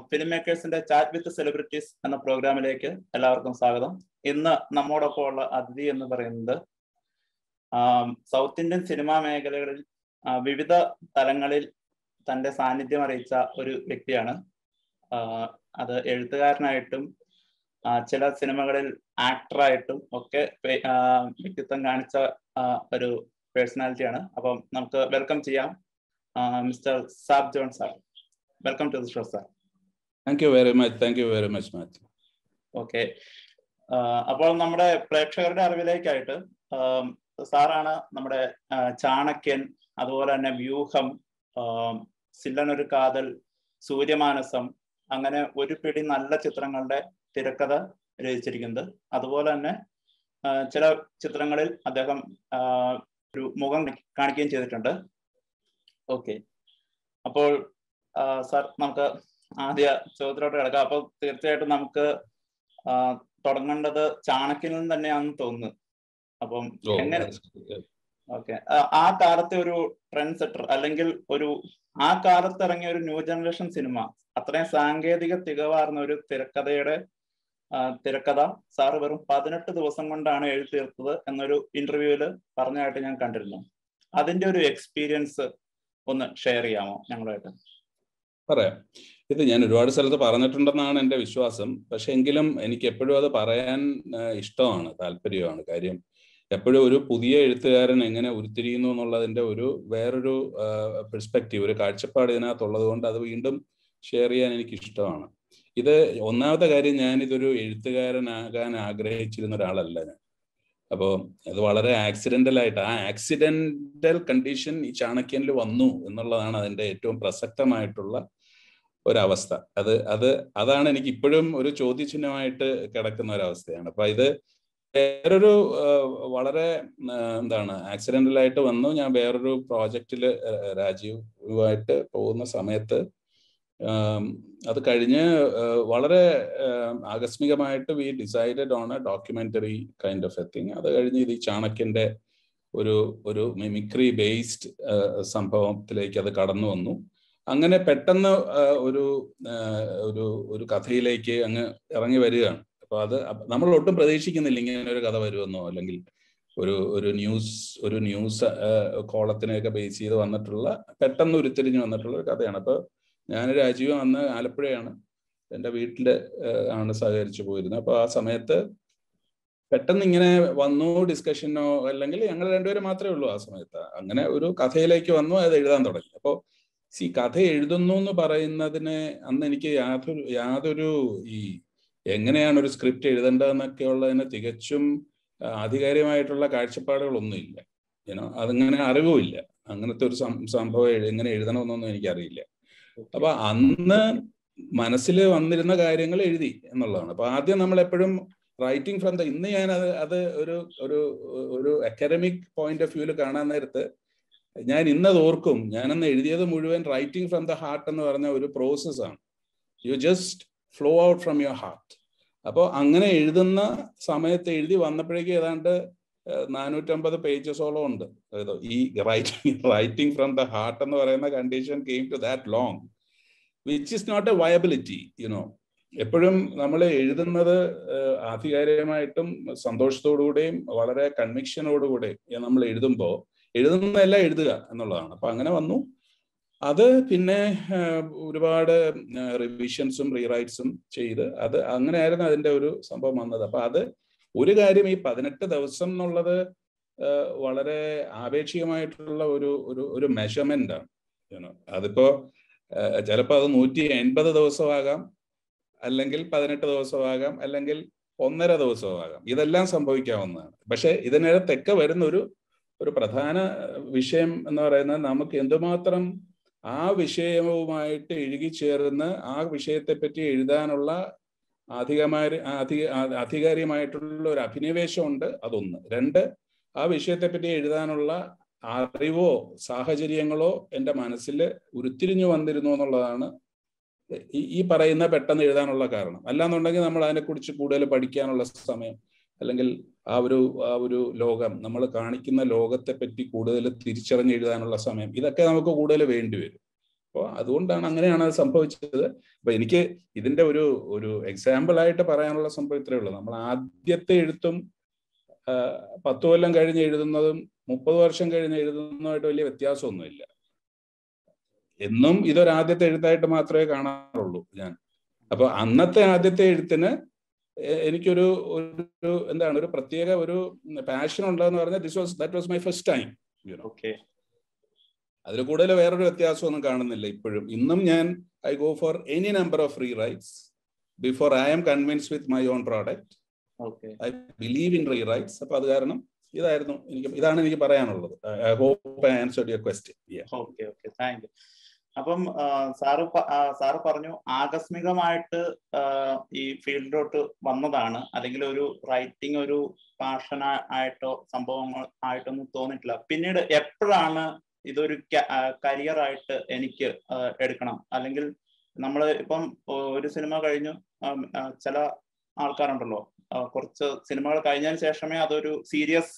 Film മേക്കേഴ്സിന്റെ chat with celebrities എന്ന പ്രോഗ്രാമിലേക്ക് എല്ലാവർക്കും സ്വാഗതം ഇന്ന് നമ്മോടൊപ്പം ഉള്ള അതിഥി എന്ന് പറയുന്നത് സൗത്ത് ഇന്ത്യൻ സിനിമാ മേഖലകളിൽ വിവിധ തലങ്ങളിൽ തന്റെ സാന്നിധ്യം അറിയിച്ച ഒരു വ്യക്തിയാണ് അത് എഴുത്തുകാരനായിട്ടും ചില സിനിമകളിൽ ആക്ടറായിട്ടും ഒക്കെ വ്യക്തിത്വം കാണിച്ച ഒരു പേഴ്സണാലിറ്റിയാണ് അപ്പം നമുക്ക് വെൽക്കം ചെയ്യാം Mister Sab John sir welcome to the show sir thank you very much thank you very much Mathew okay അപ്പോൾ നമ്മുടെ പ്രേക്ഷകരുടെ അറിവിലേക്കായിട്ട് സാറാണ് നമ്മുടെ ചാണക്യൻ അതുപോലെ തന്നെ വ്യൂഹം സില്ലനൊരു കാതൽ സൂര്യമാനസം അങ്ങനെ ഒരു പിടി നല്ല ചിത്രങ്ങളുടെ തിരക്കഥ രചിച്ചിരിക്കുന്നത് അതുപോലെ തന്നെ ചില ചിത്രങ്ങളിൽ അദ്ദേഹം ഒരു മുഖം കാണിക്കുകയും ചെയ്തിട്ടുണ്ട് ഓക്കെ അപ്പോൾ സാർ നമുക്ക് ആദ്യ ചോദ്യത്തിലോട്ട് കിടക്കാം അപ്പോൾ തീർച്ചയായിട്ടും നമുക്ക് തുടങ്ങേണ്ടത് ചാണക്യനിൽ നിന്ന് തന്നെയാണെന്ന് തോന്നുന്നു അപ്പം എങ്ങനെ ഓക്കെ ആ കാലത്തെ ഒരു ട്രെൻഡ് സെറ്റർ അല്ലെങ്കിൽ ഒരു ആ കാലത്ത് ഇറങ്ങിയ ഒരു ന്യൂ ജനറേഷൻ സിനിമ അത്രയും സാങ്കേതിക തികവാർന്ന ഒരു തിരക്കഥയുടെ തിരക്കഥ സാറ് വെറും പതിനെട്ട് ദിവസം കൊണ്ടാണ് എഴുതി തീർത്തത് എന്നൊരു ഇന്റർവ്യൂവിൽ പറഞ്ഞതായിട്ട് ഞാൻ കണ്ടിരുന്നു അതിന്റെ ഒരു എക്സ്പീരിയൻസ് ഒന്ന് ഷെയർ ചെയ്യാമോ ഞങ്ങളുമായിട്ട് പറയാം ഇത് ഞാൻ ഒരുപാട് സ്ഥലത്ത് പറഞ്ഞിട്ടുണ്ടെന്നാണ് എൻ്റെ വിശ്വാസം പക്ഷെ എങ്കിലും എനിക്ക് എപ്പോഴും അത് പറയാൻ ഇഷ്ടമാണ് താല്പര്യമാണ് കാര്യം എപ്പോഴും ഒരു പുതിയ എഴുത്തുകാരൻ എങ്ങനെ ഉരുത്തിരിയുന്നു എന്നുള്ളതിന്റെ ഒരു വേറൊരു പെർസ്പെക്റ്റീവ് ഒരു കാഴ്ചപ്പാട് ഇതിനകത്തുള്ളത് കൊണ്ട് അത് വീണ്ടും ഷെയർ ചെയ്യാൻ എനിക്ക് ഇഷ്ടമാണ് ഇത് ഒന്നാമത്തെ കാര്യം ഞാൻ ഇതൊരു എഴുത്തുകാരനാകാൻ ആഗ്രഹിച്ചിരുന്ന ഒരാളല്ല ഞാൻ അപ്പോൾ അത് വളരെ ആക്സിഡന്റൽ ആയിട്ട് ആ ആക്സിഡന്റൽ കണ്ടീഷൻ ഈ ചാണക്യനിൽ വന്നു എന്നുള്ളതാണ് അതിന്റെ ഏറ്റവും പ്രസക്തമായിട്ടുള്ള ഒരവസ്ഥ അത് അത് അതാണ് എനിക്ക് ഇപ്പോഴും ഒരു ചോദ്യചിഹ്നമായിട്ട് കിടക്കുന്ന ഒരവസ്ഥയാണ് അപ്പൊ ഇത് വേറൊരു വളരെ എന്താണ് ആക്സിഡന്റലായിട്ട് വന്നു ഞാൻ വേറൊരു പ്രോജക്റ്റിൽ രാജീവുമായിട്ട് പോകുന്ന സമയത്ത് അത് കഴിഞ്ഞ് വളരെ ആകസ്മികമായിട്ട് we decided on a documentary kind of a thing അത് കഴിഞ്ഞ് ഇത് ഈ ചാണക്യന്റെ ഒരു ഒരു മിമിക്രി ബേസ്ഡ് സംഭവത്തിലേക്ക് അത് കടന്നു വന്നു അങ്ങനെ പെട്ടെന്ന് ഒരു ഒരു ഒരു കഥയിലേക്ക് അങ്ങ് ഇറങ്ങി വരികയാണ് അപ്പൊ അത് നമ്മൾ ഒട്ടും പ്രതീക്ഷിക്കുന്നില്ല ഇങ്ങനെ ഒരു കഥ വരുമെന്നോ അല്ലെങ്കിൽ ഒരു ഒരു ന്യൂസ് ഒരു ന്യൂസ് കോളത്തിനെയൊക്കെ ബേസ് ചെയ്ത് വന്നിട്ടുള്ള പെട്ടെന്ന് ഉരുത്തിരിഞ്ഞ് വന്നിട്ടുള്ള ഒരു കഥയാണ് അപ്പൊ ഞാൻ രാജീവ് അന്ന് ആലപ്പുഴയാണ് എൻ്റെ വീട്ടിൽ ആണ് സഹകരിച്ചു പോയിരുന്നത് അപ്പോൾ ആ സമയത്ത് പെട്ടെന്ന് ഇങ്ങനെ വന്നു ഡിസ്കഷനോ അല്ലെങ്കിൽ ഞങ്ങൾ രണ്ടുപേരും മാത്രമേ ഉള്ളൂ ആ സമയത്ത് അങ്ങനെ ഒരു കഥയിലേക്ക് വന്നു അത് എഴുതാൻ തുടങ്ങി അപ്പോൾ സി കഥ എഴുതുന്നു എന്ന് പറയുന്നതിന് അന്ന് എനിക്ക് യാതൊരു യാതൊരു ഈ എങ്ങനെയാണ് ഒരു സ്ക്രിപ്റ്റ് എഴുതേണ്ടതെന്നൊക്കെ ഉള്ളതിന് തികച്ചും ആധികാരികമായിട്ടുള്ള കാഴ്ചപ്പാടുകളൊന്നുമില്ല ഏനോ അതങ്ങനെ അറിവുമില്ല അങ്ങനത്തെ ഒരു സംഭവം എങ്ങനെ എഴുതണമെന്നൊന്നും എനിക്കറിയില്ല അപ്പൊ അന്ന് മനസ്സിൽ വന്നിരുന്ന കാര്യങ്ങൾ എഴുതി എന്നുള്ളതാണ് അപ്പൊ ആദ്യം നമ്മൾ എപ്പോഴും റൈറ്റിംഗ് ഫ്രം ദ ഇന്ന് ഞാൻ അത് അത് ഒരു ഒരു ഒരു അക്കാഡമിക് പോയിന്റ് ഓഫ് വ്യൂവിൽ കാണാൻ നേരത്ത് ഞാൻ ഇന്നത് ഓർക്കും ഞാനന്ന് എഴുതിയത് മുഴുവൻ റൈറ്റിംഗ് ഫ്രം ദ ഹാർട്ട് എന്ന് പറഞ്ഞ ഒരു പ്രോസസ്സാണ് you just flow out from your heart അപ്പോൾ അങ്ങനെ എഴുതുന്ന സമയത്ത് എഴുതി വന്നപ്പോഴേക്കും ഏതാണ്ട് നാനൂറ്റമ്പത് പേജസോളം ഉണ്ട് ഈ writing writing from the heart എന്ന് പറയുന്ന condition came to that long which is not a viability you know എപ്പോഴും നമ്മൾ എഴുതുന്നത് ആധികാരികമായിട്ടും സന്തോഷത്തോടുകൂടെയും വളരെ കൺവിക്ഷനോടുകൂടെയും നമ്മൾ എഴുതുമ്പോൾ എഴുതുന്നതെല്ലാം എഴുതുക എന്നുള്ളതാണ് അപ്പൊ അങ്ങനെ വന്നു അത് പിന്നെ ഒരുപാട് റിവിഷൻസും റീറൈറ്റ്സും ചെയ്ത് അത് അങ്ങനെയായിരുന്നു അതിന്റെ ഒരു സംഭവം വന്നത് അപ്പൊ അത് ഒരു കാര്യം ഈ പതിനെട്ട് ദിവസം എന്നുള്ളത് വളരെ ആപേക്ഷികമായിട്ടുള്ള ഒരു ഒരു ഒരു മെഷർമെന്റ് ആണ് അതിപ്പോ ചിലപ്പോൾ അത് നൂറ്റി എൺപത് ദിവസമാകാം അല്ലെങ്കിൽ പതിനെട്ട് ദിവസമാകാം അല്ലെങ്കിൽ ഒന്നര ദിവസമാകാം ഇതെല്ലാം സംഭവിക്കാവുന്നതാണ് പക്ഷെ ഇതിനകത്തൊക്കെ വരുന്ന ഒരു ഒരു പ്രധാന വിഷയം എന്ന് പറയുന്നത് നമുക്ക് എന്തുമാത്രം ആ വിഷയവുമായിട്ട് ഇഴുകിച്ചേർന്ന് ആ വിഷയത്തെ പറ്റി എഴുതാനുള്ള അധികമായ അധിക അധികാരികമായിട്ടുള്ള ഒരു അഭിനിവേശമുണ്ട് അതൊന്ന് രണ്ട് ആ വിഷയത്തെ പറ്റി എഴുതാനുള്ള അറിവോ സാഹചര്യങ്ങളോ എൻ്റെ മനസ്സിൽ ഉരുത്തിരിഞ്ഞു വന്നിരുന്നു എന്നുള്ളതാണ് ഈ പറയുന്ന പെട്ടെന്ന് എഴുതാനുള്ള കാരണം അല്ലാന്നുണ്ടെങ്കിൽ നമ്മൾ അതിനെക്കുറിച്ച് കൂടുതൽ പഠിക്കാനുള്ള സമയം അല്ലെങ്കിൽ ആ ഒരു ആ ഒരു ലോകം നമ്മൾ കാണിക്കുന്ന ലോകത്തെ പറ്റി കൂടുതൽ തിരിച്ചറിഞ്ഞ് എഴുതാനുള്ള സമയം ഇതൊക്കെ നമുക്ക് കൂടുതൽ വേണ്ടി വരും അപ്പോൾ അതുകൊണ്ടാണ് അങ്ങനെയാണ് അത് സംഭവിച്ചത് അപ്പൊ എനിക്ക് ഇതിന്റെ ഒരു ഒരു എക്സാമ്പിൾ ആയിട്ട് പറയാനുള്ള സംഭവം ഇത്രയേ ഉള്ളൂ നമ്മൾ ആദ്യത്തെ എഴുത്തും പത്ത് കൊല്ലം കഴിഞ്ഞ് എഴുതുന്നതും മുപ്പത് വർഷം കഴിഞ്ഞ് എഴുതുന്നതുമായിട്ട് വലിയ വ്യത്യാസമൊന്നുമില്ല എന്നും ഇതൊരു ആദ്യത്തെ എഴുത്തായിട്ട് മാത്രമേ കാണാറുള്ളൂ ഞാൻ അപ്പൊ അന്നത്തെ ആദ്യത്തെ എഴുത്തിന് എനിക്കൊരു ഒരു എന്താണ് ഒരു പ്രത്യേക ഒരു പാഷൻ ഉണ്ടെന്ന് പറഞ്ഞാൽ this was that was my first time okay അതിൽ കൂടുതൽ വേറൊരു വ്യത്യാസമൊന്നും കാണുന്നില്ല ഇപ്പോഴും ഇന്നും ഞാൻ I go for any number of free writes before I am convince with my own product I believe in rewrites അപ്പൊ അത് കാരണം ഇതായിരുന്നു എനിക്ക് ഇതാണ് എനിക്ക് പറയാനുള്ളത് I hope I answered your question okay okay thank you അപ്പം sir sir പറഞ്ഞു ആകസ്മികമായിട്ട് ഈ ഫീൽഡിലോട്ട് വന്നതാണ് അല്ലെങ്കിൽ ഒരു റൈറ്റിംഗ് ഒരു പാഷൻ ആയിട്ടോ സംഭവങ്ങൾ ആയിട്ടൊന്നും തോന്നിയിട്ടില്ല പിന്നീട് എപ്പോഴാണ് ഇതൊരു കരിയർ ആയിട്ട് എനിക്ക് എടുക്കണം അല്ലെങ്കിൽ നമ്മൾ ഇപ്പം ഒരു സിനിമ കഴിഞ്ഞു ചില ആൾക്കാരുണ്ടല്ലോ കുറച്ച് സിനിമകൾ കഴിഞ്ഞതിന് ശേഷമേ അതൊരു സീരിയസ്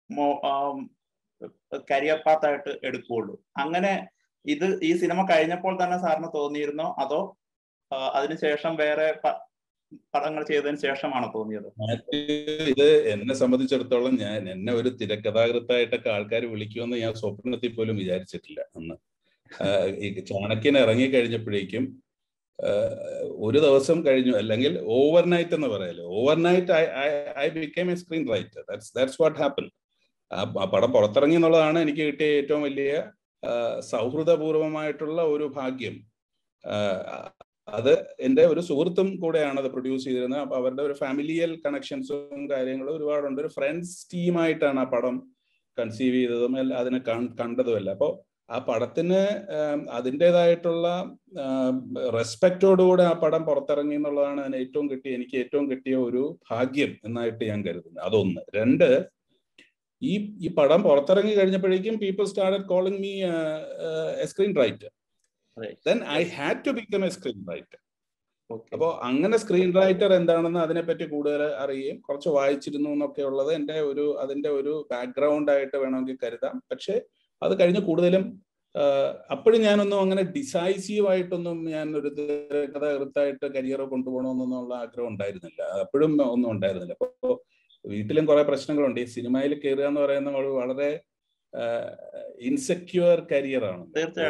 കരിയർ പാത്തായിട്ട് എടുക്കുകയുള്ളൂ അങ്ങനെ ഇത് ഈ സിനിമ കഴിഞ്ഞപ്പോൾ തന്നെ സാറിന് തോന്നിയിരുന്നോ അതോ അതിനുശേഷം വേറെ പടങ്ങൾ ചെയ്തതിന് ശേഷമാണോ തോന്നിയത് ഇത് എന്നെ സംബന്ധിച്ചിടത്തോളം ഞാൻ എന്നെ ഒരു തിരക്കഥാകൃത്തായിട്ടൊക്കെ ആൾക്കാർ വിളിക്കുമെന്ന് ഞാൻ സ്വപ്നത്തിൽ പോലും വിചാരിച്ചിട്ടില്ല അന്ന് ഈ ചാണക്യൻ ഇറങ്ങി കഴിഞ്ഞപ്പോഴേക്കും ഒരു ദിവസം കഴിഞ്ഞു അല്ലെങ്കിൽ ഓവർനൈറ്റ് എന്ന് പറയല്ലോ overnight I I became a screenwriter that's that's what happen ആ പടം പുറത്തിറങ്ങി എന്നുള്ളതാണ് എനിക്ക് കിട്ടിയ ഏറ്റവും വലിയ സൗഹൃദപൂർവമായിട്ടുള്ള ഒരു ഭാഗ്യം അത് എൻ്റെ ഒരു സുഹൃത്തും കൂടെയാണ് അത് പ്രൊഡ്യൂസ് ചെയ്തിരുന്നത് അപ്പൊ അവരുടെ ഒരു ഫാമിലിയൽ കണക്ഷൻസും കാര്യങ്ങളും ഒരുപാടുണ്ട് ഒരു ഫ്രണ്ട്സ് ടീമായിട്ടാണ് ആ പടം കൺസീവ് ചെയ്തതും അതിനെ കണ്ടതുമല്ല അപ്പോൾ ആ പടത്തിന് അതിൻ്റെതായിട്ടുള്ള റെസ്പെക്റ്റോടുകൂടെ ആ പടം പുറത്തിറങ്ങി എന്നുള്ളതാണ് അതിന് ഏറ്റവും കിട്ടിയ എനിക്ക് ഏറ്റവും കിട്ടിയ ഒരു ഭാഗ്യം എന്നായിട്ട് ഞാൻ കരുതുന്നത് അതൊന്ന് രണ്ട് ഈ ഈ പടം പുറത്തിറങ്ങി കഴിഞ്ഞപ്പോഴേക്കും people started calling me a screenwriter then I had to become a screenwriter അപ്പോൾ അങ്ങനെ സ്ക്രീൻ റൈറ്റർ എന്താണെന്ന് അതിനെപ്പറ്റി കൂടുതൽ അറിയുകയും കുറച്ച് വായിച്ചിരുന്നു എന്നൊക്കെ ഉള്ളത് എൻ്റെ ഒരു അതിൻ്റെ ഒരു ബാക്ക്ഗ്രൗണ്ട് ആയിട്ട് വേണമെങ്കിൽ കരുതാം പക്ഷേ അത് കഴിഞ്ഞ് കൂടുതലും അപ്പോഴും ഞാനൊന്നും അങ്ങനെ ഡിസൈസീവ് ആയിട്ടൊന്നും ഞാൻ ഒരു കഥാകൃത്തായിട്ട് കരിയർ കൊണ്ടുപോകണമെന്നൊന്നുള്ള ആഗ്രഹം ഉണ്ടായിരുന്നില്ല അപ്പോഴും ഒന്നും ഉണ്ടായിരുന്നില്ല അപ്പോൾ വീട്ടിലും കുറെ പ്രശ്നങ്ങളുണ്ട് ഈ സിനിമയിൽ കയറുക എന്ന് പറയുന്ന ഒരു വളരെ ഇൻസെക്യൂർ കരിയർ ആണ്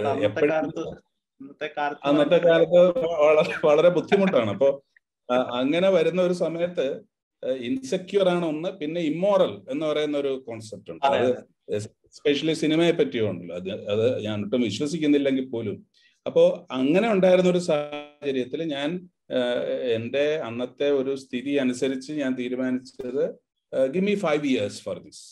അന്നത്തെ കാലത്ത് വളരെ വളരെ ബുദ്ധിമുട്ടാണ് അപ്പോ അങ്ങനെ വരുന്ന ഒരു സമയത്ത് ഇൻസെക്യൂർ ആണ് ഒന്ന് പിന്നെ ഇമ്മോറൽ എന്ന് പറയുന്ന ഒരു കോൺസെപ്റ്റ് ഉണ്ട് അത് എസ്പെഷ്യലി സിനിമയെ പറ്റിയുണ്ടല്ലോ അത് അത് ഞാൻ ഒട്ടും വിശ്വസിക്കുന്നില്ലെങ്കിൽ പോലും അപ്പോ അങ്ങനെ ഉണ്ടായിരുന്ന ഒരു സാഹചര്യത്തിൽ ഞാൻ എൻ്റെ അന്നത്തെ ഒരു സ്ഥിതി അനുസരിച്ച് ഞാൻ തീരുമാനിച്ചത് give me five years for this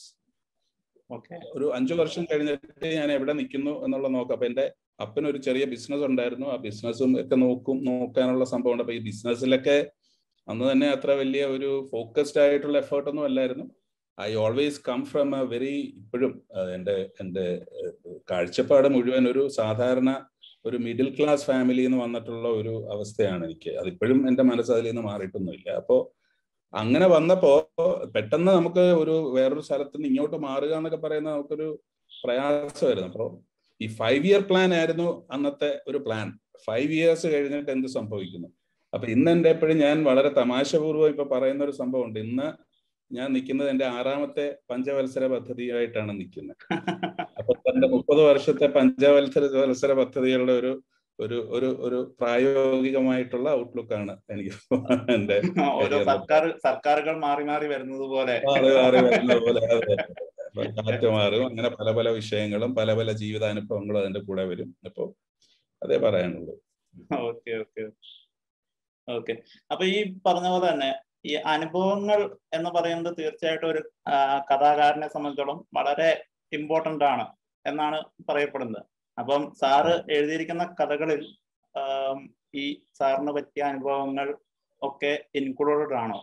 ഒരു അഞ്ചു വർഷം കഴിഞ്ഞിട്ട് ഞാൻ എവിടെ നിൽക്കുന്നു എന്നുള്ള നോക്കാം അപ്പൊ എന്റെ അപ്പന് ഒരു ചെറിയ ബിസിനസ് ഉണ്ടായിരുന്നു ആ ബിസിനസ്സും ഒക്കെ നോക്കും നോക്കാനുള്ള സംഭവം ഉണ്ട് അപ്പൊ ഈ ബിസിനസ്സിലൊക്കെ അന്ന് തന്നെ അത്ര വലിയ ഒരു ഫോക്കസ്ഡ് ആയിട്ടുള്ള എഫേർട്ട് ഒന്നും അല്ലായിരുന്നു I always come from a very ഇപ്പോഴും എൻ്റെ എൻ്റെ കാഴ്ചപ്പാട് മുഴുവൻ ഒരു സാധാരണ ഒരു മിഡിൽ ക്ലാസ് ഫാമിലിയിൽ നിന്ന് വന്നിട്ടുള്ള ഒരു അവസ്ഥയാണ് എനിക്ക് അതിപ്പോഴും എൻ്റെ മനസ്സ് അതിൽ നിന്ന് മാറിയിട്ടൊന്നുമില്ല അപ്പോൾ അങ്ങനെ വന്നപ്പോ പെട്ടെന്ന് നമുക്ക് ഒരു വേറൊരു സ്ഥലത്ത് നിന്ന് ഇങ്ങോട്ട് മാറുക എന്നൊക്കെ പറയുന്ന നമുക്കൊരു പ്രയാസമായിരുന്നു അപ്പോൾ ഈ ഫൈവ് ഇയർ പ്ലാൻ ആയിരുന്നു അന്നത്തെ ഒരു പ്ലാൻ ഫൈവ് ഇയേഴ്സ് കഴിഞ്ഞിട്ട് എന്ത് സംഭവിക്കുന്നു അപ്പൊ ഇന്ന് എൻ്റെ എപ്പോഴും ഞാൻ വളരെ തമാശപൂർവ്വം ഇപ്പൊ പറയുന്ന ഒരു സംഭവമുണ്ട് ഇന്ന് ഞാൻ നിൽക്കുന്നത് എൻ്റെ ആറാമത്തെ പഞ്ചവത്സര പദ്ധതിയായിട്ടാണ് നിൽക്കുന്നത് അപ്പൊ തന്റെ മുപ്പത് വർഷത്തെ പഞ്ചവത്സര വത്സര പദ്ധതികളുടെ ഒരു ഒരു ഒരു ഒരു പ്രായോഗികമായിട്ടുള്ള ഔട്ട്ലുക്ക് ആണ് എനിക്ക് എന്റെ ഓരോ സർക്കാർ സർക്കാരുകൾ മാറി മാറി വരുന്നത് പോലെ മാറി മാറി വരുന്നത് പോലെ കാറ്റ് മാറും അങ്ങനെ പല പല വിഷയങ്ങളും പല പല ജീവിതാനുഭവങ്ങളും അതിന്റെ കൂടെ വരും അപ്പോ അതേ പറയാനുള്ളൂ ഓക്കെ ഓക്കെ ഓക്കെ അപ്പൊ ഈ പറഞ്ഞ പോലെ തന്നെ ഈ അനുഭവങ്ങൾ എന്ന് പറയുന്നത് തീർച്ചയായിട്ടും ഒരു കഥാകാരനെ സംബന്ധിച്ചോളം വളരെ ഇമ്പോർട്ടന്റ് ആണ് എന്നാണ് പറയപ്പെടുന്നത് അപ്പം സാറ് എഴുതിയിരിക്കുന്ന കഥകളിൽ ഈ സാറിന് പറ്റിയ അനുഭവങ്ങൾ ഒക്കെ ഇൻക്ലൂഡഡ് ആണോ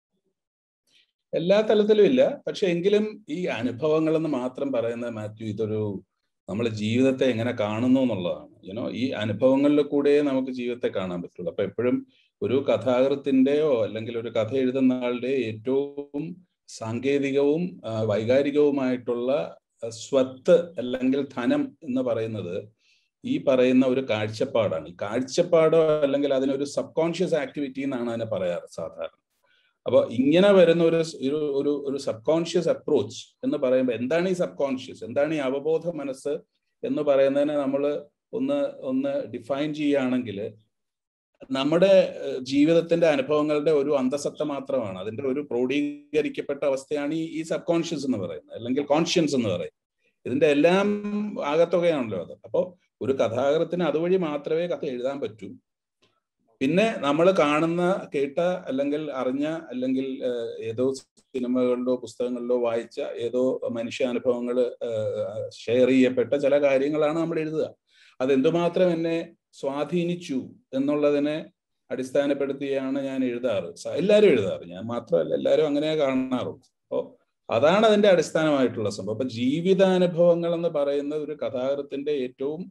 എല്ലാ തലത്തിലും ഇല്ല പക്ഷെ എങ്കിലും ഈ അനുഭവങ്ങൾ എന്ന് മാത്രം പറയുന്ന മാത്യു ഇതൊരു നമ്മളെ ജീവിതത്തെ എങ്ങനെ കാണുന്നു എന്നുള്ളതാണ് യുനോ ഈ അനുഭവങ്ങളിൽ കൂടെ നമുക്ക് ജീവിതത്തെ കാണാൻ പറ്റുള്ളൂ അപ്പൊ എപ്പോഴും ഒരു കഥാകൃത്തിന്റെയോ അല്ലെങ്കിൽ ഒരു കഥ എഴുതുന്ന ആളുടെ ഏറ്റവും സാങ്കേതികവും വൈകാരികവുമായിട്ടുള്ള സ്വത്ത് അല്ലെങ്കിൽ ധനം എന്ന് പറയുന്നത് ഈ പറയുന്ന ഒരു കാഴ്ചപ്പാടാണ് ഈ കാഴ്ചപ്പാടോ അല്ലെങ്കിൽ അതിനൊരു സബ് കോൺഷ്യസ് ആക്ടിവിറ്റി എന്നാണ് അതിനെ പറയാറ് സാധാരണ അപ്പോൾ ഇങ്ങനെ വരുന്ന ഒരു ഒരു ഒരു സബ് കോൺഷ്യസ് അപ്രോച്ച് എന്ന് പറയുമ്പോൾ എന്താണ് ഈ സബ് കോൺഷ്യസ് എന്താണ് ഈ അവബോധ മനസ്സ് എന്ന് പറയുന്നതിനെ നമ്മൾ ഒന്ന് ഒന്ന് ഡിഫൈൻ ചെയ്യുകയാണെങ്കിൽ നമ്മുടെ ജീവിതത്തിന്റെ അനുഭവങ്ങളുടെ ഒരു അന്തസത്ത മാത്രമാണ് അതിന്റെ ഒരു ക്രോഡീകരിക്കപ്പെട്ട അവസ്ഥയാണ് ഈ ഈ സബ് കോൺഷ്യസ് എന്ന് പറയുന്നത് അല്ലെങ്കിൽ കോൺഷ്യൻസ് എന്ന് പറയുന്നത് ഇതിന്റെ എല്ലാം ആകത്തുകയാണല്ലോ അത് അപ്പോൾ ഒരു കഥാകൃത്തിന് അതുവഴി മാത്രമേ കഥ എഴുതാൻ പറ്റൂ പിന്നെ നമ്മൾ കാണുന്ന കേട്ട അല്ലെങ്കിൽ അറിഞ്ഞ അല്ലെങ്കിൽ ഏതോ സിനിമകളിലോ പുസ്തകങ്ങളിലോ വായിച്ച ഏതോ മനുഷ്യാനുഭവങ്ങൾ ഷെയർ ചെയ്യപ്പെട്ട ചില കാര്യങ്ങളാണ് നമ്മൾ എഴുതുക അതെന്തുമാത്രം എന്നെ സ്വാധീനിച്ചു എന്നുള്ളതിനെ അടിസ്ഥാനപ്പെടുത്തിയാണ് ഞാൻ എഴുതാറ് എല്ലാവരും എഴുതാറ് ഞാൻ മാത്രമല്ല എല്ലാവരും അങ്ങനെ കാണാറുള്ളൂ അപ്പോൾ അതാണ് അതിന്റെ അടിസ്ഥാനമായിട്ടുള്ള സംഭവം അപ്പൊ ജീവിതാനുഭവങ്ങൾ എന്ന് പറയുന്ന ഒരു കഥാകൃത്തിന്റെ ഏറ്റവും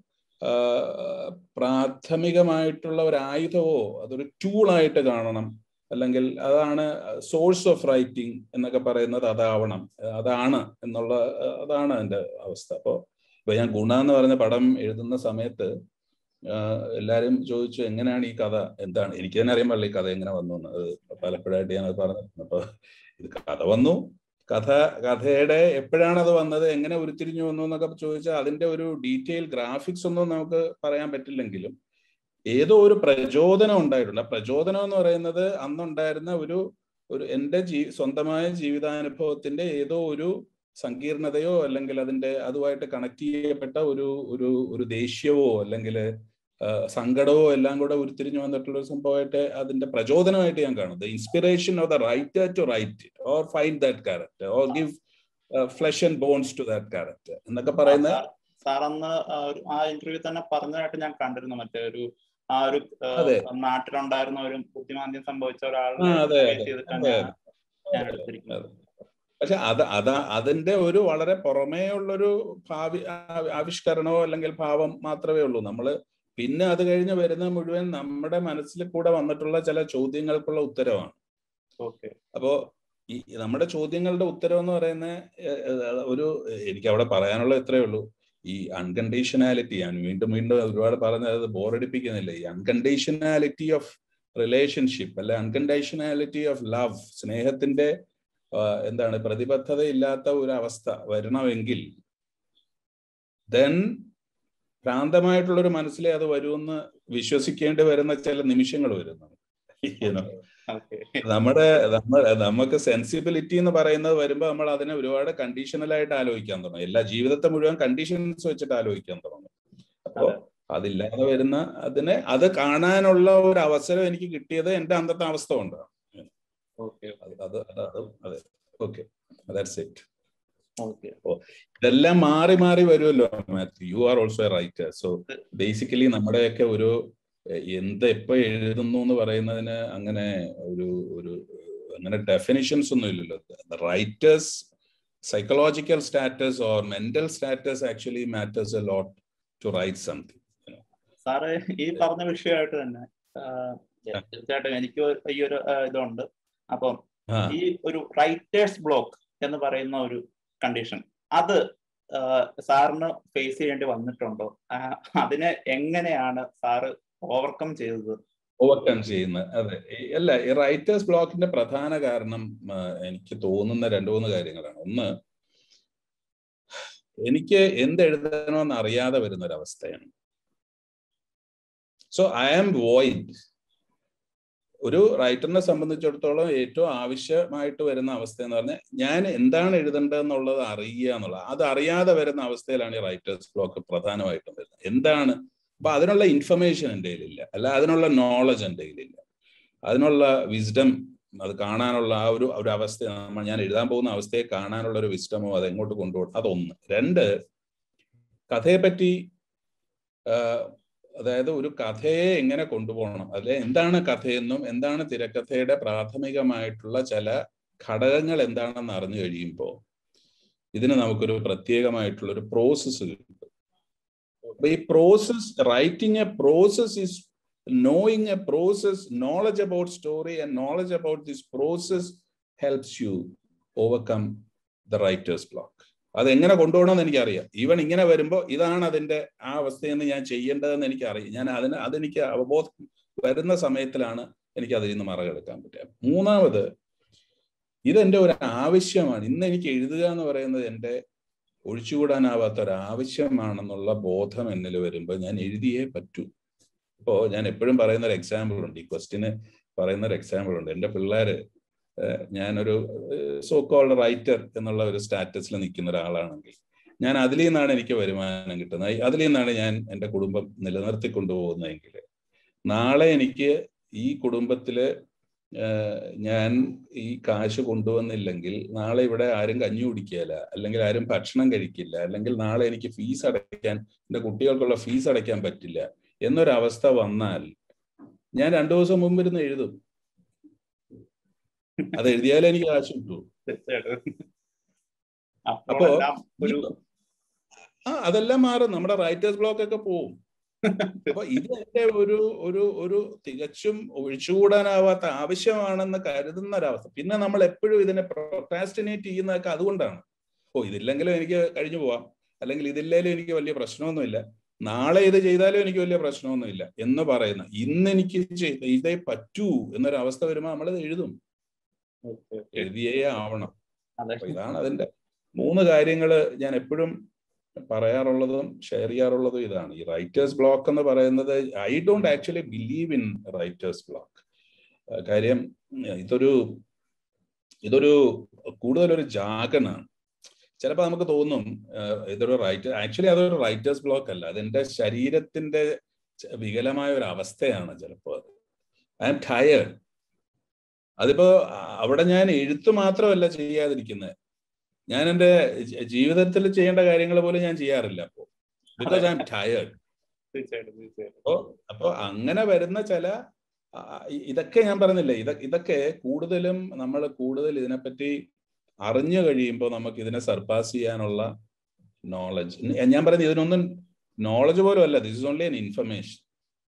പ്രാഥമികമായിട്ടുള്ള ഒരു ആയുധമോ അതൊരു ടൂളായിട്ട് കാണണം അല്ലെങ്കിൽ അതാണ് സോഴ്സ് ഓഫ് റൈറ്റിംഗ് എന്നൊക്കെ പറയുന്നത് അതാവണം അതാണ് എന്നുള്ള അതാണ് അതിന്റെ അവസ്ഥ അപ്പോൾ ഇപ്പൊ ഞാൻ ഗുണ എന്ന് പറഞ്ഞ പടം എഴുതുന്ന സമയത്ത് എല്ലാരും ചോദിച്ചു എങ്ങനെയാണ് ഈ കഥ എന്താണ് എനിക്ക് തന്നെ അറിയാൻ പാടില്ല ഈ കഥ എങ്ങനെ വന്നു എന്ന് അത് പലപ്പോഴായിട്ട് ഞാൻ അത് പറഞ്ഞിട്ടുണ്ട് അപ്പൊ ഇത് കഥ വന്നു കഥ കഥയുടെ എപ്പോഴാണ് അത് വന്നത് എങ്ങനെ ഉരുത്തിരിഞ്ഞു വന്നു എന്നൊക്കെ ചോദിച്ചാൽ അതിന്റെ ഒരു ഡീറ്റെയിൽ ഗ്രാഫിക്സ് ഒന്നും നമുക്ക് പറയാൻ പറ്റില്ലെങ്കിലും ഏതോ ഒരു പ്രചോദനം ഉണ്ടായിട്ടുണ്ട് ആ പ്രചോദനം എന്ന് പറയുന്നത് അന്നുണ്ടായിരുന്ന ഒരു ഒരു എൻ്റെ ജീ സ്വന്തമായ ജീവിതാനുഭവത്തിന്റെ ഏതോ ഒരു സങ്കീർണതയോ അല്ലെങ്കിൽ അതിന്റെ അതുമായിട്ട് കണക്ട് ചെയ്യപ്പെട്ട ഒരു ഒരു ഒരു ദേഷ്യമോ അല്ലെങ്കിൽ സങ്കടമോ എല്ലാം കൂടെ ഉരുത്തിരിഞ്ഞു വന്നിട്ടുള്ള ഒരു സംഭവമായിട്ട് അതിന്റെ പ്രചോദനമായിട്ട് ഞാൻ കാണും the inspiration of the writer to write or find that character or give flesh and bones to that character എന്നൊക്കെ പറയുന്ന സാർ അന്ന് ആ ഇന്റർവ്യൂ തന്നെ പറഞ്ഞതായിട്ട് ഞാൻ കണ്ടിരുന്നു മറ്റേ ഒരു ആ ഒരു നാട്ടിലുണ്ടായിരുന്ന ഒരു ബുദ്ധിമാന്ദ്യം സംഭവിച്ച ഒരാളെ ചെയ്തിട്ടാണ് ഞാൻ എടുത്തിരിക്കുന്നത് പക്ഷെ അത് അത് അതിന്റെ ഒരു വളരെ പുറമേ ഉള്ളൊരു ഭാവി ആവിഷ്കരണമോ അല്ലെങ്കിൽ ഭാവം മാത്രമേ ഉള്ളൂ നമ്മള് പിന്നെ അത് കഴിഞ്ഞ് വരുന്ന മുഴുവൻ നമ്മുടെ മനസ്സിൽ കൂടെ വന്നിട്ടുള്ള ചില ചോദ്യങ്ങൾക്കുള്ള ഉത്തരവാണ് അപ്പോ ഈ നമ്മുടെ ചോദ്യങ്ങളുടെ ഉത്തരം എന്ന് പറയുന്ന ഒരു എനിക്ക് അവിടെ പറയാനുള്ള ഇത്രയേ ഉള്ളൂ ഈ അൺകണ്ടീഷനാലിറ്റി ഞാൻ വീണ്ടും വീണ്ടും ഒരുപാട് പറഞ്ഞത് ബോറടിപ്പിക്കുന്നില്ല ഈ അൺകണ്ടീഷനാലിറ്റി ഓഫ് റിലേഷൻഷിപ്പ് അല്ലെ അൺകണ്ടീഷനാലിറ്റി ഓഫ് ലവ് സ്നേഹത്തിന്റെ എന്താണ് പ്രതിബദ്ധത ഇല്ലാത്ത ഒരു അവസ്ഥ വരണമെങ്കിൽ ദെൻ ഭ്രാന്തമായിട്ടുള്ള ഒരു മനസ്സിലെ അത് വരുമെന്ന് വിശ്വസിക്കേണ്ടി വരുന്ന ചില നിമിഷങ്ങൾ വരുന്നു നമ്മുടെ നമ്മൾ നമുക്ക് സെൻസിബിലിറ്റി എന്ന് പറയുന്നത് വരുമ്പോൾ നമ്മൾ അതിനെ ഒരുപാട് കണ്ടീഷണലായിട്ട് ആലോചിക്കാൻ തുടങ്ങും എല്ലാ ജീവിതത്തെ മുഴുവൻ കണ്ടീഷൻസ് വെച്ചിട്ട് ആലോചിക്കാൻ തുടങ്ങും അപ്പോ അതില്ലാതെ വരുന്ന അതിനെ അത് കാണാനുള്ള ഒരു അവസരം എനിക്ക് കിട്ടിയത് എന്റെ അന്നത്തെ അവസ്ഥ കൊണ്ടാണ് അത് അതെ ഓക്കെ ദാറ്റ്സ് ഇറ്റ് ഇതെല്ലാം മാറി മാറി വരുമല്ലോ Mathew you are also a writer so basically നമ്മുടെയൊക്കെ ഒരു എന്ത് എപ്പോ എഴുതുന്നു എന്ന് പറയുന്നതിന് അങ്ങനെ ഒരു ഒരു അങ്ങനെ ഡെഫിനിഷൻസ് ഒന്നും ഇല്ലല്ലോ writers psychological status or mental status actually matters a lot to write something sir ഈ പറഞ്ഞ വിഷയമായിട്ട് തന്നെ തീർച്ചയായിട്ടും എനിക്ക് ഈ ഒരു ഇതുണ്ട് അപ്പം ഈ ഒരു റൈറ്റേഴ്സ് ബ്ലോക്ക് എന്ന് പറയുന്ന ഒരു കണ്ടീഷൻ അത് സാറിന് ഫേസ് ചെയ്യേണ്ടി വന്നിട്ടുണ്ടോ അതിനെ എങ്ങനെയാണ് സാറ് ഓവർകം ചെയ്തത് ഓവർകം ചെയ്യുന്നത് അതെ അല്ല ഈ റൈറ്റേഴ്സ് ബ്ലോക്കിന്റെ പ്രധാന കാരണം എനിക്ക് തോന്നുന്ന രണ്ടു മൂന്ന് കാര്യങ്ങളാണ് ഒന്ന് എനിക്ക് എന്ത് എഴുതണമെന്ന് അറിയാതെ വരുന്ന ഒരു അവസ്ഥയാണ് സോ ഐ ആം വോയിഡ് ഒരു റൈറ്ററിനെ സംബന്ധിച്ചിടത്തോളം ഏറ്റവും ആവശ്യമായിട്ട് വരുന്ന അവസ്ഥ എന്ന് പറഞ്ഞാൽ ഞാൻ എന്താണ് എഴുതേണ്ടതെന്നുള്ളത് അറിയുക എന്നുള്ളത് അത് അറിയാതെ വരുന്ന അവസ്ഥയിലാണ് ഈ റൈറ്റേഴ്സ് ബ്ലോക്ക് പ്രധാനമായിട്ടും വരുന്നത് എന്താണ് അപ്പൊ അതിനുള്ള ഇൻഫർമേഷൻ എൻ്റെ കയ്യിലില്ല അല്ല അതിനുള്ള നോളജ് എൻ്റെ കയ്യിലില്ല അതിനുള്ള വിസ്ഡം അത് കാണാനുള്ള ആ ഒരു ഒരു അവസ്ഥ നമ്മൾ ഞാൻ എഴുതാൻ പോകുന്ന അവസ്ഥയെ കാണാനുള്ള ഒരു വിസ്ഡമോ അത് എങ്ങോട്ട് കൊണ്ടുപോകും അതൊന്ന് രണ്ട് കഥയെപ്പറ്റി അതായത് ഒരു കഥയെ എങ്ങനെ കൊണ്ടുപോകണം അല്ലെ എന്താണ് കഥയെന്നും എന്താണ് തിരക്കഥയുടെ പ്രാഥമികമായിട്ടുള്ള ചില ഘടകങ്ങൾ എന്താണെന്ന് അറിഞ്ഞു കഴിയുമ്പോൾ ഇതിന് നമുക്കൊരു പ്രത്യേകമായിട്ടുള്ള ഒരു പ്രോസസ്സ് കിട്ടും അപ്പൊ ഈ process writing a process is knowing a process knowledge about story and knowledge about this process helps you overcome the writer's block അതെങ്ങനെ കൊണ്ടുപോകണമെന്ന് എനിക്കറിയാം ഈവൻ ഇങ്ങനെ വരുമ്പോൾ ഇതാണ് അതിന്റെ ആ അവസ്ഥയെന്ന് ഞാൻ ചെയ്യേണ്ടതെന്ന് എനിക്കറിയാം ഞാൻ അതിന് അതെനിക്ക് അവബോധം വരുന്ന സമയത്തിലാണ് എനിക്ക് അതിൽ നിന്ന് മറകെടുക്കാൻ പറ്റുക മൂന്നാമത് ഇതെന്റെ ഒരു ആവശ്യമാണ് ഇന്ന് എനിക്ക് എഴുതുക എന്ന് പറയുന്നത് എൻ്റെ ഒഴിച്ചുകൂടാനാവാത്ത ഒരു ആവശ്യമാണെന്നുള്ള ബോധം എന്നിൽ വരുമ്പോൾ ഞാൻ എഴുതിയേ പറ്റൂ ഇപ്പോ ഞാൻ എപ്പോഴും പറയുന്ന ഒരു എക്സാമ്പിൾ ഉണ്ട് ഈ ക്വസ്റ്റിന് പറയുന്ന ഒരു എക്സാമ്പിൾ ഉണ്ട് എൻ്റെ പിള്ളേര് ഞാനൊരു സോ കോൾഡ് റൈറ്റർ എന്നുള്ള ഒരു സ്റ്റാറ്റസിൽ നിൽക്കുന്ന ഒരാളാണെങ്കിൽ ഞാൻ അതിൽ നിന്നാണ് എനിക്ക് വരുമാനം കിട്ടുന്നത് അതിൽ നിന്നാണ് ഞാൻ എൻ്റെ കുടുംബം നിലനിർത്തിക്കൊണ്ടുപോകുന്നതെങ്കിൽ നാളെ എനിക്ക് ഈ കുടുംബത്തില് ഞാൻ ഈ കാശ് കൊണ്ടുവന്നില്ലെങ്കിൽ നാളെ ഇവിടെ ആരും കഞ്ഞി കുടിക്കുകയില്ല അല്ലെങ്കിൽ ആരും ഭക്ഷണം കഴിക്കില്ല അല്ലെങ്കിൽ നാളെ എനിക്ക് ഫീസ് അടയ്ക്കാൻ എൻ്റെ കുട്ടികൾക്കുള്ള ഫീസ് അടയ്ക്കാൻ പറ്റില്ല എന്നൊരവസ്ഥ വന്നാൽ ഞാൻ രണ്ടു ദിവസം മുമ്പ് ഇരുന്ന് എഴുതും അത് എഴുതിയാലേ എനിക്ക് കാശ് കിട്ടൂ അപ്പോ ആ അതെല്ലാം മാറും നമ്മുടെ റൈറ്റേഴ്സ് ബ്ലോക്ക് ഒക്കെ പോവും അപ്പൊ ഇത് എന്റെ ഒരു ഒരു ഒരു തികച്ചും ഒഴിച്ചുകൂടാനാവാത്ത ആവശ്യമാണെന്ന് കരുതുന്ന ഒരവസ്ഥ പിന്നെ നമ്മൾ എപ്പോഴും ഇതിനെ പ്രൊക്കാസ്റ്റിനേറ്റ് ചെയ്യുന്നതൊക്കെ അതുകൊണ്ടാണ് ഓ ഇതില്ലെങ്കിലും എനിക്ക് കഴിഞ്ഞു പോവാം അല്ലെങ്കിൽ ഇതില്ലേലും എനിക്ക് വലിയ പ്രശ്നമൊന്നുമില്ല നാളെ ഇത് ചെയ്താലും എനിക്ക് വലിയ പ്രശ്നമൊന്നുമില്ല എന്ന് പറയുന്ന ഇന്ന് എനിക്ക് ഇതേ പറ്റൂ എന്നൊരവസ്ഥ വരുമ്പോൾ നമ്മളത് എഴുതും എഴുതിയേ ആവണം അപ്പൊ ഇതാണ് അതിന്റെ മൂന്ന് കാര്യങ്ങൾ ഞാൻ എപ്പോഴും പറയാറുള്ളതും ഷെയർ ചെയ്യാറുള്ളതും ഇതാണ് ഈ റൈറ്റേഴ്സ് ബ്ലോക്ക് എന്ന് പറയുന്നത് I don't actually believe in writer's block കാര്യം ഇതൊരു ഇതൊരു കൂടുതലൊരു ജാഗനാണ് ചിലപ്പോൾ നമുക്ക് തോന്നും ഇതൊരു റൈറ്റർ ആക്ച്വലി അതൊരു റൈറ്റേഴ്സ് ബ്ലോക്ക് അല്ല അതെന്റെ ശരീരത്തിന്റെ വികലമായ ഒരു അവസ്ഥയാണ് ചിലപ്പോൾ അത് ഐ എം ടയേർഡ് അതിപ്പോ അവിടെ ഞാൻ എഴുത്ത് മാത്രമല്ല ചെയ്യാതിരിക്കുന്നത് ഞാൻ എൻ്റെ ജീവിതത്തിൽ ചെയ്യേണ്ട കാര്യങ്ങൾ പോലും ഞാൻ ചെയ്യാറില്ല അപ്പോ ബിക്കോസ് ഐ എം ടയേർഡ് അപ്പോ അപ്പോ അങ്ങനെ വരുന്ന ചില ഇതൊക്കെ ഞാൻ പറഞ്ഞില്ലേ ഇത ഇതൊക്കെ കൂടുതലും നമ്മൾ കൂടുതൽ ഇതിനെപ്പറ്റി അറിഞ്ഞു കഴിയുമ്പോൾ നമുക്ക് ഇതിനെ സർപ്പാസ് ചെയ്യാനുള്ള നോളജ് ഞാൻ പറയുന്നത് ഇതിനൊന്നും നോളജ് പോലും അല്ല this is only an information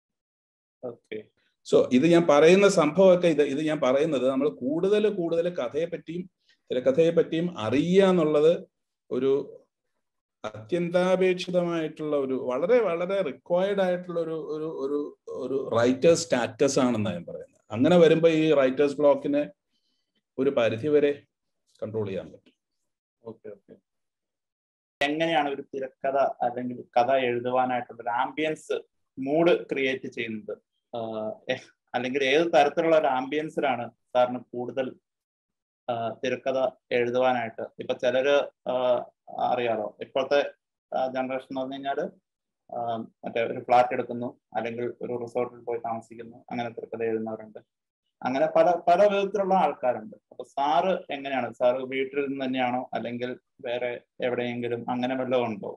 so ഇത് ഞാൻ പറയുന്ന സംഭവമൊക്കെ ഇത് ഇത് ഞാൻ പറയുന്നത് നമ്മൾ കൂടുതൽ കൂടുതൽ കഥയെ പറ്റിയും തിരക്കഥയെ പറ്റിയും അറിയുക എന്നുള്ളത് ഒരു അത്യന്താപേക്ഷിതമായിട്ടുള്ള ഒരു വളരെ വളരെ റിക്വയർഡ് ആയിട്ടുള്ള ഒരു ഒരു ഒരു ഒരു റൈറ്റേഴ്സ് സ്റ്റാറ്റസ് ആണെന്നാണ് ഞാൻ പറയുന്നത് അങ്ങനെ വരുമ്പോൾ ഈ റൈറ്റേഴ്സ് ബ്ലോക്കിനെ ഒരു പരിധി വരെ കൺട്രോൾ ചെയ്യാൻ പറ്റും ഓക്കെ ഓക്കെ എങ്ങനെയാണ് ഒരു തിരക്കഥ അല്ലെങ്കിൽ കഥ എഴുതുവാനായിട്ടുള്ള ഒരു ആംബിയൻസ് മൂഡ് ക്രിയേറ്റ് ചെയ്യുന്നത് അല്ലെങ്കിൽ ഏത് തരത്തിലുള്ള ഒരു ആംബിയൻസിലാണ് സാറിന് കൂടുതൽ തിരക്കഥ എഴുതുവാനായിട്ട് ഇപ്പൊ ചിലര് അറിയാലോ ഇപ്പോഴത്തെ ജനറേഷൻ എന്ന് പറഞ്ഞു കഴിഞ്ഞാല് മറ്റേ ഒരു ഫ്ലാറ്റ് എടുക്കുന്നു അല്ലെങ്കിൽ ഒരു റിസോർട്ടിൽ പോയി താമസിക്കുന്നു അങ്ങനെ തിരക്കഥ എഴുതുന്നവരുണ്ട് അങ്ങനെ പല പല വിധത്തിലുള്ള ആൾക്കാരുണ്ട് അപ്പൊ സാറ് എങ്ങനെയാണ് സാറ് വീട്ടിൽ നിന്ന് തന്നെയാണോ അല്ലെങ്കിൽ വേറെ എവിടെയെങ്കിലും അങ്ങനെ വല്ലതും ഉണ്ടോ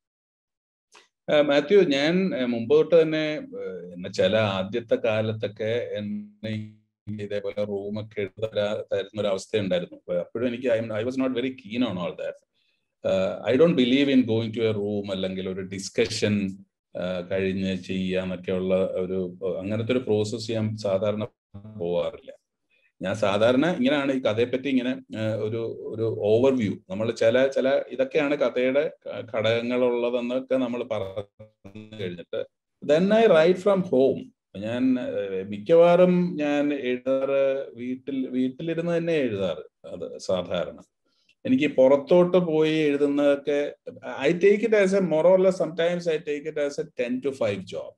മാത്യു ഞാൻ മുമ്പ് തൊട്ട് തന്നെ ചില ആദ്യത്തെ കാലത്തൊക്കെ എന്നെ ഇതേപോലെ റൂമൊക്കെ എടുത്ത് തരുന്ന ഒരു അവസ്ഥ ഉണ്ടായിരുന്നു അപ്പോഴും എനിക്ക് I was not very keen on all that I don't believe in going to a room അല്ലെങ്കിൽ ഒരു ഡിസ്കഷൻ കഴിഞ്ഞ് ചെയ്യാന്നൊക്കെയുള്ള ഒരു അങ്ങനത്തെ ഒരു പ്രോസസ്സ് ഞാൻ സാധാരണ പോവാറില്ല ഞാൻ സാധാരണ ഇങ്ങനെയാണ് ഈ കഥയെപ്പറ്റി ഇങ്ങനെ ഒരു ഒരു ഓവർവ്യൂ നമ്മൾ ചില ചില ഇതൊക്കെയാണ് കഥയുടെ ഘടകങ്ങളുള്ളതെന്നൊക്കെ നമ്മൾ പറഞ്ഞു കഴിഞ്ഞിട്ട് then I write from home ഞാൻ മിക്കവാറും ഞാൻ എഴുതാറ് വീട്ടിൽ വീട്ടിലിരുന്ന് തന്നെ എഴുതാറ് അത് സാധാരണ എനിക്ക് പുറത്തോട്ട് പോയി എഴുതുന്നതൊക്കെ I take it as a മൊറോല്ല sometimes I take it as a ten to five job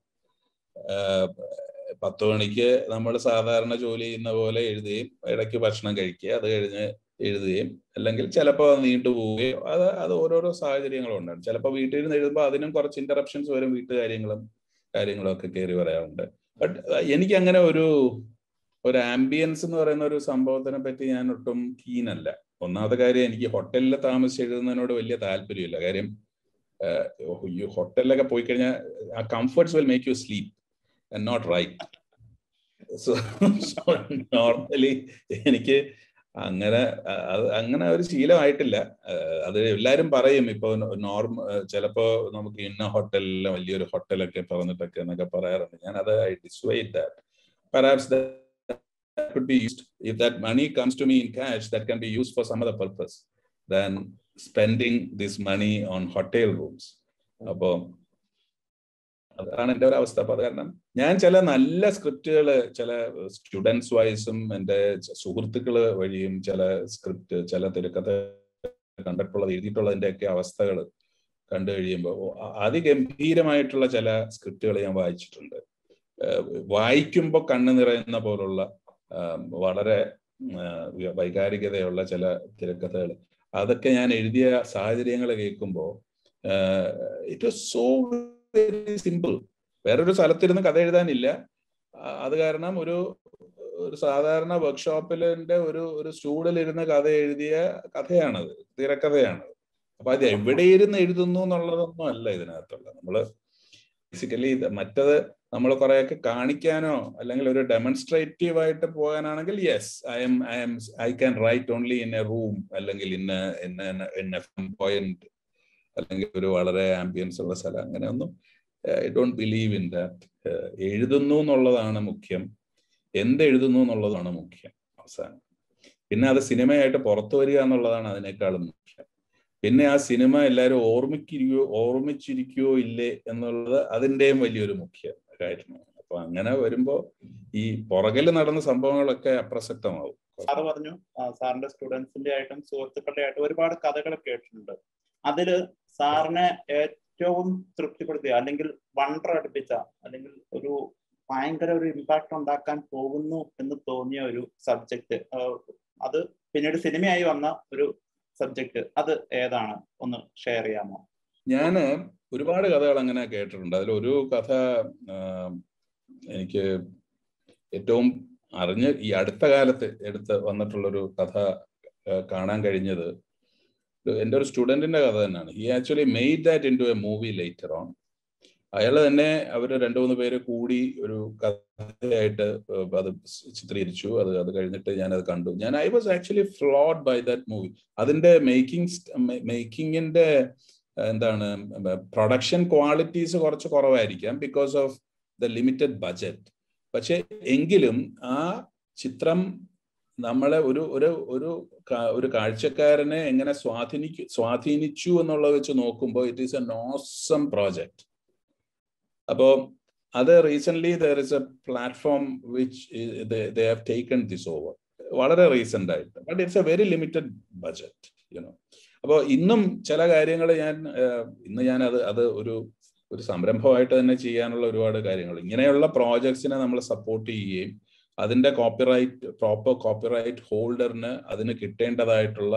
പത്ത് മണിക്ക് നമ്മൾ സാധാരണ ജോലി ചെയ്യുന്ന പോലെ എഴുതുകയും ഇടയ്ക്ക് ഭക്ഷണം കഴിക്കുക അത് കഴിഞ്ഞ് എഴുതുകയും അല്ലെങ്കിൽ ചിലപ്പോൾ നീണ്ടു പോവുകയോ അത് അത് ഓരോരോ സാഹചര്യങ്ങളും ഉണ്ടാകും ചിലപ്പോൾ വീട്ടിൽ ഇരുന്ന് എഴുതുമ്പോൾ അതിനും കുറച്ച് ഇന്ററപ്ഷൻസ് വരും വീട്ടുകാര്യങ്ങളും കാര്യങ്ങളും ഒക്കെ കയറി പറയാറുണ്ട് ബട്ട് എനിക്ക് അങ്ങനെ ഒരു ഒരു ആംബിയൻസ് എന്ന് പറയുന്ന ഒരു സംഭവത്തിനെ പറ്റി ഞാൻ ഒട്ടും കീനല്ല ഒന്നാമത്തെ കാര്യം എനിക്ക് ഹോട്ടലിൽ താമസിച്ച് എഴുതുന്നതിനോട് വലിയ താല്പര്യമില്ല കാര്യം ഈ ഹോട്ടലിലൊക്കെ പോയി കഴിഞ്ഞാൽ ആ comforts will make you sleep and not write so normally എനിക്ക് അങ്ങനെ അത് അങ്ങനെ ഒരു ശീലമായിട്ടില്ല അത് എല്ലാരും പറയും ഇപ്പൊ നോർമ ചിലപ്പോ നമുക്ക് ഇന്ന ഹോട്ടലിൽ വലിയൊരു ഹോട്ടലൊക്കെ പറഞ്ഞിട്ടൊക്കെ എന്നൊക്കെ പറയാറുണ്ട് ഞാൻ അത് I decide that perhaps could be used if that money comes to me in cash that can be used for some other purpose than spending this money on hotel rooms അപ്പോൾ അതാണ് എൻ്റെ ഒരു അവസ്ഥ അപ്പൊ അത് കാരണം ഞാൻ ചില നല്ല സ്ക്രിപ്റ്റുകൾ ചില സ്റ്റുഡൻസ് വൈസും എൻ്റെ സുഹൃത്തുക്കള് വഴിയും ചില സ്ക്രിപ്റ്റ് ചില തിരക്കഥ കണ്ടിട്ടുള്ളത് എഴുതിയിട്ടുള്ളതിൻ്റെ ഒക്കെ അവസ്ഥകൾ കണ്ടു കഴിയുമ്പോൾ അതിഗംഭീരമായിട്ടുള്ള ചില സ്ക്രിപ്റ്റുകൾ ഞാൻ വായിച്ചിട്ടുണ്ട് വായിക്കുമ്പോൾ കണ്ണു നിറയുന്ന പോലുള്ള വളരെ വൈകാരികതയുള്ള ചില തിരക്കഥകൾ അതൊക്കെ ഞാൻ എഴുതിയ സാഹചര്യങ്ങൾ കേൾക്കുമ്പോൾ it was so very simple വേറൊരു സ്ഥലത്തിരുന്ന് കഥ എഴുതാനില്ല അത് കാരണം ഒരു ഒരു സാധാരണ വർക്ക്ഷോപ്പിലിന്റെ ഒരു ഒരു സ്റ്റൂഡിലിരുന്ന് കഥ എഴുതിയ കഥയാണത് തിരക്കഥയാണത് അപ്പൊ അത് എവിടെ ഇരുന്ന് എഴുതുന്നു എന്നുള്ളതൊന്നും അല്ല ഇതിനകത്തുള്ള നമ്മള് ബേസിക്കലി മറ്റത് നമ്മൾ കുറെയൊക്കെ കാണിക്കാനോ അല്ലെങ്കിൽ ഒരു ഡെമോൺസ്ട്രേറ്റീവ് ആയിട്ട് പോകാനാണെങ്കിൽ yes I'm I'm I can write only in a room അല്ലെങ്കിൽ ഇൻ ഇൻ എ പോയിന്റ് അല്ലെങ്കിൽ ഒരു വളരെ ആംബിയൻസ് ഉള്ള സ്ഥലം അങ്ങനെയൊന്നും I don't believe in that എഴുതുന്നു എന്നുള്ളതാണ് മുഖ്യം എന്ത് എഴുതുന്നു എന്നുള്ളതാണ് മുഖ്യം അവസാനം പിന്നെ അത് സിനിമയായിട്ട് പുറത്തു വരിക എന്നുള്ളതാണ് അതിനേക്കാളും മുഖ്യം പിന്നെ ആ സിനിമ എല്ലാവരും ഓർമ്മിക്കുകയോ ഓർമ്മിച്ചിരിക്കുകയോ ഇല്ലേ എന്നുള്ളത് അതിൻ്റെയും വലിയൊരു മുഖ്യ കാര്യമാണ് അപ്പൊ അങ്ങനെ വരുമ്പോ ഈ പുറകിൽ നടന്ന സംഭവങ്ങളൊക്കെ അപ്രസക്തമാവും സാറ് പറഞ്ഞു സാറിന്റെ സ്റ്റുഡൻസിന്റെ ആയിട്ടും സുഹൃത്തുക്കളുടെ ആയിട്ടും ഒരുപാട് കഥകൾ കേട്ടിട്ടുണ്ട് അതില് സാറിനെ ഏറ്റവും തൃപ്തിപ്പെടുത്തിയ അല്ലെങ്കിൽ വണ്ടർ അടുപ്പിച്ച അല്ലെങ്കിൽ ഒരു ഭയങ്കര ഒരു ഇമ്പാക്ട് ഉണ്ടാക്കാൻ പോകുന്നു എന്ന് തോന്നിയ ഒരു സബ്ജക്ട് അത് പിന്നീട് സിനിമയായി വന്ന ഒരു സബ്ജക്ട് അത് ഏതാണ് ഒന്ന് ഷെയർ ചെയ്യാമോ ഞാന് ഒരുപാട് കഥകൾ അങ്ങനെ കേട്ടിട്ടുണ്ട് അതിൽ ഒരു കഥ എനിക്ക് ഏറ്റവും അറിഞ്ഞ് ഈ അടുത്ത കാലത്ത് എടുത്ത് വന്നിട്ടുള്ളൊരു കഥ കാണാൻ കഴിഞ്ഞത് എൻ്റെ ഒരു സ്റ്റുഡൻറ്റിന്റെ കഥ തന്നെയാണ് he actually made that into a movie later on അയാൾ തന്നെ അവർ രണ്ടു മൂന്ന് പേര് കൂടി ഒരു കഥയായിട്ട് അത് ചിത്രീകരിച്ചു അത് അത് കഴിഞ്ഞിട്ട് ഞാൻ അത് കണ്ടു ഞാൻ I was actually floored by that movie അതിന്റെ മേക്കിംഗ് മേക്കിങ്ങിന്റെ എന്താണ് പ്രൊഡക്ഷൻ ക്വാളിറ്റീസ് കുറച്ച് കുറവായിരിക്കാം because of the limited budget പക്ഷെ എങ്കിലും ആ ചിത്രം നമ്മളെ ഒരു ഒരു ഒരു ഒരു കാഴ്ചക്കാരനെ എങ്ങനെ സ്വാധീനിക്കു സ്വാധീനിച്ചു എന്നുള്ളത് വെച്ച് നോക്കുമ്പോൾ ഇറ്റ് ഈസ് എ നോസം പ്രോജക്റ്റ് അപ്പോ അത് recent there is a platform which they have taken this over വളരെ റീസെന്റ് ആയിട്ട് but it's a very limited budget you know അപ്പോൾ ഇന്നും ചില കാര്യങ്ങൾ ഞാൻ ഇന്ന് ഞാൻ അത് അത് ഒരു ഒരു സംരംഭമായിട്ട് തന്നെ ചെയ്യാനുള്ള ഒരുപാട് കാര്യങ്ങൾ ഇങ്ങനെയുള്ള പ്രോജക്ട്സിനെ നമ്മൾ സപ്പോർട്ട് ചെയ്യുകയും അതിന്റെ കോപ്പിറൈറ്റ് പ്രോപ്പർ കോപ്പിറൈറ്റ് ഹോൾഡറിന് അതിന് കിട്ടേണ്ടതായിട്ടുള്ള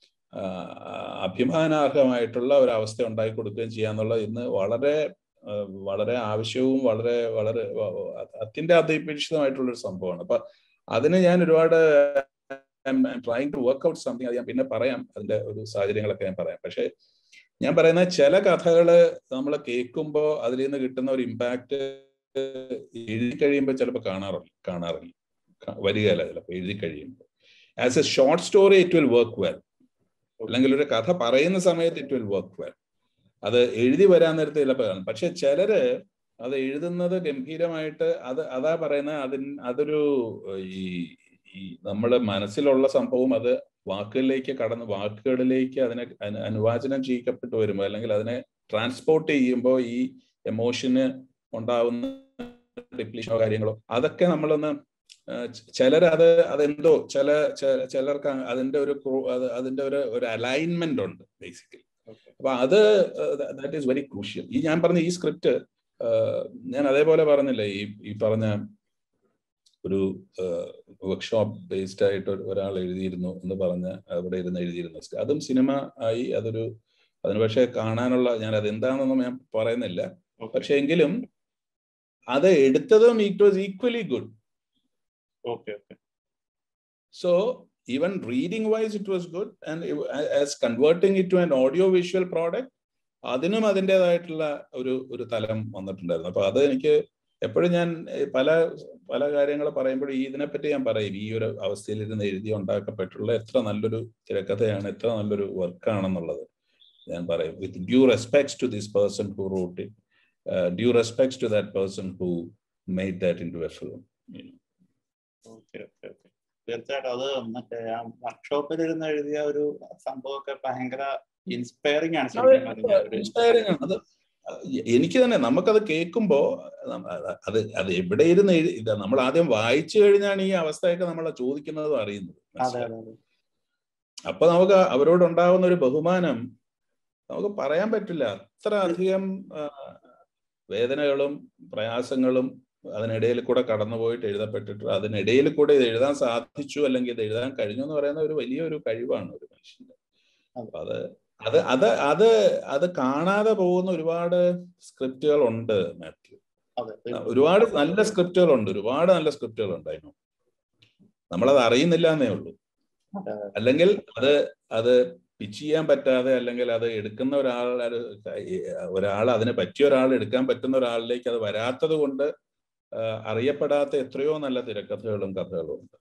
അഭിമാനാർഹമായിട്ടുള്ള ഒരു അവസ്ഥ ഉണ്ടാക്കി കൊടുക്കുകയും ചെയ്യാന്നുള്ളത് ഇന്ന് വളരെ വളരെ ആവശ്യവും വളരെ വളരെ അത്യന്താപേക്ഷിതമായിട്ടുള്ള ഒരു സംഭവമാണ് അപ്പൊ അതിന് ഞാൻ ഒരുപാട് trying to work out something അത് ഞാൻ പിന്നെ പറയാം അതിന്റെ ഒരു സാഹചര്യങ്ങളൊക്കെ ഞാൻ പറയാം പക്ഷെ ഞാൻ പറയുന്ന ചില കഥകള് നമ്മൾ കേൾക്കുമ്പോൾ അതിൽ നിന്ന് കിട്ടുന്ന ഒരു ഇമ്പാക്ട് എഴുതി കഴിയുമ്പോൾ ചിലപ്പോൾ കാണാറില്ല കാണാറില്ല വരികയല്ല ചിലപ്പോൾ എഴുതി കഴിയുമ്പോൾ as a short story it will work well അല്ലെങ്കിൽ ഒരു കഥ പറയുന്ന സമയത്ത് ഇറ്റ് വിൽ വർക്ക് വെൽ അത് എഴുതി വരാൻ നേരത്തെ ചിലപ്പോൾ കാണും പക്ഷെ ചിലര് അത് എഴുതുന്നത് ഗംഭീരമായിട്ട് അത് അതാ പറയുന്നത് അതിന് അതൊരു ഈ ഈ നമ്മുടെ മനസ്സിലുള്ള സംഭവം അത് വാക്കുകളിലേക്ക് കടന്ന് വാക്കുകളിലേക്ക് അതിനെ അനുവാചനം ചെയ്യിക്കപ്പെട്ടു വരുമ്പോൾ അല്ലെങ്കിൽ അതിനെ ട്രാൻസ്പോർട്ട് ചെയ്യുമ്പോൾ ഈ എമോഷന് ഉണ്ടാവുന്ന ഡിപ്ലീഷനോ കാര്യങ്ങളോ അതൊക്കെ നമ്മളൊന്ന് ചിലർ അത് അതെന്തോ ചില ചിലർക്ക് അതിന്റെ ഒരു അതിന്റെ ഒരു ഒരു അലൈൻമെന്റ് ഉണ്ട് ബേസിക്കലി അപ്പൊ അത് ദാറ്റ് ഈസ് വെരി ക്രൂഷ്യൽ ഈ ഞാൻ പറഞ്ഞ ഈ സ്ക്രിപ്റ്റ് ഞാൻ അതേപോലെ പറഞ്ഞില്ലേ ഈ ഈ പറഞ്ഞ ഒരു വർക്ക്ഷോപ്പ് ബേസ്ഡ് ആയിട്ട് ഒരാൾ എഴുതിയിരുന്നു എന്ന് പറഞ്ഞ് അവിടെ ഇരുന്ന് എഴുതിയിരുന്നു അതും സിനിമ ആയി അതൊരു അതിന് പക്ഷെ കാണാനുള്ള ഞാൻ അത് എന്താണെന്നൊന്നും ഞാൻ പറയുന്നില്ല പക്ഷെ എങ്കിലും അത് എടുത്തതും it was equally good so even reading wise it was good and as converting it to an audio visual product അതിനും അതിൻ്റെതായിട്ടുള്ള ഒരു ഒരു തലം വന്നിട്ടുണ്ടായിരുന്നു അപ്പൊ അത് എനിക്ക് എപ്പോഴും ഞാൻ പല പല കാര്യങ്ങൾ പറയുമ്പോൾ ഈ ഇതിനെപ്പറ്റി ഞാൻ പറയും ഈ ഒരു അവസ്ഥയിലിരുന്ന് എഴുതി ഉണ്ടാക്കപ്പെട്ടുള്ള എത്ര നല്ലൊരു തിരക്കഥയാണ് എത്ര നല്ലൊരു വർക്കാണെന്നുള്ളത് ഞാൻ പറയും with due respects to this person who wrote it due respects to that person who made that into a film തീർച്ചയായിട്ടും അത് മറ്റേ ആ വർക്ക്ഷോപ്പിൽ ഇരുന്ന് എഴുതിയ ഒരു സംഭവമൊക്കെ ഭയങ്കര ഇൻസ്പയറിംഗ് ആണ് ശരിക്കും പറഞ്ഞാൽ ഒരു ഇൻസ്പയറിംഗ് ആണ് അത് എനിക്ക് തന്നെ നമുക്കത് കേൾക്കുമ്പോ അത് അത് എവിടെ ഇരുന്ന് എഴു- ഇത് നമ്മൾ ആദ്യം വായിച്ചു കഴിഞ്ഞാണ് ഈ അവസ്ഥയൊക്കെ നമ്മൾ ചോദിക്കുന്നതും അറിയുന്നത് അതെ അതെ അതെ അപ്പൊ നമുക്ക് അവരോടുണ്ടാകുന്ന ഒരു ബഹുമാനം നമുക്ക് പറയാൻ പറ്റില്ല അത്ര അധികം ആ, വേദനകളും പ്രയാസങ്ങളും അതിനിടയിൽ കൂടെ കടന്നുപോയിട്ട് എഴുതപ്പെട്ടിട്ട് അതിനിടയിൽ കൂടെ ഇത് എഴുതാൻ സാധിച്ചു അല്ലെങ്കിൽ ഇത് എഴുതാൻ കഴിഞ്ഞു എന്ന് പറയുന്ന ഒരു വലിയൊരു കഴിവാണ് ഒരു മനുഷ്യന്റെ അപ്പൊ അത് അത് അത് അത് അത് കാണാതെ പോകുന്ന ഒരുപാട് സ്ക്രിപ്റ്റുകൾ ഉണ്ട് മാത്യു അതെ ഒരുപാട് നല്ല സ്ക്രിപ്റ്റുകളുണ്ട് ഒരുപാട് നല്ല സ്ക്രിപ്റ്റുകളുണ്ട് അതിന് നമ്മളത് അറിയുന്നില്ല എന്നേ ഉള്ളൂ അതെ അതെ അല്ലെങ്കിൽ അത് അത് പിച്ച് ചെയ്യാൻ പറ്റാതെ അല്ലെങ്കിൽ അത് എടുക്കുന്ന ഒരാൾ അത് ഒരാൾ അതിന് പറ്റിയ ഒരാൾ എടുക്കാൻ പറ്റുന്ന ഒരാളിലേക്ക് അത് വരാത്തത് കൊണ്ട് ആ, അറിയപ്പെടാത്ത എത്രയോ നല്ല തിരക്കഥകളും കഥകളും ഉണ്ട്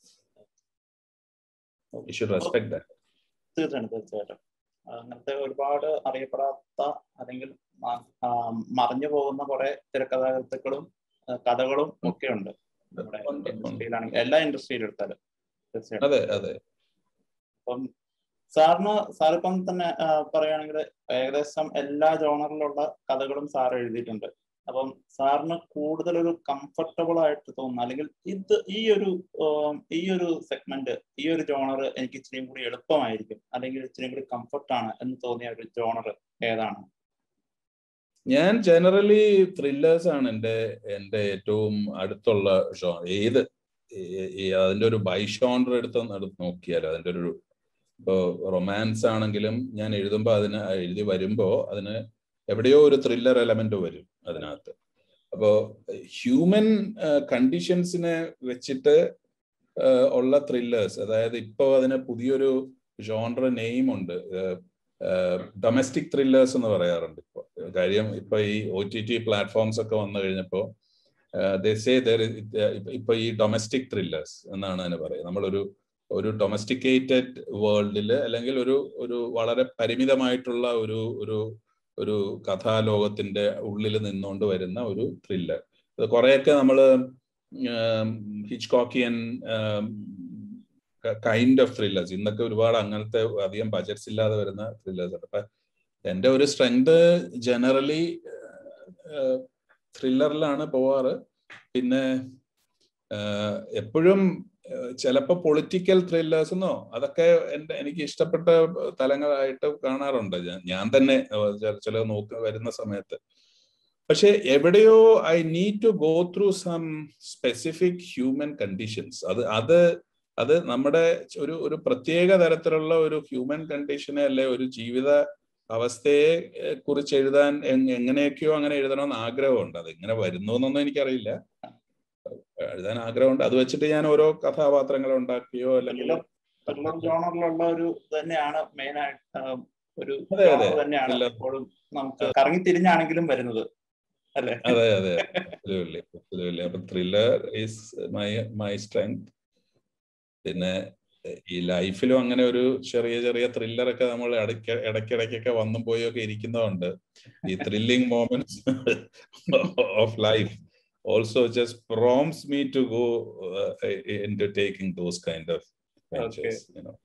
യു ഷുഡ് റെസ്പെക്ട് ദാറ്റ് തീർച്ചയായിട്ടും തീർച്ചയായിട്ടും അങ്ങനത്തെ ഒരുപാട് അറിയപ്പെടാത്ത അല്ലെങ്കിൽ മ- ആ, മറഞ്ഞു പോകുന്ന കുറെ തിരക്കഥാകൃത്തുക്കളും ആ, കഥകളും ഒക്കെ ഉണ്ട് നമ്മുടെ ഉണ്ട്, ഉണ്ട്. ഇൻഡസ്ട്രിയിലാണെങ്കിൽ എല്ലാ ഇൻഡസ്ട്രിയിലും എടുത്താലും തീർച്ചയായിട്ടും അതെ അതെ അപ്പം സാറിന് സാറിപ്പം തന്നെ ആ, പറയുകയാണെങ്കിൽ ഏകദേശം എല്ലാ ജോണറിലുള്ള കഥകളും സാർ എഴുതിയിട്ടുണ്ട് അപ്പം സാറിന് കൂടുതൽ ഒരു കംഫർട്ടബിൾ ആയിട്ട് തോന്നുന്ന അല്ലെങ്കിൽ ഇത് ഈ ഒരു ആം, ഈ ഒരു സെഗ്മെന്റ് ഈ ഒരു ജോണർ എനിക്ക് ഇച്ചിരി കൂടി എളുപ്പമായിരിക്കും അല്ലെങ്കിൽ ഇച്ചിരി കൂടി കംഫർട്ടാണ് എന്ന് തോന്നിയ ഒരു ജോണർ ഏതാണ് ഞാൻ ജനറലി ത്രില്ലേഴ്സ് ആണ് എൻ്റെ എൻ്റെ ഏറ്റവും അടുത്തുള്ള ഷോ ഏത് ഈ- ഈ അതിന്റെ ഒരു ബൈ ഷോണ്ടർ എടുത്ത് എടുത്ത് നോക്കിയാൽ അതിന്റെ ഒരു ഇപ്പോ റൊമാൻസ് ആണെങ്കിലും ഞാൻ എഴുതുമ്പോൾ അതിന് എഴുതി വരുമ്പോ അതിന് എവിടെയോ ഒരു ത്രില്ലർ എലമെന്റ് വരും അതിനകത്ത് അപ്പോ ഹ്യൂമൻ കണ്ടീഷൻസിനെ വെച്ചിട്ട് ആ, ഉള്ള ത്രില്ലേഴ്സ് അതായത് ഇപ്പോ അതിന് പുതിയൊരു ജോൺറ നെയിം ഉണ്ട് ഡൊമസ്റ്റിക് ത്രില്ലേഴ്സ് എന്ന് പറയാറുണ്ട് ഇപ്പോൾ കാര്യം ഇപ്പൊ ഈ ഒ ടി ടി പ്ലാറ്റ്ഫോംസ് ഒക്കെ വന്നു കഴിഞ്ഞപ്പോ സേ ഇപ്പൊ ഈ ഡൊമസ്റ്റിക് ത്രില്ലേഴ്സ് എന്നാണ് അതിന് പറയുക നമ്മളൊരു ഒരു ഡൊമസ്റ്റിക്കേറ്റഡ് വേൾഡിൽ അല്ലെങ്കിൽ ഒരു ഒരു വളരെ പരിമിതമായിട്ടുള്ള ഒരു ഒരു ഒരു കഥാലോകത്തിന്റെ ഉള്ളിൽ നിന്നുകൊണ്ട് വരുന്ന ഒരു ത്രില്ലർ ഇത് കുറെയൊക്കെ നമ്മൾ ഹിച്ച്കോക്കിയൻ കൈൻഡ് ഓഫ് ത്രില്ലേഴ്സ് ഇന്നൊക്കെ ഒരുപാട് അങ്ങനത്തെ അധികം ബജറ്റ്സ് ഇല്ലാതെ വരുന്ന ത്രില്ലേഴ്സ് ഉണ്ട് അപ്പൊ എന്റെ ഒരു സ്ട്രെങ്ത് ജനറലി ത്രില്ലറിലാണ് പോവാറ് പിന്നെ എപ്പോഴും ചിലപ്പോൾ പൊളിറ്റിക്കൽ ത്രില്ലേഴ്സ് എന്നോ അതൊക്കെ എൻ്റെ എനിക്ക് ഇഷ്ടപ്പെട്ട തലങ്ങളായിട്ട് കാണാറുണ്ട് ഞാൻ- ഞാൻ തന്നെ ചില നോക്ക വരുന്ന സമയത്ത് പക്ഷെ എവിടെയോ I need to go through some specific human conditions അത് അത് അത് നമ്മുടെ ഒരു ഒരു പ്രത്യേക തരത്തിലുള്ള ഒരു ഹ്യൂമൻ കണ്ടീഷനെ അല്ലെ ഒരു ജീവിത അവസ്ഥയെ എ, കുറിച്ച് എഴുതാൻ എങ്- എങ്ങനെയൊക്കെയോ അങ്ങനെ എഴുതണമെന്ന് ആഗ്രഹമുണ്ട് അത് എങ്ങനെ വരുന്നു എന്നൊന്നും എനിക്കറിയില്ല എഴുതാൻ ആഗ്രഹമുണ്ട് അത് വെച്ചിട്ട് ഞാൻ ഓരോ കഥാപാത്രങ്ങൾ ഉണ്ടാക്കിയോ അല്ലെങ്കിൽ ത്രില്ലർ ജോണറിലുള്ള ഒരു ഇത് തന്നെയാണ് മെയിൻ ആയിട്ട് ആ, ഒരു അതെ, അതെ. genre തന്നെയാണ് Thriller. എപ്പോഴും നമുക്ക് കറങ്ങി തിരിഞ്ഞാണെങ്കിലും വരുന്നത് അല്ലെ അതെ അതെ absolutely, absolutely. അപ്പൊ thriller is my my strength പിന്നെ ഈ ലൈഫിലും അങ്ങനെ ഒരു ചെറിയ ചെറിയ ത്രില്ലറൊക്കെ നമ്മൾ ഇടയ്ക്ക് ഇടയ്ക്കിടയ്ക്കൊക്കെ വന്നും പോയൊക്കെ ഇരിക്കുന്നതുകൊണ്ട് ഈ thrilling moments of life also just prompts me to go into taking those kind of ventures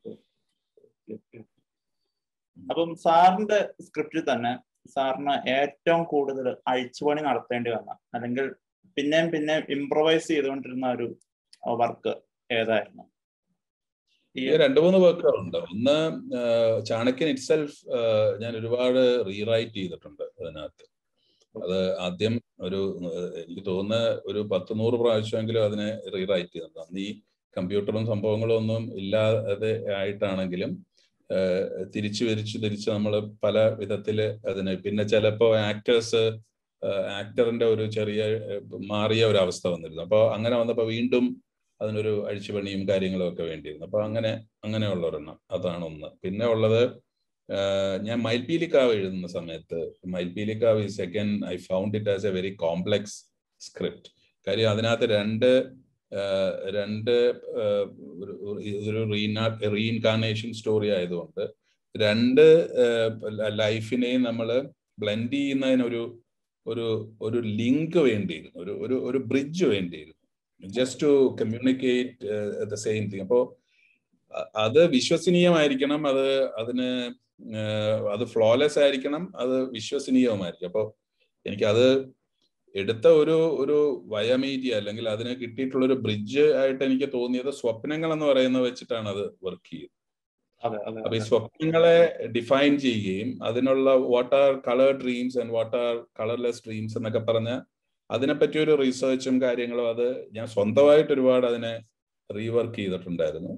അപ്പം സാറിന്റെ സ്ക്രിപ്റ്റിൽ തന്നെ സാറിന് ഏറ്റവും കൂടുതൽ അഴിച്ചുപണി നടത്തേണ്ടി വന്ന അല്ലെങ്കിൽ പിന്നെയും പിന്നെയും ഇംപ്രവൈസ് ചെയ്തുകൊണ്ടിരുന്ന ഒരു വർക്ക് ഏതായിരുന്നു ഈ ഈ രണ്ട് മൂന്ന് വർക്കുകളുണ്ട് ഒന്ന് ആഹ് ചാണക്യൻ ഇറ്റ്സെൽഫ് ഞാൻ ഒരുപാട് റീറൈറ്റ് ചെയ്തിട്ടുണ്ട് അതിനകത്ത് അത് ആദ്യം ഒരു ആഹ് എനിക്ക് തോന്നുന്ന ഒരു പത്ത് നൂറ് പ്രാവശ്യമെങ്കിലും അതിനെ റീറൈറ്റ് ചെയ്തിട്ടുണ്ട് അന്ന് ഈ കമ്പ്യൂട്ടറും സംഭവങ്ങളും ഒന്നും ഇല്ലാതെ ആയിട്ടാണെങ്കിലും ആഹ് തിരിച്ചു തിരിച്ചു തിരിച്ച് നമ്മൾ പല വിധത്തില് അതിന് പിന്നെ ചിലപ്പോ ആക്ടേഴ്സ് ആക്ടറിന്റെ ഒരു ചെറിയ ആഹ് മാറിയ ഒരു അവസ്ഥ വന്നിരുന്നു അപ്പോൾ അങ്ങനെ വന്നപ്പോൾ വീണ്ടും അതിനൊരു അഴിച്ചുപണിയും കാര്യങ്ങളും ഒക്കെ വേണ്ടിയിരുന്നു അപ്പൊ അങ്ങനെ അങ്ങനെയുള്ള ഒരെണ്ണം അതാണ് ഒന്ന് പിന്നെ ഉള്ളത് ആഹ് ഞാൻ മൈൽപീലിക്കാവ് എഴുതുന്ന സമയത്ത് Mayilpeelikkavu is again I found it as a very complex script കാര്യം അതിനകത്ത് രണ്ട് ആഹ് രണ്ട് ആഹ് ഒരു- ഒരു- ഇതൊരു റീനാ റീഇൻകാർണേഷൻ സ്റ്റോറി ആയതുകൊണ്ട് രണ്ട് ലൈഫിനെയും നമ്മൾ ബ്ലെൻഡ് ചെയ്യുന്നതിനൊരു ഒരു ഒരു ലിങ്ക് വേണ്ടിയിരുന്നു ഒരു ഒരു ഒരു ബ്രിഡ്ജ് വേണ്ടിയിരുന്നു just to communicate the same thing അപ്പോ അ- അത് വിശ്വസനീയമായിരിക്കണം അത് അതിന് അത് ഫ്ലോലെസ് ആയിരിക്കണം അത് വിശ്വസനീയവുമായിരിക്കും അപ്പോൾ എനിക്കത് എടുത്ത ഒരു ഒരു വയമീഡിയ അല്ലെങ്കിൽ അതിന് കിട്ടിയിട്ടുള്ള ഒരു ബ്രിഡ്ജ് ആയിട്ട് എനിക്ക് തോന്നിയത് സ്വപ്നങ്ങൾ എന്ന് പറയുന്നത് വെച്ചിട്ടാണ് അത് വർക്ക് ചെയ്തത് അപ്പൊ ഈ സ്വപ്നങ്ങളെ ഡിഫൈൻ ചെയ്യുകയും അതിനുള്ള what are colour dreams and what are colourless dreams എന്നൊക്കെ പറഞ്ഞ അതിനെപ്പറ്റി ഒരു റിസർച്ചും കാര്യങ്ങളും അത് ഞാൻ സ്വന്തമായിട്ട് ഒരുപാട് അതിനെ റീവർക്ക് ചെയ്തിട്ടുണ്ടായിരുന്നു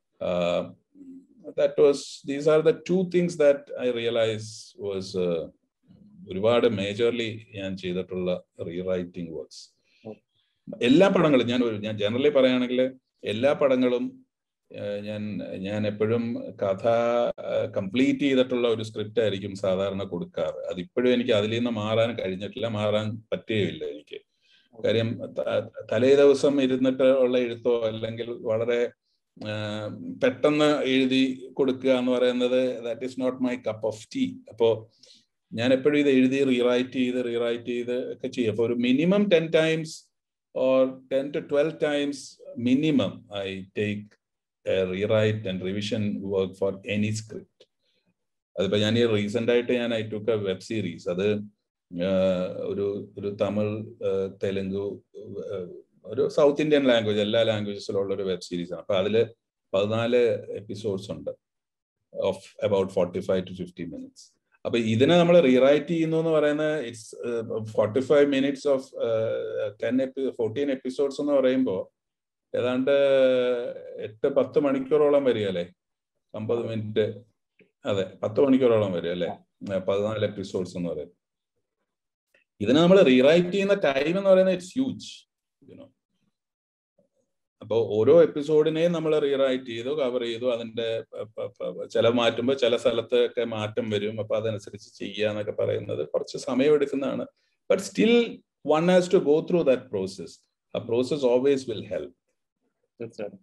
that was these are the two things that I realise was ഒരുപാട് മേജർലി ഞാൻ ചെയ്തിട്ടുള്ള റീറൈറ്റിംഗ് വർക്ക്സ് എല്ലാ പടങ്ങളും ഞാൻ ഞാൻ ജനറലി പറയുകയാണെങ്കിൽ എല്ലാ പടങ്ങളും ഞാൻ ഞാൻ എപ്പോഴും കഥ കംപ്ലീറ്റ് ചെയ്തിട്ടുള്ള ഒരു സ്ക്രിപ്റ്റ് ആയിരിക്കും സാധാരണ കൊടുക്കാറ് അതിപ്പോഴും എനിക്ക് അതിൽ നിന്ന് മാറാൻ കഴിഞ്ഞിട്ടില്ല മാറാൻ പറ്റുകയില്ല എനിക്ക് കാര്യം തലേ ദിവസം ഇരുന്നിട്ട് ഉള്ള എഴുത്തോ അല്ലെങ്കിൽ വളരെ പെട്ടെന്ന് എഴുതി കൊടുക്കുക എന്ന് പറയുന്നത് that is not my cup of tea അപ്പോ ഞാൻ എപ്പോഴും ഇത് എഴുതി റീറൈറ്റ് ചെയ്ത് റീറൈറ്റ് ചെയ്ത് ഒക്കെ ചെയ്യും അപ്പോൾ ഒരു minimum ten times or ten to twelve times minimum I take rewrite and revision work for any script അതിപ്പോ ഞാൻ ഈ റീസെന്റ് ആയിട്ട് ഞാൻ I took a web series അത് ഒരു ഒരു തമിഴ് തെലുങ്ക് ഒരു സൗത്ത് ഇന്ത്യൻ ലാംഗ്വേജ് എല്ലാ ലാംഗ്വേജസിലുള്ള ഒരു വെബ് സീരീസ് ആണ് അപ്പൊ അതില് പതിനാല് എപ്പിസോഡ്സ് ഉണ്ട് of about forty five to fifty minutes അപ്പൊ ഇതിനെ നമ്മൾ റീറൈറ്റ് ചെയ്യുന്നു എന്ന് പറയുന്നത് it's forty five minutes of ten എപ്പി ഫോർട്ടീൻ എപ്പിസോഡ്സ് എന്ന് പറയുമ്പോൾ ഏതാണ്ട് എട്ട് പത്ത് മണിക്കൂറോളം വരികയല്ലേ അമ്പത് മിനിറ്റ് അതെ പത്ത് മണിക്കൂറോളം വരും അല്ലേ പതിനാല് എപ്പിസോഡ്സ് എന്ന് പറയുന്നത് ഇതിനെ നമ്മൾ റീറൈറ്റ് ചെയ്യുന്ന ടൈം എന്ന് പറയുന്നത് ഇറ്റ്സ് ഹ്യൂജ് യുനോ അപ്പോൾ ഓരോ എപ്പിസോഡിനെയും നമ്മൾ റീറൈറ്റ് ചെയ്തു കവർ ചെയ്തു അതിന്റെ ചില മാറ്റുമ്പോൾ ചില സ്ഥലത്ത് ഒക്കെ മാറ്റം വരും അപ്പൊ അതനുസരിച്ച് ചെയ്യുക എന്നൊക്കെ പറയുന്നത് കുറച്ച് സമയം എടുക്കുന്നതാണ് but still one has to go through that process ആ പ്രോസസ് ഓൾവേസ് വിൽ ഹെൽപ്പ് തീർച്ചയായിട്ടും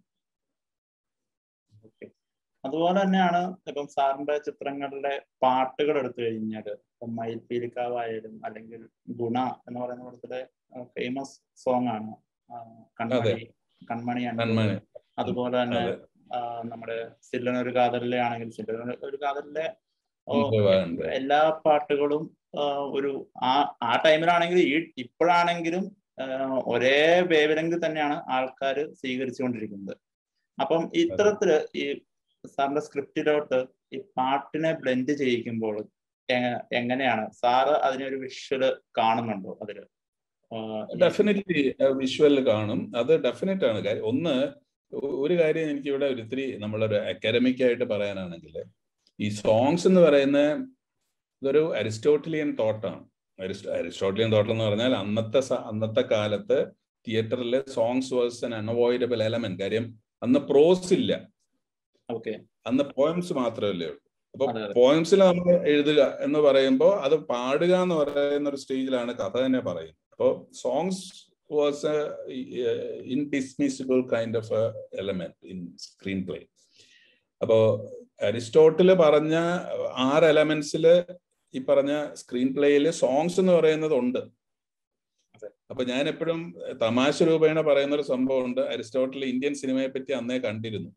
അതുപോലെ തന്നെയാണ് ഇപ്പം സാറിന്റെ ചിത്രങ്ങളുടെ പാട്ടുകൾ എടുത്തു കഴിഞ്ഞാൽ ഇപ്പം മയിൽപീലിക്കാവായാലും അല്ലെങ്കിൽ ഗുണ എന്ന് പറയുന്ന പടത്തിലെ ഫേമസ് സോങ് ആണ് കൺമണി കൺമണി അതുപോലെ തന്നെ നമ്മുടെ സില്ലനൊരു കാതലിലെ ആണെങ്കിൽ സില്ലന ഒരു കാതലിലെ എല്ലാ പാട്ടുകളും ഒരു ആ ആ ടൈമിലാണെങ്കിൽ ഈ ഇപ്പോഴാണെങ്കിലും ഒരേ വേവ് തന്നെയാണ് ആൾക്കാർ സ്വീകരിച്ചുകൊണ്ടിരിക്കുന്നത് അപ്പം ഇത്തരത്തില് ഈ സാറിന്റെ സ്ക്രിപ്റ്റിലോട്ട് ഈ പാട്ടിനെ ബ്ലെൻഡ് ചെയ്യിക്കുമ്പോൾ എങ്ങനെയാണ് സാറ് അതിനൊരു വിഷ്വല് കാണുന്നുണ്ടോ അതില് ഡെഫിനറ്റ്ലി വിഷ്വൽ കാണും അത് ഡെഫിനറ്റ് ആണ് കാര്യം ഒന്ന് ഒരു കാര്യം എനിക്ക് ഇവിടെ ഒരിത്തിരി നമ്മളൊരു അക്കാഡമിക് ആയിട്ട് പറയാനാണെങ്കിൽ ഈ സോങ്സ് എന്ന് പറയുന്ന ഇതൊരു അരിസ്റ്റോട്ടിലിയൻ തോട്ടാണ് അരിസ്റ്റോട്ടിലിയൻ തോട്ടം എന്ന് പറഞ്ഞാൽ അന്നത്തെ അന്നത്തെ കാലത്ത് തിയേറ്ററിൽ songs was an unavoidable element കാര്യം അന്ന് പ്രോസ് ഇല്ല ഓക്കെ അന്ന് പോയംസ് മാത്രമല്ലേ ഉള്ളൂ അപ്പൊ പോയംസിൽ നമ്മൾ എഴുതുക എന്ന് പറയുമ്പോൾ അത് പാടുക എന്ന് പറയുന്ന ഒരു സ്റ്റേജിലാണ് കഥ തന്നെ പറയുന്നത് അപ്പോൾ songs was indismissible kind of element in screenplay അപ്പോ അരിസ്റ്റോട്ടില് പറഞ്ഞ ആറ് എലമെന്റ്സിൽ ഈ പറഞ്ഞ സ്ക്രീൻ പ്ലേയിൽ സോങ്സ് എന്ന് പറയുന്നത് ഉണ്ട് അപ്പൊ ഞാൻ എപ്പോഴും തമാശ രൂപേണ പറയുന്ന ഒരു സംഭവം ഉണ്ട് അരിസ്റ്റോട്ടിൽ ഇന്ത്യൻ സിനിമയെ പറ്റി അന്നേ കണ്ടിരുന്നു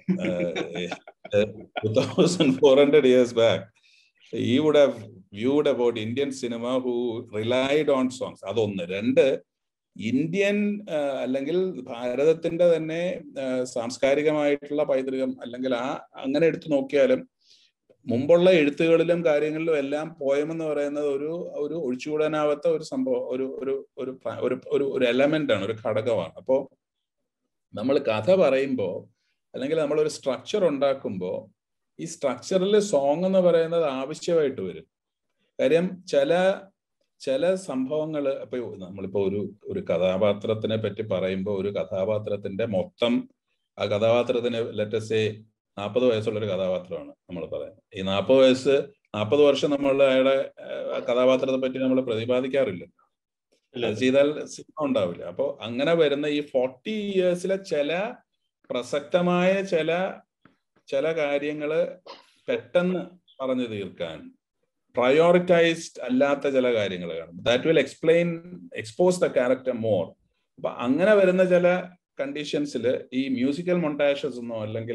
two thousand four hundred years back he would have viewed about Indian cinema who relied on songs അതൊന്ന് രണ്ട് ഇന്ത്യൻ അല്ലെങ്കിൽ ഭാരതത്തിന്റെ തന്നെ സാംസ്കാരികമായിട്ടുള്ള പൈതൃകം അല്ലെങ്കിൽ ആ അങ്ങനെ എടുത്തു നോക്കിയാലും മുമ്പുള്ള എഴുത്തുകളിലും കാര്യങ്ങളിലും എല്ലാം പോയം എന്ന് പറയുന്നത് ഒരു ഒരു ഒഴിച്ചുകൂടാനാവാത്ത ഒരു സംഭവം ഒരു ഒരു ഒരു ഒരു ഒരു എലമെന്റ് ആണ് ഒരു ഘടകമാണ് അപ്പോൾ നമ്മൾ കഥ പറയുമ്പോൾ അല്ലെങ്കിൽ നമ്മൾ ഒരു സ്ട്രക്ചർ ഉണ്ടാക്കുമ്പോൾ ഈ സ്ട്രക്ചറിൽ സോങ് എന്ന് പറയുന്നത് ആവശ്യമായിട്ട് വരും കാര്യം ചില ചില സംഭവങ്ങൾ ഇപ്പൊ നമ്മളിപ്പോ ഒരു ഒരു കഥാപാത്രത്തിനെ പറ്റി പറയുമ്പോൾ ഒരു കഥാപാത്രത്തിന്റെ മൊത്തം ആ കഥാപാത്രത്തിന് ലെറ്റസേ നാൽപ്പത് വയസ്സുള്ള ഒരു കഥാപാത്രമാണ് നമ്മൾ പറയുന്നത് ഈ നാൽപ്പത് വയസ്സ് നാൽപ്പത് വർഷം നമ്മൾ അയാളുടെ കഥാപാത്രത്തെ പറ്റി നമ്മൾ പ്രതിപാദിക്കാറില്ല അത് ചെയ്താൽ സിനിമ ഉണ്ടാവില്ല അപ്പോൾ അങ്ങനെ വരുന്ന ഈ ഫോർട്ടി ഇയേഴ്സിലെ ചില പ്രസക്തമായ ചില ചില കാര്യങ്ങള് പെട്ടെന്ന് പറഞ്ഞു തീർക്കാൻ പ്രയോറിറ്റൈസ്ഡ് അല്ലാത്ത ചില കാര്യങ്ങൾ കാണും that will explain expose the character more അപ്പൊ അങ്ങനെ വരുന്ന ചില കണ്ടീഷൻസിൽ ഈ മ്യൂസിക്കൽ മൊണ്ടാഷസ് ഒന്നോ അല്ലെങ്കിൽ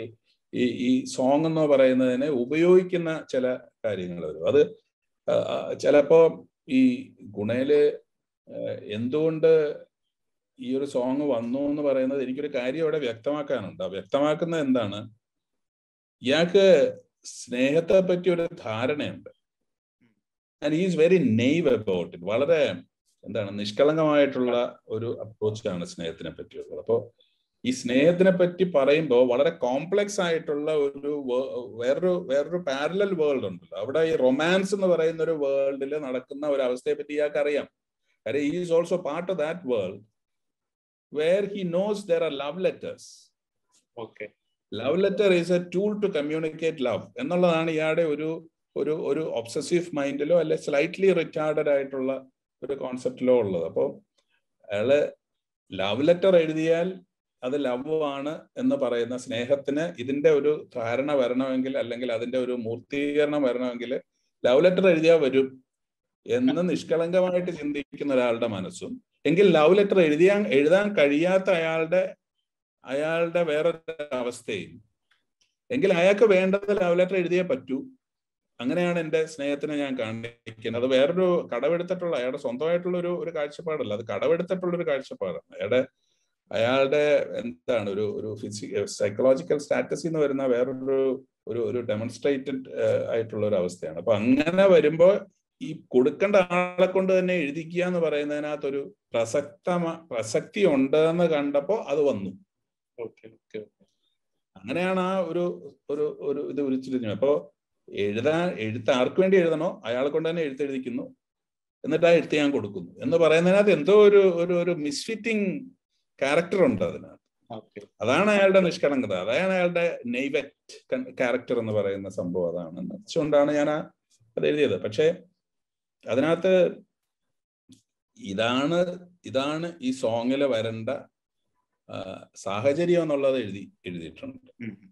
ഈ ഈ സോങ് എന്ന് പറയുന്നതിനെ ഉപയോഗിക്കുന്ന ചില കാര്യങ്ങൾ വരും അത് ചിലപ്പോ ഈ ഗുണയില് എന്തുകൊണ്ട് ഈ ഒരു സോങ് വന്നു എന്ന് പറയുന്നത് എനിക്കൊരു കാര്യം അവിടെ വ്യക്തമാക്കാനുണ്ട് ആ വ്യക്തമാക്കുന്നത് എന്താണ് ഇയാൾക്ക് സ്നേഹത്തെ പറ്റി ഒരു ധാരണയുണ്ട് and is very naive about it വളരെ എന്താണ് നിഷ്കളങ്കമായിട്ടുള്ള ഒരു അപ്രോച്ചാണ് സ്നേഹത്തിനെ പറ്റിയുള്ളത് അപ്പോൾ ഈ സ്നേഹത്തിനെ പറ്റി പറയുമ്പോൾ വളരെ കോംപ്ലക്സ് ആയിട്ടുള്ള ഒരു വേറൊരു വേറൊരു പാരലൽ വേൾഡ് ഉണ്ടല്ലോ അവിടെ ഈ റൊമാൻസ് എന്ന് പറയുന്ന ഒരു വേൾഡിൽ നടക്കുന്ന ഒരു അവസ്ഥയെ പറ്റി ഇയാൾക്ക് അറിയാം കാര്യം he is also part of that world where he knows there are love letters okay love letter is a tool to communicate love എന്നുള്ളതാണ് ഇയാളുടെ ഒരു ഒരു ഒരു ഒബ്സസീവ് മൈൻഡിലോ അല്ലെ സ്ലൈറ്റ്ലി റിറ്റാർഡഡ് ആയിട്ടുള്ള ഒരു കോൺസെപ്റ്റിലോ ഉള്ളത് അപ്പോൾ അയാള് ലവ് ലെറ്റർ എഴുതിയാൽ അത് ലവ് ആണ് എന്ന് പറയുന്ന സ്നേഹത്തിന് ഇതിന്റെ ഒരു ധാരണ വരണമെങ്കിൽ അല്ലെങ്കിൽ അതിന്റെ ഒരു മൂർത്തീകരണം വരണമെങ്കിൽ ലവ് ലെറ്റർ എഴുതിയാൽ വരും എന്ന് നിഷ്കളങ്കമായിട്ട് ചിന്തിക്കുന്ന ഒരാളുടെ മനസ്സും എങ്കിൽ ലവ് ലെറ്റർ എഴുതിയാൻ എഴുതാൻ കഴിയാത്ത അയാളുടെ അയാളുടെ വേറൊരു അവസ്ഥയും എങ്കിൽ അയാൾക്ക് വേണ്ടത് ലവ് ലെറ്റർ എഴുതിയേ പറ്റൂ അങ്ങനെയാണ് എൻ്റെ സ്നേഹത്തിനെ ഞാൻ കാണിക്കുന്നത് അത് വേറൊരു കടവെടുത്തിട്ടുള്ള അയാളുടെ സ്വന്തമായിട്ടുള്ള ഒരു ഒരു കാഴ്ചപ്പാടല്ല അത് കടവെടുത്തിട്ടുള്ള ഒരു കാഴ്ചപ്പാടാണ് അയാളുടെ അയാളുടെ എന്താണ് ഒരു ഒരു ഫിസി സൈക്കോളജിക്കൽ സ്റ്റാറ്റസിൽ നിന്ന് വരുന്ന വേറൊരു ഒരു ഒരു ഡെമോൺസ്ട്രേറ്റഡ് ആയിട്ടുള്ള ഒരു അവസ്ഥയാണ് അപ്പൊ അങ്ങനെ വരുമ്പോൾ ഈ കൊടുക്കേണ്ട ആളെ കൊണ്ട് തന്നെ എഴുതിക്കുക എന്ന് പറയുന്നതിനകത്തൊരു പ്രസക്ത പ്രസക്തി ഉണ്ട് എന്ന് കണ്ടപ്പോ അത് വന്നു അങ്ങനെയാണ് ആ ഒരു ഒരു ഒരു ഇത് ഉരിച്ചിരിഞ്ഞു അപ്പോ എഴുതാൻ എഴുത്ത് ആർക്ക് വേണ്ടി എഴുതണോ അയാളെ കൊണ്ട് തന്നെ എഴുത്തെഴുതിക്കുന്നു എന്നിട്ട് ആ എഴുത്ത് ഞാൻ കൊടുക്കുന്നു എന്ന് പറയുന്നതിനകത്ത് എന്തോ ഒരു ഒരു ഒരു മിസ്ഫിറ്റിംഗ് ക്യാരക്ടർ ഉണ്ട് അതിനകത്ത് അതാണ് അയാളുടെ നിഷ്കളങ്കത അതാണ് അയാളുടെ നെയ്വെറ്റ് ക്യാരക്ടർ എന്ന് പറയുന്ന സംഭവം അതാണ് വെച്ചുകൊണ്ടാണ് ഞാൻ ആ അത് എഴുതിയത് പക്ഷേ അതിനകത്ത് ഇതാണ് ഇതാണ് ഈ സോങ്ങിൽ വരേണ്ട സാഹചര്യം എന്നുള്ളത് എഴുതി എഴുതിയിട്ടുണ്ട്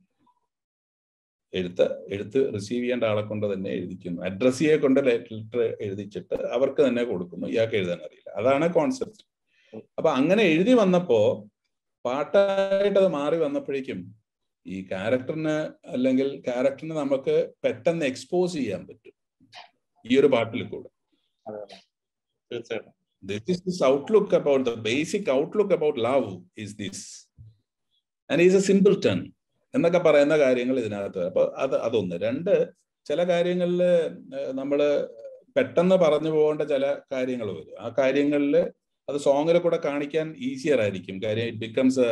എഴുത്ത് എഴുത്ത് റിസീവ് ചെയ്യേണ്ട ആളെ കൊണ്ട് തന്നെ എഴുതിക്കുന്നു അഡ്രസ്സിയെ കൊണ്ട് ലെറ്റർ എഴുതിച്ചിട്ട് അവർക്ക് തന്നെ കൊടുക്കുന്നു ഇയാൾക്ക് എഴുതാൻ അറിയില്ല അതാണ് കോൺസെപ്റ്റ് അപ്പൊ അങ്ങനെ എഴുതി വന്നപ്പോ പാട്ടായിട്ട് അത് മാറി വന്നപ്പോഴേക്കും ഈ ക്യാരക്ടറിന് അല്ലെങ്കിൽ ക്യാരക്ടറിന് നമുക്ക് പെട്ടെന്ന് എക്സ്പോസ് ചെയ്യാൻ പറ്റും ഈ ഒരു പാട്ടിൽ കൂടെ തീർച്ചയായിട്ടും this is this outlook about the basic outlook about love is this and he's a simpleton എന്നൊക്കെ പറയുന്ന കാര്യങ്ങൾ ഇതിനകത്ത് അപ്പൊ അത് അതൊന്ന് രണ്ട് ചില കാര്യങ്ങളിൽ നമ്മൾ പെട്ടെന്ന് പറഞ്ഞു പോകേണ്ട ചില കാര്യങ്ങൾ വരും ആ കാര്യങ്ങളിൽ അത് സോങ്ങിൽ കൂടെ കാണിക്കാൻ ഈസിയർ ആയിരിക്കും കാര്യം it becomes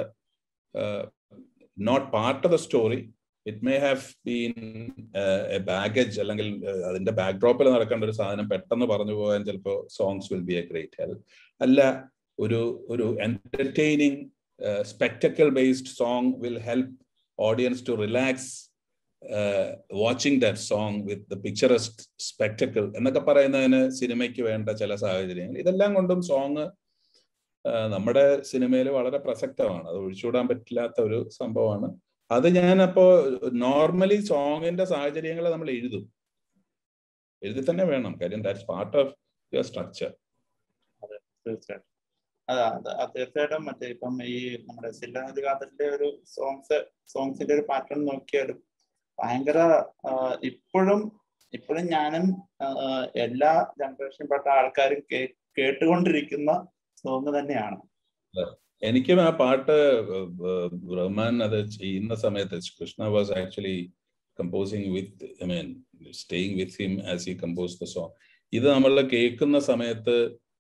not part of the story it may have been a baggage അല്ലെങ്കിൽ അതിന്റെ ബാക്ക്ഡ്രോപ്പിൽ നടക്കേണ്ട ഒരു സാധനം പെട്ടെന്ന് പറഞ്ഞു പോകാൻ ചിലപ്പോൾ songs will be a great help അല്ല ഒരു ഒരു entertaining spectacle based song will help audience to relax watching that song with the picturesque spectacle എന്നൊക്കെ പറയുന്നതിന് സിനിമയ്ക്ക് വേണ്ട ചില സാഹചര്യങ്ങൾ ഇതെല്ലാം കൊണ്ടും സോങ് നമ്മുടെ സിനിമയിൽ വളരെ പ്രസക്തമാണ് അത് ഒഴിച്ചുകൂടാൻ പറ്റില്ലാത്ത ഒരു സംഭവമാണ് അത് ഞാൻ അപ്പോ നോർമലി സോങ്ങിന്റെ സാഹചര്യങ്ങൾ നമ്മൾ എഴുതും എഴുതി തന്നെ വേണം കാര്യം that's part of your structure അതെ തീർച്ചയായിട്ടും അതെ തീർച്ചയായിട്ടും മറ്റേ ഇപ്പം ഈ നമ്മുടെ സില്ലാനദികാതന്റെ ഒരു സോങ്സ് സോങ്സിന്റെ ഒരു പാറ്റേൺ നോക്കിയാലും ഭയങ്കര ഇപ്പോഴും ഇപ്പോഴും ഞാനും എല്ലാ ജനറേഷനിൽപ്പെട്ട ആൾക്കാരും കേട്ടുകൊണ്ടിരിക്കുന്ന സോങ് തന്നെയാണ് എനിക്കും ആ പാട്ട് റഹ്മാൻ അത് ചെയ്യുന്ന സമയത്ത് Krishna was actually composing with I mean staying with him as he compose the song ഇത് നമ്മൾ കേൾക്കുന്ന സമയത്ത്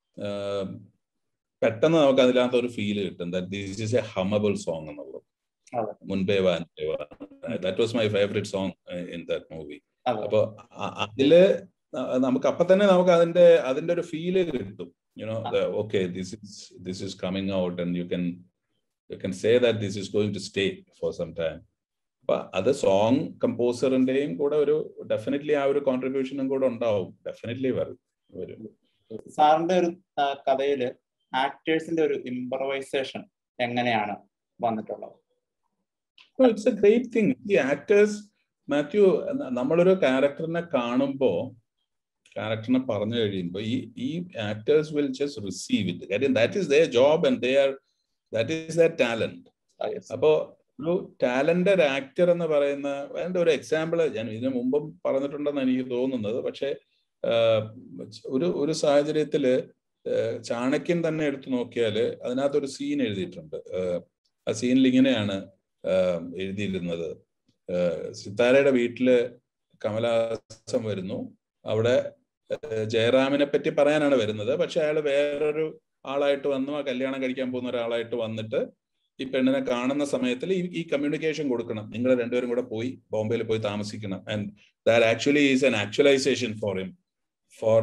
പെട്ടെന്ന് നമുക്ക് അതിനകത്ത് ഒരു ഫീൽ കിട്ടും that this is a hummable song എന്നുള്ളത് മുൻപേ one that was my favourite song in that movie അപ്പൊ അതില് നമുക്ക് അപ്പൊ തന്നെ നമുക്ക് അതിന്റെ അതിന്റെ ഒരു ഫീല് കിട്ടും you know the, okay this is this is coming out and you can you can say that this is going to stay for some time അപ്പൊ അത് സോങ് കമ്പോസറിന്റെയും കൂടെ ഒരു ഡെഫിനറ്റ്ലി ആ ഒരു കോൺട്രിബ്യൂഷനും കൂടെ ഉണ്ടാവും ഡെഫിനറ്റ്ലി വരും വരും സാറിന്റെ ഒരു കഥയില് ആക്ടേഴ്സിന്റെ ഒരു ഇംപ്രവൈസേഷൻ എങ്ങനെയാണ് വന്നിട്ടുള്ളത് ഇറ്റ്സ് എ ഗ്രേറ്റ് തിങ് ഈ ആക്ടേഴ്സ് മാത്യു നമ്മളൊരു ക്യാരക്ടറിനെ കാണുമ്പോൾ ക്യാരക്ടറിനെ പറഞ്ഞു കഴിയുമ്പോൾ ഈ ഈ actors will just receive it കാര്യം that is their job and they are that is their talent അപ്പോ ഒരു ടാലന്റഡ് ആക്ടർ എന്ന് പറയുന്ന അതിന്റെ ഒരു എക്സാമ്പിൾ ഞാൻ ഇതിനു മുമ്പും പറഞ്ഞിട്ടുണ്ടെന്ന് എനിക്ക് തോന്നുന്നത് പക്ഷെ ഒരു ഒരു സാഹചര്യത്തില് ചാണക്യൻ തന്നെ എടുത്തു നോക്കിയാൽ അതിനകത്തൊരു സീൻ എഴുതിയിട്ടുണ്ട് ആ സീനിൽ ഇങ്ങനെയാണ് എഴുതിയിരുന്നത് സിത്താരയുടെ വീട്ടില് കമലഹാസൻ വരുന്നു അവിടെ ജയറാമിനെ പറ്റി പറയാനാണ് വരുന്നത് പക്ഷെ അയാൾ വേറൊരു ആളായിട്ട് വന്നു ആ കല്യാണം കഴിക്കാൻ പോകുന്ന ഒരാളായിട്ട് വന്നിട്ട് ഈ പെണ്ണിനെ കാണുന്ന സമയത്തിൽ ഈ ഈ കമ്മ്യൂണിക്കേഷൻ കൊടുക്കണം നിങ്ങൾ രണ്ടുപേരും കൂടെ പോയി ബോംബെയിൽ പോയി താമസിക്കണം and that actually is an actualisation for him for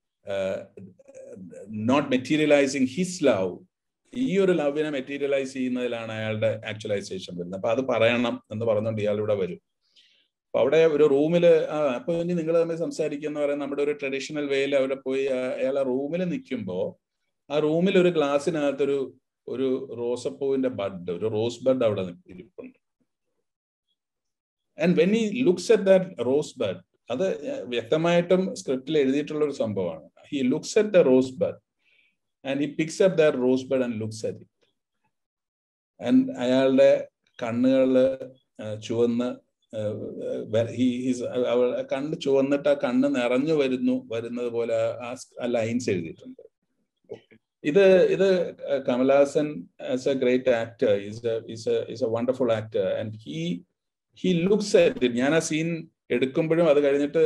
not materialising his love ഈ ഒരു ലവിനെ മെറ്റീരിയലൈസ് ചെയ്യുന്നതിലാണ് അയാളുടെ ആക്ച്വലൈസേഷൻ വരുന്നത് അപ്പൊ അത് പറയണം എന്ന് പറഞ്ഞുകൊണ്ട് ഇയാൾ ഇവിടെ വരും അപ്പൊ അവിടെ ഒരു റൂമിൽ അപ്പൊ ഇനി നിങ്ങൾ തമ്മിൽ സംസാരിക്കുന്ന പറയാൻ നമ്മുടെ ഒരു ട്രഡീഷണൽ വേയിൽ അവിടെ പോയി അയാൾ ആ റൂമിൽ നിൽക്കുമ്പോൾ ആ റൂമിൽ ഒരു ഗ്ലാസ്സിനകത്തൊരു ഒരു റോസപ്പൂവിന്റെ ബഡ് ഒരു റോസ് ബഡ് അവിടെ ഇരിപ്പുണ്ട് and when he looks at that rose bud അത് വ്യക്തമായിട്ടും സ്ക്രിപ്റ്റിൽ എഴുതിയിട്ടുള്ള ഒരു സംഭവമാണ് he looks at the rose bud and he picks up that rose bud and looks at it ആൻഡ് അയാളുടെ കണ്ണുകൾ ചുവന്ന് കണ്ണ് ചുവന്നിട്ട് ആ കണ്ണ് നിറഞ്ഞു വരുന്നു വരുന്നത് പോലെ ആ ലൈൻസ് എഴുതിയിട്ടുണ്ട് ഇത് ഇത് Kamal Haasan as a great actor is is a wonderful actor and he he looks at ഞാൻ ആ സീൻ എടുക്കുമ്പോഴും അത് കഴിഞ്ഞിട്ട്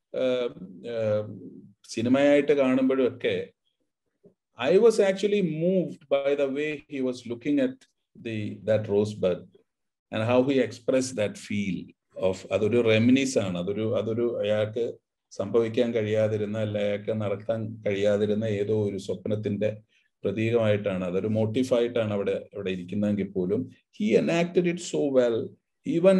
സിനിമയായിട്ട് കാണുമ്പോഴും ഒക്കെ I was actually moved by the way he was looking at the that rose bud and how he express that feel of അതൊരു reminisce ആണ് അതൊരു അതൊരു അയാൾക്ക് സംഭവിക്കാൻ കഴിയാതിരുന്ന അല്ല അയാൾക്ക് നടത്താൻ കഴിയാതിരുന്ന ഏതോ ഒരു സ്വപ്നത്തിന്റെ പ്രതീകമായിട്ടാണ് അതൊരു മോട്ടീഫായിട്ടാണ് അവിടെ അവിടെ ഇരിക്കുന്നതെങ്കിൽ പോലും he enacted it so well even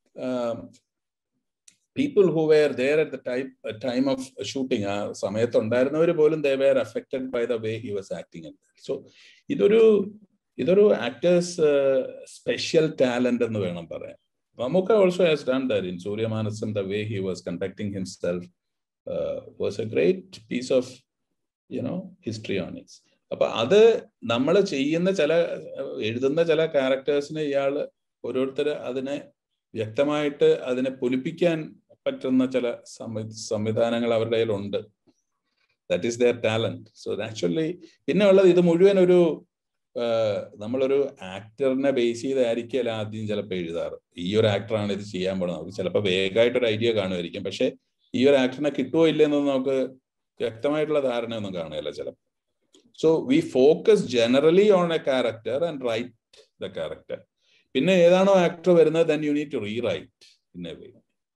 people who were there at the type time of shooting ആ സമയത്ത് ഉണ്ടായിരുന്നവർ പോലും they were affected by the way he was acting so ഇതൊരു ഇതൊരു ആക്ടേഴ്സ് സ്പെഷ്യൽ ടാലന്റ് എന്ന് വേണം പറയാൻ Mamuka also has done that in Surya Manasam, the way he was conducting himself uh, was a great piece of, you know, histrionics. അപ്പൊ അത് നമ്മൾ ചെയ്യുന്ന ചില എഴുതുന്ന ചില ക്യാരക്ടേഴ്സിനെ ഇയാൾ ഓരോരുത്തർ അതിനെ വ്യക്തമായിട്ട് അതിനെ പൊലിപ്പിക്കാൻ പറ്റുന്ന ചില സംവിധാനങ്ങൾ അവരുടെ കയ്യിലുണ്ട് that is their talent so actually പിന്നെ ഉള്ളത് ഇത് മുഴുവൻ ഒരു നമ്മളൊരു ആക്ടറിനെ ബേസ് ചെയ്തായിരിക്കില്ല ആദ്യം ചിലപ്പോൾ എഴുതാറ് ഈ ഒരു ആക്ടറാണ് ഇത് ചെയ്യാൻ പോകുന്നത് നമുക്ക് ചിലപ്പോൾ വേഗമായിട്ട് ഒരു ഐഡിയ കാണുമായിരിക്കും പക്ഷെ ഈ ഒരു ആക്ടറിനെ കിട്ടുമോ ഇല്ലെന്നൊന്നും നമുക്ക് വ്യക്തമായിട്ടുള്ള ധാരണയൊന്നും കാണുകയില്ല ചിലപ്പോൾ so we focus generally on a character and write the character പിന്നെ ഏതാണോ ആക്ടർ വരുന്നത് then you need to rewrite in a way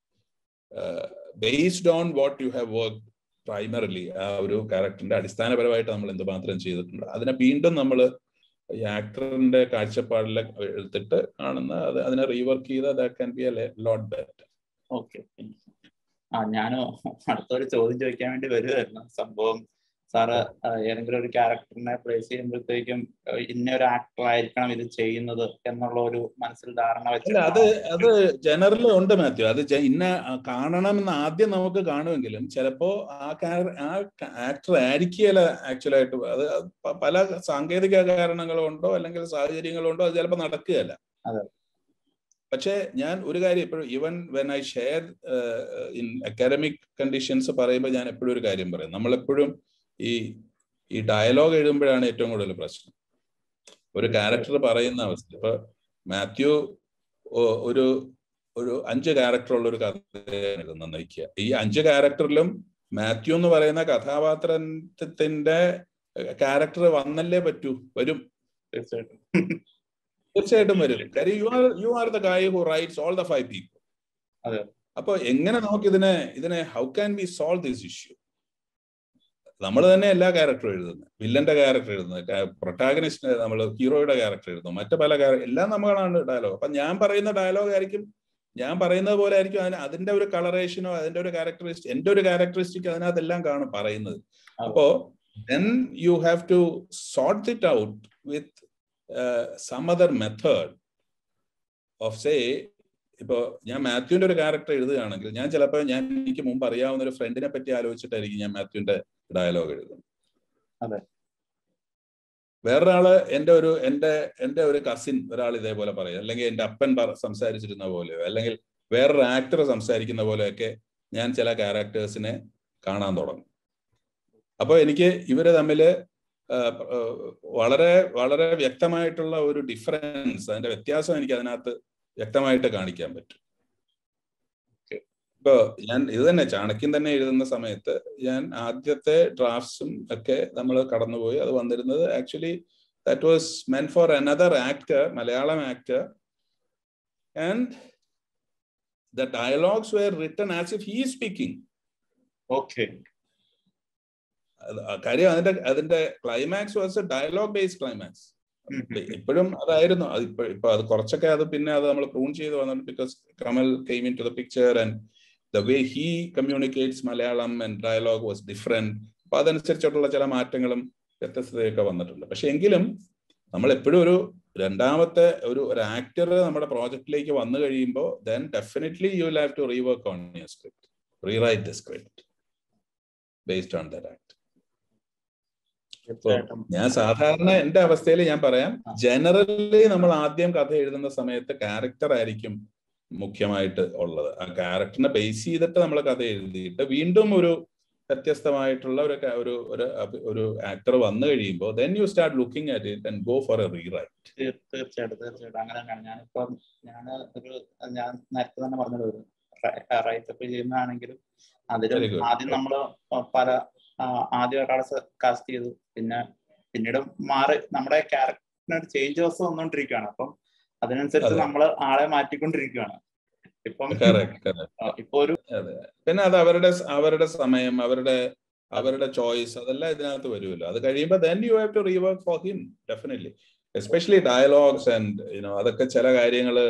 based on what you have work primarily ആ ഒരു ക്യാരക്ടറിന്റെ അടിസ്ഥാനപരമായിട്ട് നമ്മൾ എന്തുമാത്രം ചെയ്തിട്ടുണ്ട് അതിനെ വീണ്ടും നമ്മൾ ഈ ആക്ടറിന്റെ കാഴ്ചപ്പാടിൽ എടുത്തിട്ട് കാണുന്ന അത് അതിനെ റീവർക്ക് ചെയ്ത് that can be a lot better okay ആ ഞാൻ അടുത്തൊരു ചോദ്യം ചോദിക്കാൻ വേണ്ടി വരുമായിരുന്നു സംഭവം സാറ് ഏതെങ്കിലും ഒരു ക്യാരക്ടറിനെ പ്ലേസ് ചെയ്യുമ്പോഴത്തേക്കും ഇന്ന ഒരു ആക്ടർ ആയിരിക്കണം ഇത് ചെയ്യുന്നത് എന്നുള്ള ഒരു മനസ്സിൽ ധാരണ വെച്ച് അത് അത് ജനറലി ഉണ്ട് മാത്യു അത് ഇന്ന കാണണമെന്ന് ആദ്യം നമുക്ക് കാണുമെങ്കിലും ചിലപ്പോ ആ ആ ആക്ടർ ആയിരിക്കുകയല്ല ആക്ച്വലായിട്ട് അത് പല സാങ്കേതിക കാരണങ്ങളുണ്ടോ അല്ലെങ്കിൽ സാഹചര്യങ്ങളുണ്ടോ അത് ചിലപ്പോൾ നടക്കുകയല്ല പക്ഷേ ഞാൻ ഒരു കാര്യം എപ്പോഴും even when I share in academic conditions പറയുമ്പോൾ ഞാൻ എപ്പോഴും ഒരു കാര്യം പറയും നമ്മളെപ്പോഴും ഈ ഈ ഡയലോഗ് എഴുതുമ്പോഴാണ് ഏറ്റവും കൂടുതൽ പ്രശ്നം ഒരു ക്യാരക്ടർ പറയുന്ന അവസ്ഥ ഇപ്പൊ മാത്യു ഒരു ഒരു അഞ്ച് ക്യാരക്ടർ ഉള്ള ഒരു കഥയാണ് എഴുതുന്നത് നയിക്കുക ഈ അഞ്ച് ക്യാരക്ടറിലും മാത്യു എന്ന് പറയുന്ന കഥാപാത്രത്തിന്റെ ക്യാരക്ടർ വന്നല്ലേ പറ്റൂ വരും തീർച്ചയായിട്ടും തീർച്ചയായിട്ടും വരും കാര്യം you are you are the guy who writes all the five people അതെ അപ്പൊ എങ്ങനെ നമുക്ക് ഇതിനെ ഇതിനെ how can be solve this issue നമ്മൾ തന്നെ എല്ലാ ക്യാരക്ടറും എഴുതുന്നത് വില്ലന്റെ ക്യാരക്ടർ എഴുതുന്നത് പ്രൊട്ടാഗനിസ്റ്റ് നമ്മൾ ഹീറോയുടെ ക്യാരക്ടർ എഴുതുന്നു മറ്റു പല എല്ലാം നമ്മളാണ് ഡയലോഗ് അപ്പൊ ഞാൻ പറയുന്ന ഡയലോഗ് ആയിരിക്കും ഞാൻ പറയുന്നത് പോലെ ആയിരിക്കും അതിന് അതിന്റെ ഒരു കളറേഷനോ അതിന്റെ ഒരു ക്യാരക്ടറിസ്റ്റിക് എന്റെ ഒരു ക്യാരക്ടറിസ്റ്റിക് അതിനകത്തെല്ലാം കാണും പറയുന്നത് അപ്പോ then you have to sort it out with some other method of say ഇപ്പോ ഞാൻ മാത്യുവിന്റെ ഒരു ക്യാരക്ടർ എഴുതുകയാണെങ്കിൽ ഞാൻ ചിലപ്പോൾ ഞാൻ എനിക്ക് മുമ്പ് അറിയാവുന്ന ഒരു ഫ്രണ്ടിനെ പറ്റി ആലോചിച്ചിട്ടായിരിക്കും ഞാൻ മാത്യുവിന്റെ ഡയലോഗ് എഴുതുന്നത് അതെ വേറൊരാള് എൻ്റെ ഒരു എൻ്റെ എൻ്റെ ഒരു കസിൻ ഒരാൾ ഇതേപോലെ പറയും അല്ലെങ്കിൽ എൻ്റെ അപ്പൻ സംസാരിച്ചിരുന്ന പോലെയോ അല്ലെങ്കിൽ വേറൊരു ആക്ടർ സംസാരിക്കുന്ന പോലെയൊക്കെ ഞാൻ ചില ക്യാരക്ടേഴ്സിനെ കാണാൻ തുടങ്ങും അപ്പോൾ എനിക്ക് ഇവര് തമ്മിൽ വളരെ വളരെ വ്യക്തമായിട്ടുള്ള ഒരു ഡിഫറൻസ് അതിന്റെ വ്യത്യാസം എനിക്ക് അതിനകത്ത് വ്യക്തമായിട്ട് കാണിക്കാൻ പറ്റും ഇപ്പൊ ഞാൻ ഇത് തന്നെ ചാണക്യൻ തന്നെ എഴുതുന്ന സമയത്ത് ഞാൻ ആദ്യത്തെ ഡ്രാഫ്റ്റ്സും ഒക്കെ നമ്മൾ കടന്നുപോയി അത് വന്നിരുന്നത് actually that was meant for another actor Malayalam actor and the dialogues were written as if he speaking okay കാര്യം അതിന്റെ അതിന്റെ climax was dialogue based climax ഇപ്പോഴും അതായിരുന്നു അത് ഇപ്പൊ ഇപ്പൊ അത് കുറച്ചൊക്കെ അത് പിന്നെ അത് നമ്മൾ പ്രൂൺ ചെയ്ത് വന്നിട്ട് because Kamal came into the picture and the way he communicates Malayalam and dialogue was different അപ്പൊ അതനുസരിച്ചിട്ടുള്ള ചില മാറ്റങ്ങളും വ്യത്യസ്തതയൊക്കെ വന്നിട്ടുണ്ട് പക്ഷെ എങ്കിലും നമ്മൾ എപ്പോഴും ഒരു രണ്ടാമത്തെ ഒരു ഒരു ആക്ടർ നമ്മുടെ പ്രോജക്റ്റിലേക്ക് വന്നു കഴിയുമ്പോൾ then definitely you will have to rework on your script rewrite the script based on that act ഞാൻ സാധാരണ എന്റെ അവസ്ഥയിൽ ഞാൻ പറയാം ജനറലി നമ്മൾ ആദ്യം കഥ എഴുതുന്ന സമയത്ത് ക്യാരക്ടർ ആയിരിക്കും മുഖ്യമായിട്ട് ഉള്ളത് ആ ക്യാരക്ടറിനെ ബേസ് ചെയ്തിട്ട് നമ്മൾ കഥ എഴുതിയിട്ട് വീണ്ടും ഒരു വ്യത്യസ്തമായിട്ടുള്ള ഒരു ഒരു ഒരു ആക്ടർ വന്നു കഴിയുമ്പോൾ then you start looking at it and go for a rewrite തീർച്ചയായിട്ടും തീർച്ചയായിട്ടും അങ്ങനെ തന്നെയാണ് ഞാനിപ്പം ഞാൻ ഒരു ഞാൻ നേരത്തെ തന്നെ പറഞ്ഞത് ഒരു റൈറ്റപ്പ് ചെയ്യുന്നതാണെങ്കിലും അതിലും ആദ്യം നമ്മൾ പല ആദ്യം ഒരാളെ കാസ്റ്റ് ചെയ്തു പിന്നെ പിന്നീട് മാറി നമ്മുടെ ക്യാരക്ടറിന് ചേഞ്ചസ് വന്നുകൊണ്ടിരിക്കുകയാണ് അപ്പം അതിനനുസരിച്ച് നമ്മൾ ആളെ മാറ്റിക്കൊണ്ടിരിക്കുകയാണ് ഇപ്പം ഇപ്പൊ ഒരു പിന്നെ അത് അവരുടെ അവരുടെ സമയം അവരുടെ അവരുടെ ചോയ്സ് അതെല്ലാം ഇതിനകത്ത് വരുമല്ലോ അത് കഴിയുമ്പോൾ then you have to rework for him definitely especially dialogues and you know അതൊക്കെ ചില കാര്യങ്ങള്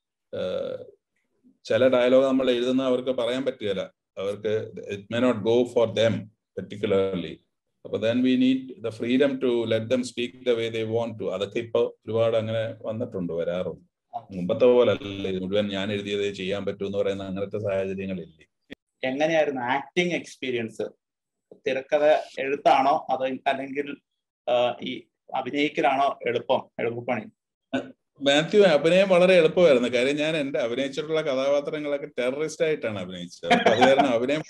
ചില ഡയലോഗ് നമ്മൾ എഴുതുന്ന അവർക്ക് പറയാൻ പറ്റുകയില്ല അവർക്ക് it may not go for them particularly അപ്പൊ then we need the freedom to let them speak the way they want to അതൊക്കെ ഇപ്പൊ ഒരുപാട് അങ്ങനെ വന്നിട്ടുണ്ട് വരാറുണ്ട് മുമ്പത്തെ പോലെ അല്ല മുഴുവൻ ഞാൻ എഴുതിയത് ചെയ്യാൻ പറ്റൂ എന്ന് പറയുന്ന അങ്ങനത്തെ സാഹചര്യങ്ങളില്ലേ എങ്ങനെയായിരുന്നു ആക്ടിങ് എക്സ്പീരിയൻസ് തിരക്കഥ എഴുത്താണോ അതോ അല്ലെങ്കിൽ ഈ അഭിനയിക്കലാണോ എളുപ്പം എളുപ്പപ്പണി മാത്യു അഭിനയം വളരെ എളുപ്പമായിരുന്നു കാര്യം ഞാൻ എന്റെ അഭിനയിച്ചിട്ടുള്ള കഥാപാത്രങ്ങളൊക്കെ ടെററിസ്റ്റ് ആയിട്ടാണ് അഭിനയിച്ചത് അത് കാരണം അഭിനയം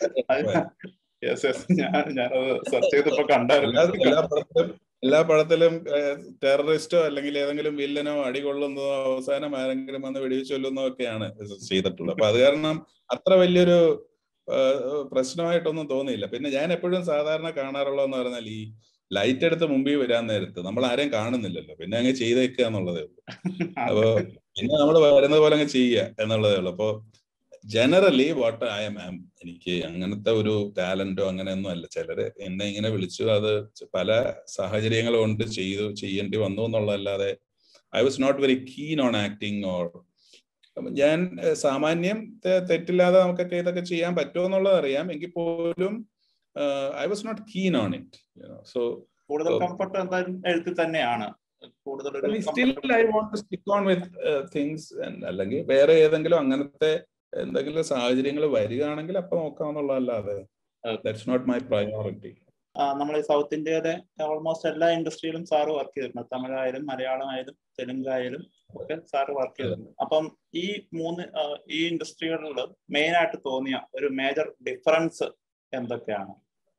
എല്ലാ പടത്തിലും എല്ലാ പടത്തിലും ടെററിസ്റ്റോ അല്ലെങ്കിൽ ഏതെങ്കിലും വില്ലനോ അടികൊള്ളുന്നതോ അവസാനം ആരെങ്കിലും വന്ന് വെടിവെച്ച് കൊല്ലുന്നോ ഒക്കെയാണ് ചെയ്തിട്ടുള്ളത് അപ്പൊ അത് കാരണം അത്ര വലിയൊരു പ്രശ്നമായിട്ടൊന്നും തോന്നിയില്ല പിന്നെ ഞാൻ എപ്പോഴും സാധാരണ കാണാറുള്ളതെന്ന് പറഞ്ഞാൽ ഈ ലൈറ്റ് എടുത്ത് മുമ്പിൽ വരാൻ നേരത്ത് നമ്മൾ ആരെയും കാണുന്നില്ലല്ലോ പിന്നെ അങ്ങ് ചെയ്തേക്കുക എന്നുള്ളതേ ഉള്ളൂ അപ്പൊ പിന്നെ നമ്മൾ വരുന്നത് പോലെ അങ്ങ് ചെയ്യുക എന്നുള്ളതേ ഉള്ളൂ അപ്പോ generally what I am um എനിക്ക് അങ്ങനത്തെ ഒരു ടാലന്റോ അങ്ങനെയൊന്നും അല്ല ചിലര് എന്നെ ഇങ്ങനെ വിളിച്ചു അത് പല സാഹചര്യങ്ങൾ കൊണ്ട് ചെയ്തു ചെയ്യേണ്ടി വന്നു എന്നുള്ളതല്ലാതെ I was not very keen on acting or ഞാൻ സാമാന്യം തെറ്റില്ലാതെ നമുക്കൊക്കെ ഇതൊക്കെ ചെയ്യാൻ പറ്റുമോ എന്നുള്ളത് അറിയാം എങ്കിൽ പോലും I was not keen on it so കൂടുതൽ കംഫർട്ട് എന്തായാലും എഴുത്തിൽ തന്നെയാണ് still I want to stick on with things അല്ലെങ്കിൽ വേറെ ഏതെങ്കിലും അങ്ങനത്തെ എന്തെങ്കിലും സാഹചര്യങ്ങൾ വരികയാണെങ്കിൽ അപ്പൊ നോക്കാമെന്നുള്ളതല്ലാതെ ദാറ്റ്സ് നോട്ട് മൈ പ്രയോറിറ്റി നമ്മൾ ഈ സൗത്ത് ഇന്ത്യയിലെ ഓൾമോസ്റ്റ് എല്ലാ ഇൻഡസ്ട്രിയിലും സാറ് വർക്ക് ചെയ്തിട്ടുണ്ട് തമിഴായാലും മലയാളമായാലും തെലുങ്കായാലും ഒക്കെ സാറ് വർക്ക് ചെയ്തിട്ടുണ്ട് അപ്പം ഈ മൂന്ന് ഈ ഇൻഡസ്ട്രികളിൽ മെയിൻ ആയിട്ട് തോന്നിയ ഒരു മേജർ ഡിഫറൻസ് എന്തൊക്കെയാണ്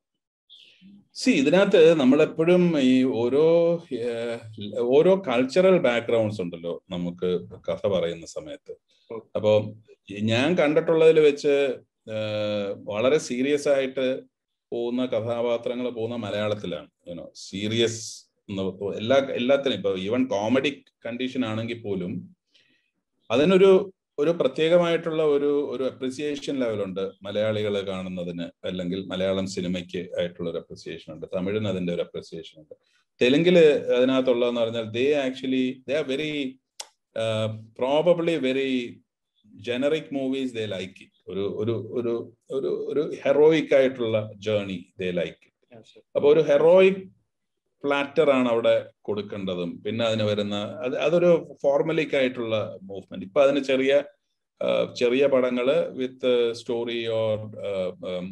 സി ഇതിനകത്ത് നമ്മളെപ്പോഴും ഈ ഓരോ ഓരോ കൾച്ചറൽ ബാക്ക്ഗ്രൗണ്ട്സ് ഉണ്ടല്ലോ നമുക്ക് കഥ പറയുന്ന സമയത്ത് അപ്പോൾ ഞാൻ കണ്ടിട്ടുള്ളതിൽ വെച്ച് വളരെ സീരിയസ് ആയിട്ട് പോകുന്ന കഥാപാത്രങ്ങൾ പോകുന്ന മലയാളത്തിലാണ് യുനോ സീരിയസ് എല്ലാ എല്ലാത്തിനും ഇപ്പൊ ഈവൻ കോമഡി കണ്ടീഷൻ ആണെങ്കിൽ പോലും അതിനൊരു ഒരു പ്രത്യേകമായിട്ടുള്ള ഒരു ഒരു അപ്രിസിയേഷൻ ലെവലുണ്ട് മലയാളികൾ കാണുന്നതിന് അല്ലെങ്കിൽ മലയാളം സിനിമയ്ക്ക് ആയിട്ടുള്ള ഒരു അപ്രിസിയേഷൻ ഉണ്ട് തമിഴിന് അതിന്റെ ഒരു അപ്രിസിയേഷൻ ഉണ്ട് തെലുങ്കില് അതിനകത്തുള്ളതെന്ന് പറഞ്ഞാൽ they actually they are very probably very generic movies they like it ഒരു ഒരു ഒരു ഒരു ഒരു ഹെറോയിക് ആയിട്ടുള്ള ജേർണി ദേ ലൈക്ക് ഇറ്റ് അപ്പൊ ഒരു ഹെറോയിക് പ്ലാറ്റർ ആണ് അവിടെ കൊടുക്കേണ്ടതും പിന്നെ അതിന് വരുന്ന അത് അതൊരു ഫോർമലിക് ആയിട്ടുള്ള മൂവ്മെന്റ് ഇപ്പൊ അതിന് ചെറിയ ചെറിയ പടങ്ങള് with story or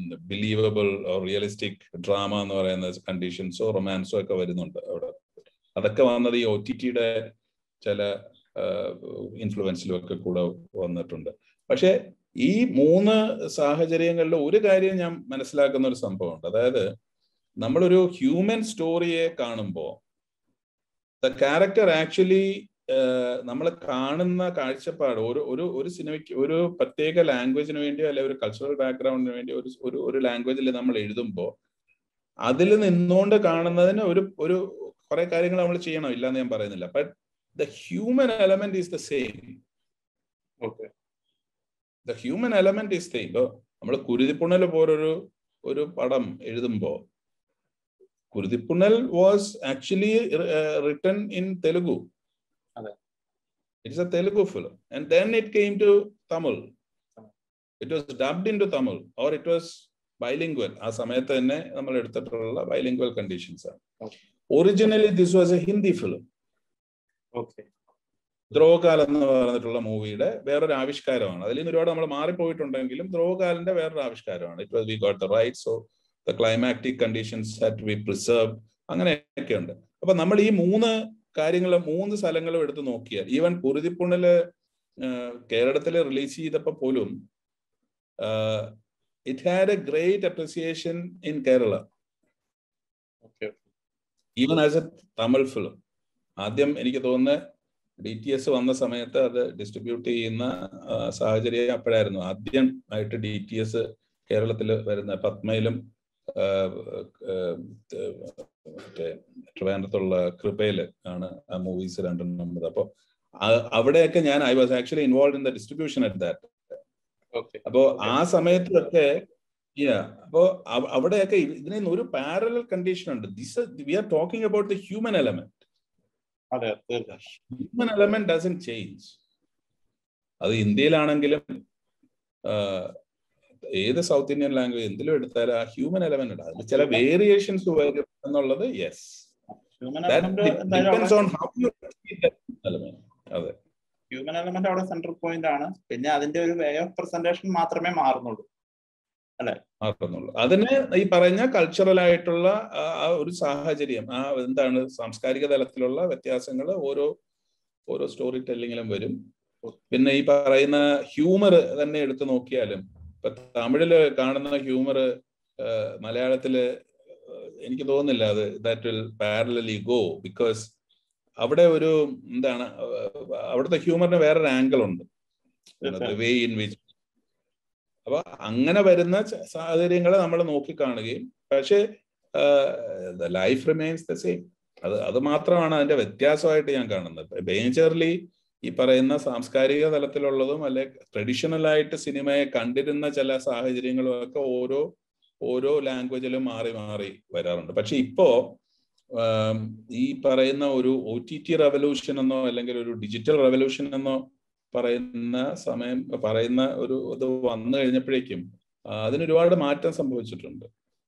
believable or realistic drama എന്ന് പറയുന്ന കണ്ടീഷൻസോ റൊമാൻസോ ഒക്കെ വരുന്നുണ്ട് അവിടെ അതൊക്കെ വന്നത് ഈ ഒ ടി ടിയുടെ ചില ഇൻഫ്ലുവൻസിലും ഒക്കെ കൂടെ വന്നിട്ടുണ്ട് പക്ഷെ ഈ മൂന്ന് സാഹചര്യങ്ങളിൽ ഒരു കാര്യം ഞാൻ മനസ്സിലാക്കുന്ന ഒരു സംഭവമുണ്ട് അതായത് നമ്മളൊരു ഹ്യൂമൻ സ്റ്റോറിയെ കാണുമ്പോൾ ദ ക്യാരക്ടർ ആക്ച്വലി നമ്മൾ കാണുന്ന കാഴ്ചപ്പാട് ഒരു ഒരു ഒരു സിനിമയ്ക്ക് ഒരു പ്രത്യേക ലാംഗ്വേജിന് വേണ്ടിയോ അല്ലെ ഒരു കൾച്ചറൽ ബാക്ക്ഗ്രൗണ്ടിന് വേണ്ടി ഒരു ഒരു ഒരു ലാംഗ്വേജിൽ നമ്മൾ എഴുതുമ്പോൾ അതിൽ നിന്നുകൊണ്ട് കാണുന്നതിന് ഒരു ഒരു കുറെ കാര്യങ്ങൾ നമ്മൾ ചെയ്യണം ഇല്ലാന്ന് ഞാൻ പറയുന്നില്ല but the human element is the same okay the human element is same ഇപ്പൊ നമ്മൾ കുരുതിപ്പുണൽ പോലൊരു ഒരു പടം എഴുതുമ്പോൾ Kuruthipunal was actually written in Telugu അതെ. It's a Telugu film and then it came to Tamil it was dubbed into Tamil or it was bilingual ആ സമയത്ത് തന്നെ നമ്മൾ എടുത്തിട്ടുള്ള ബൈലിംഗ്വൽ കണ്ടീഷൻസ് ആണ് Okay. Originally this was a Hindi film okay Drohkaal എന്ന് പറഞ്ഞിട്ടുള്ള മൂവിയുടെ വേറൊരു ആവിഷ്കാരമാണ് അതിൽ നിന്ന് ഒരുപാട് നമ്മൾ മാറിപ്പോയിട്ടുണ്ടെങ്കിലും ദ്രോകാലിന്റെ വേറൊരു ആവിഷ്കാരമാണ് it was we got the right so the climatic conditions had be preserve അങ്ങനെയൊക്കെ ഉണ്ട് അപ്പൊ നമ്മൾ ഈ മൂന്ന് കാര്യങ്ങൾ മൂന്ന് സ്ഥലങ്ങളും എടുത്ത് നോക്കിയാൽ ഈവൻ കുരുതിപ്പുണ്ണില് കേരളത്തിൽ റിലീസ് ചെയ്തപ്പോൾ പോലും it had a great appreciation in Kerala okay even as a Tamil film ആദ്യം എനിക്ക് തോന്നുന്നത് ഡി ടി എസ് വന്ന സമയത്ത് അത് ഡിസ്ട്രിബ്യൂട്ട് ചെയ്യുന്ന ആ, സാഹചര്യം അപ്പോഴായിരുന്നു ആദ്യം ആയിട്ട് ഡി ടി എസ് കേരളത്തിൽ വരുന്ന പത്മയിലും ആ, ആ, മറ്റേ ട്രിവാൻഡ്രത്തുള്ള കൃപയില് ആണ് ആ മൂവീസ് രണ്ടെണ്ണം വന്നത് അപ്പോൾ അവിടെയൊക്കെ ഞാൻ I was actually involve in the distribution at that okay അപ്പോ ആ സമയത്തൊക്കെ yeah, അപ്പോ അവ- അവിടെയൊക്കെ ഇത് ഇതിന് ഒരു പാരലൽ കണ്ടീഷൻ ഉണ്ട് this we are talking about the human element അതെ തീർച്ചയായും ഹ്യൂമൻ എലമെന്റ് ഡസൻ ചേഞ്ച് അത് ഇന്ത്യയിലാണെങ്കിലും ആ, ഏത് സൗത്ത് ഇന്ത്യൻ ലാംഗ്വേജ് എന്തിലും എടുത്താലും ആ ഹ്യൂമൻ എലമെന്റ് ഉണ്ട് അതിൽ ചില വേരിയേഷൻസ് വരും എന്നുള്ളത് yes human that element depends on how you element അതെ ഹ്യൂമൻ എലമെന്റ് അവിടെ സെൻട്രൽ പോയിന്റ് ആണ് പിന്നെ അതിന്റെ ഒരു വേ ഓഫ് പ്രസന്റേഷൻ മാത്രമേ മാറുന്നുള്ളൂ മാറുന്നുള്ളൂ അതിന് ഈ പറഞ്ഞ കൾച്ചറൽ ആയിട്ടുള്ള ആ ആ ഒരു സാഹചര്യം ആ എന്താണ് സാംസ്കാരിക തലത്തിലുള്ള വ്യത്യാസങ്ങൾ ഓരോ ഓരോ സ്റ്റോറി ടെല്ലിങ്ങിലും വരും പിന്നെ ഈ പറയുന്ന ഹ്യൂമർ തന്നെ എടുത്തു നോക്കിയാലും ഇപ്പൊ തമിഴില് കാണുന്ന ഹ്യൂമർ മലയാളത്തില് ഏഹ്, എനിക്ക് തോന്നുന്നില്ല അത് that will parallelly go because അവിടെ ഒരു എന്താണ് ഏഹ്, അവിടുത്തെ ഹ്യൂമറിന് വേറൊരു ആംഗിൾ ഉണ്ട് വേ ഇൻ വിച്ച് അപ്പൊ അങ്ങനെ വരുന്ന ച- സാഹചര്യങ്ങളെ നമ്മൾ നോക്കിക്കാണുകയും പക്ഷേ ലൈഫ് റിമെയിൻസ് ദ സെയിം അത് അത് മാത്രമാണ് അതിന്റെ വ്യത്യാസമായിട്ട് ഞാൻ കാണുന്നത് മേജർലി ഈ പറയുന്ന സാംസ്കാരിക തലത്തിലുള്ളതും അല്ലെ ട്രഡീഷണൽ ആയിട്ട് സിനിമയെ കണ്ടിരുന്ന ചില സാഹചര്യങ്ങളും ഒക്കെ ഓരോ ഓരോ ലാംഗ്വേജിലും മാറി മാറി വരാറുണ്ട് പക്ഷെ ഇപ്പോ ആം, ഈ പറയുന്ന ഒരു ഒ ടി ടി റെവല്യൂഷൻ എന്നോ അല്ലെങ്കിൽ ഒരു ഡിജിറ്റൽ റെവല്യൂഷൻ എന്നോ പറയുന്ന സമയം പറയുന്ന ഒരു ഇത് വന്നു കഴിഞ്ഞപ്പോഴേക്കും ആ, അതിന് ഒരുപാട് മാറ്റം സംഭവിച്ചിട്ടുണ്ട്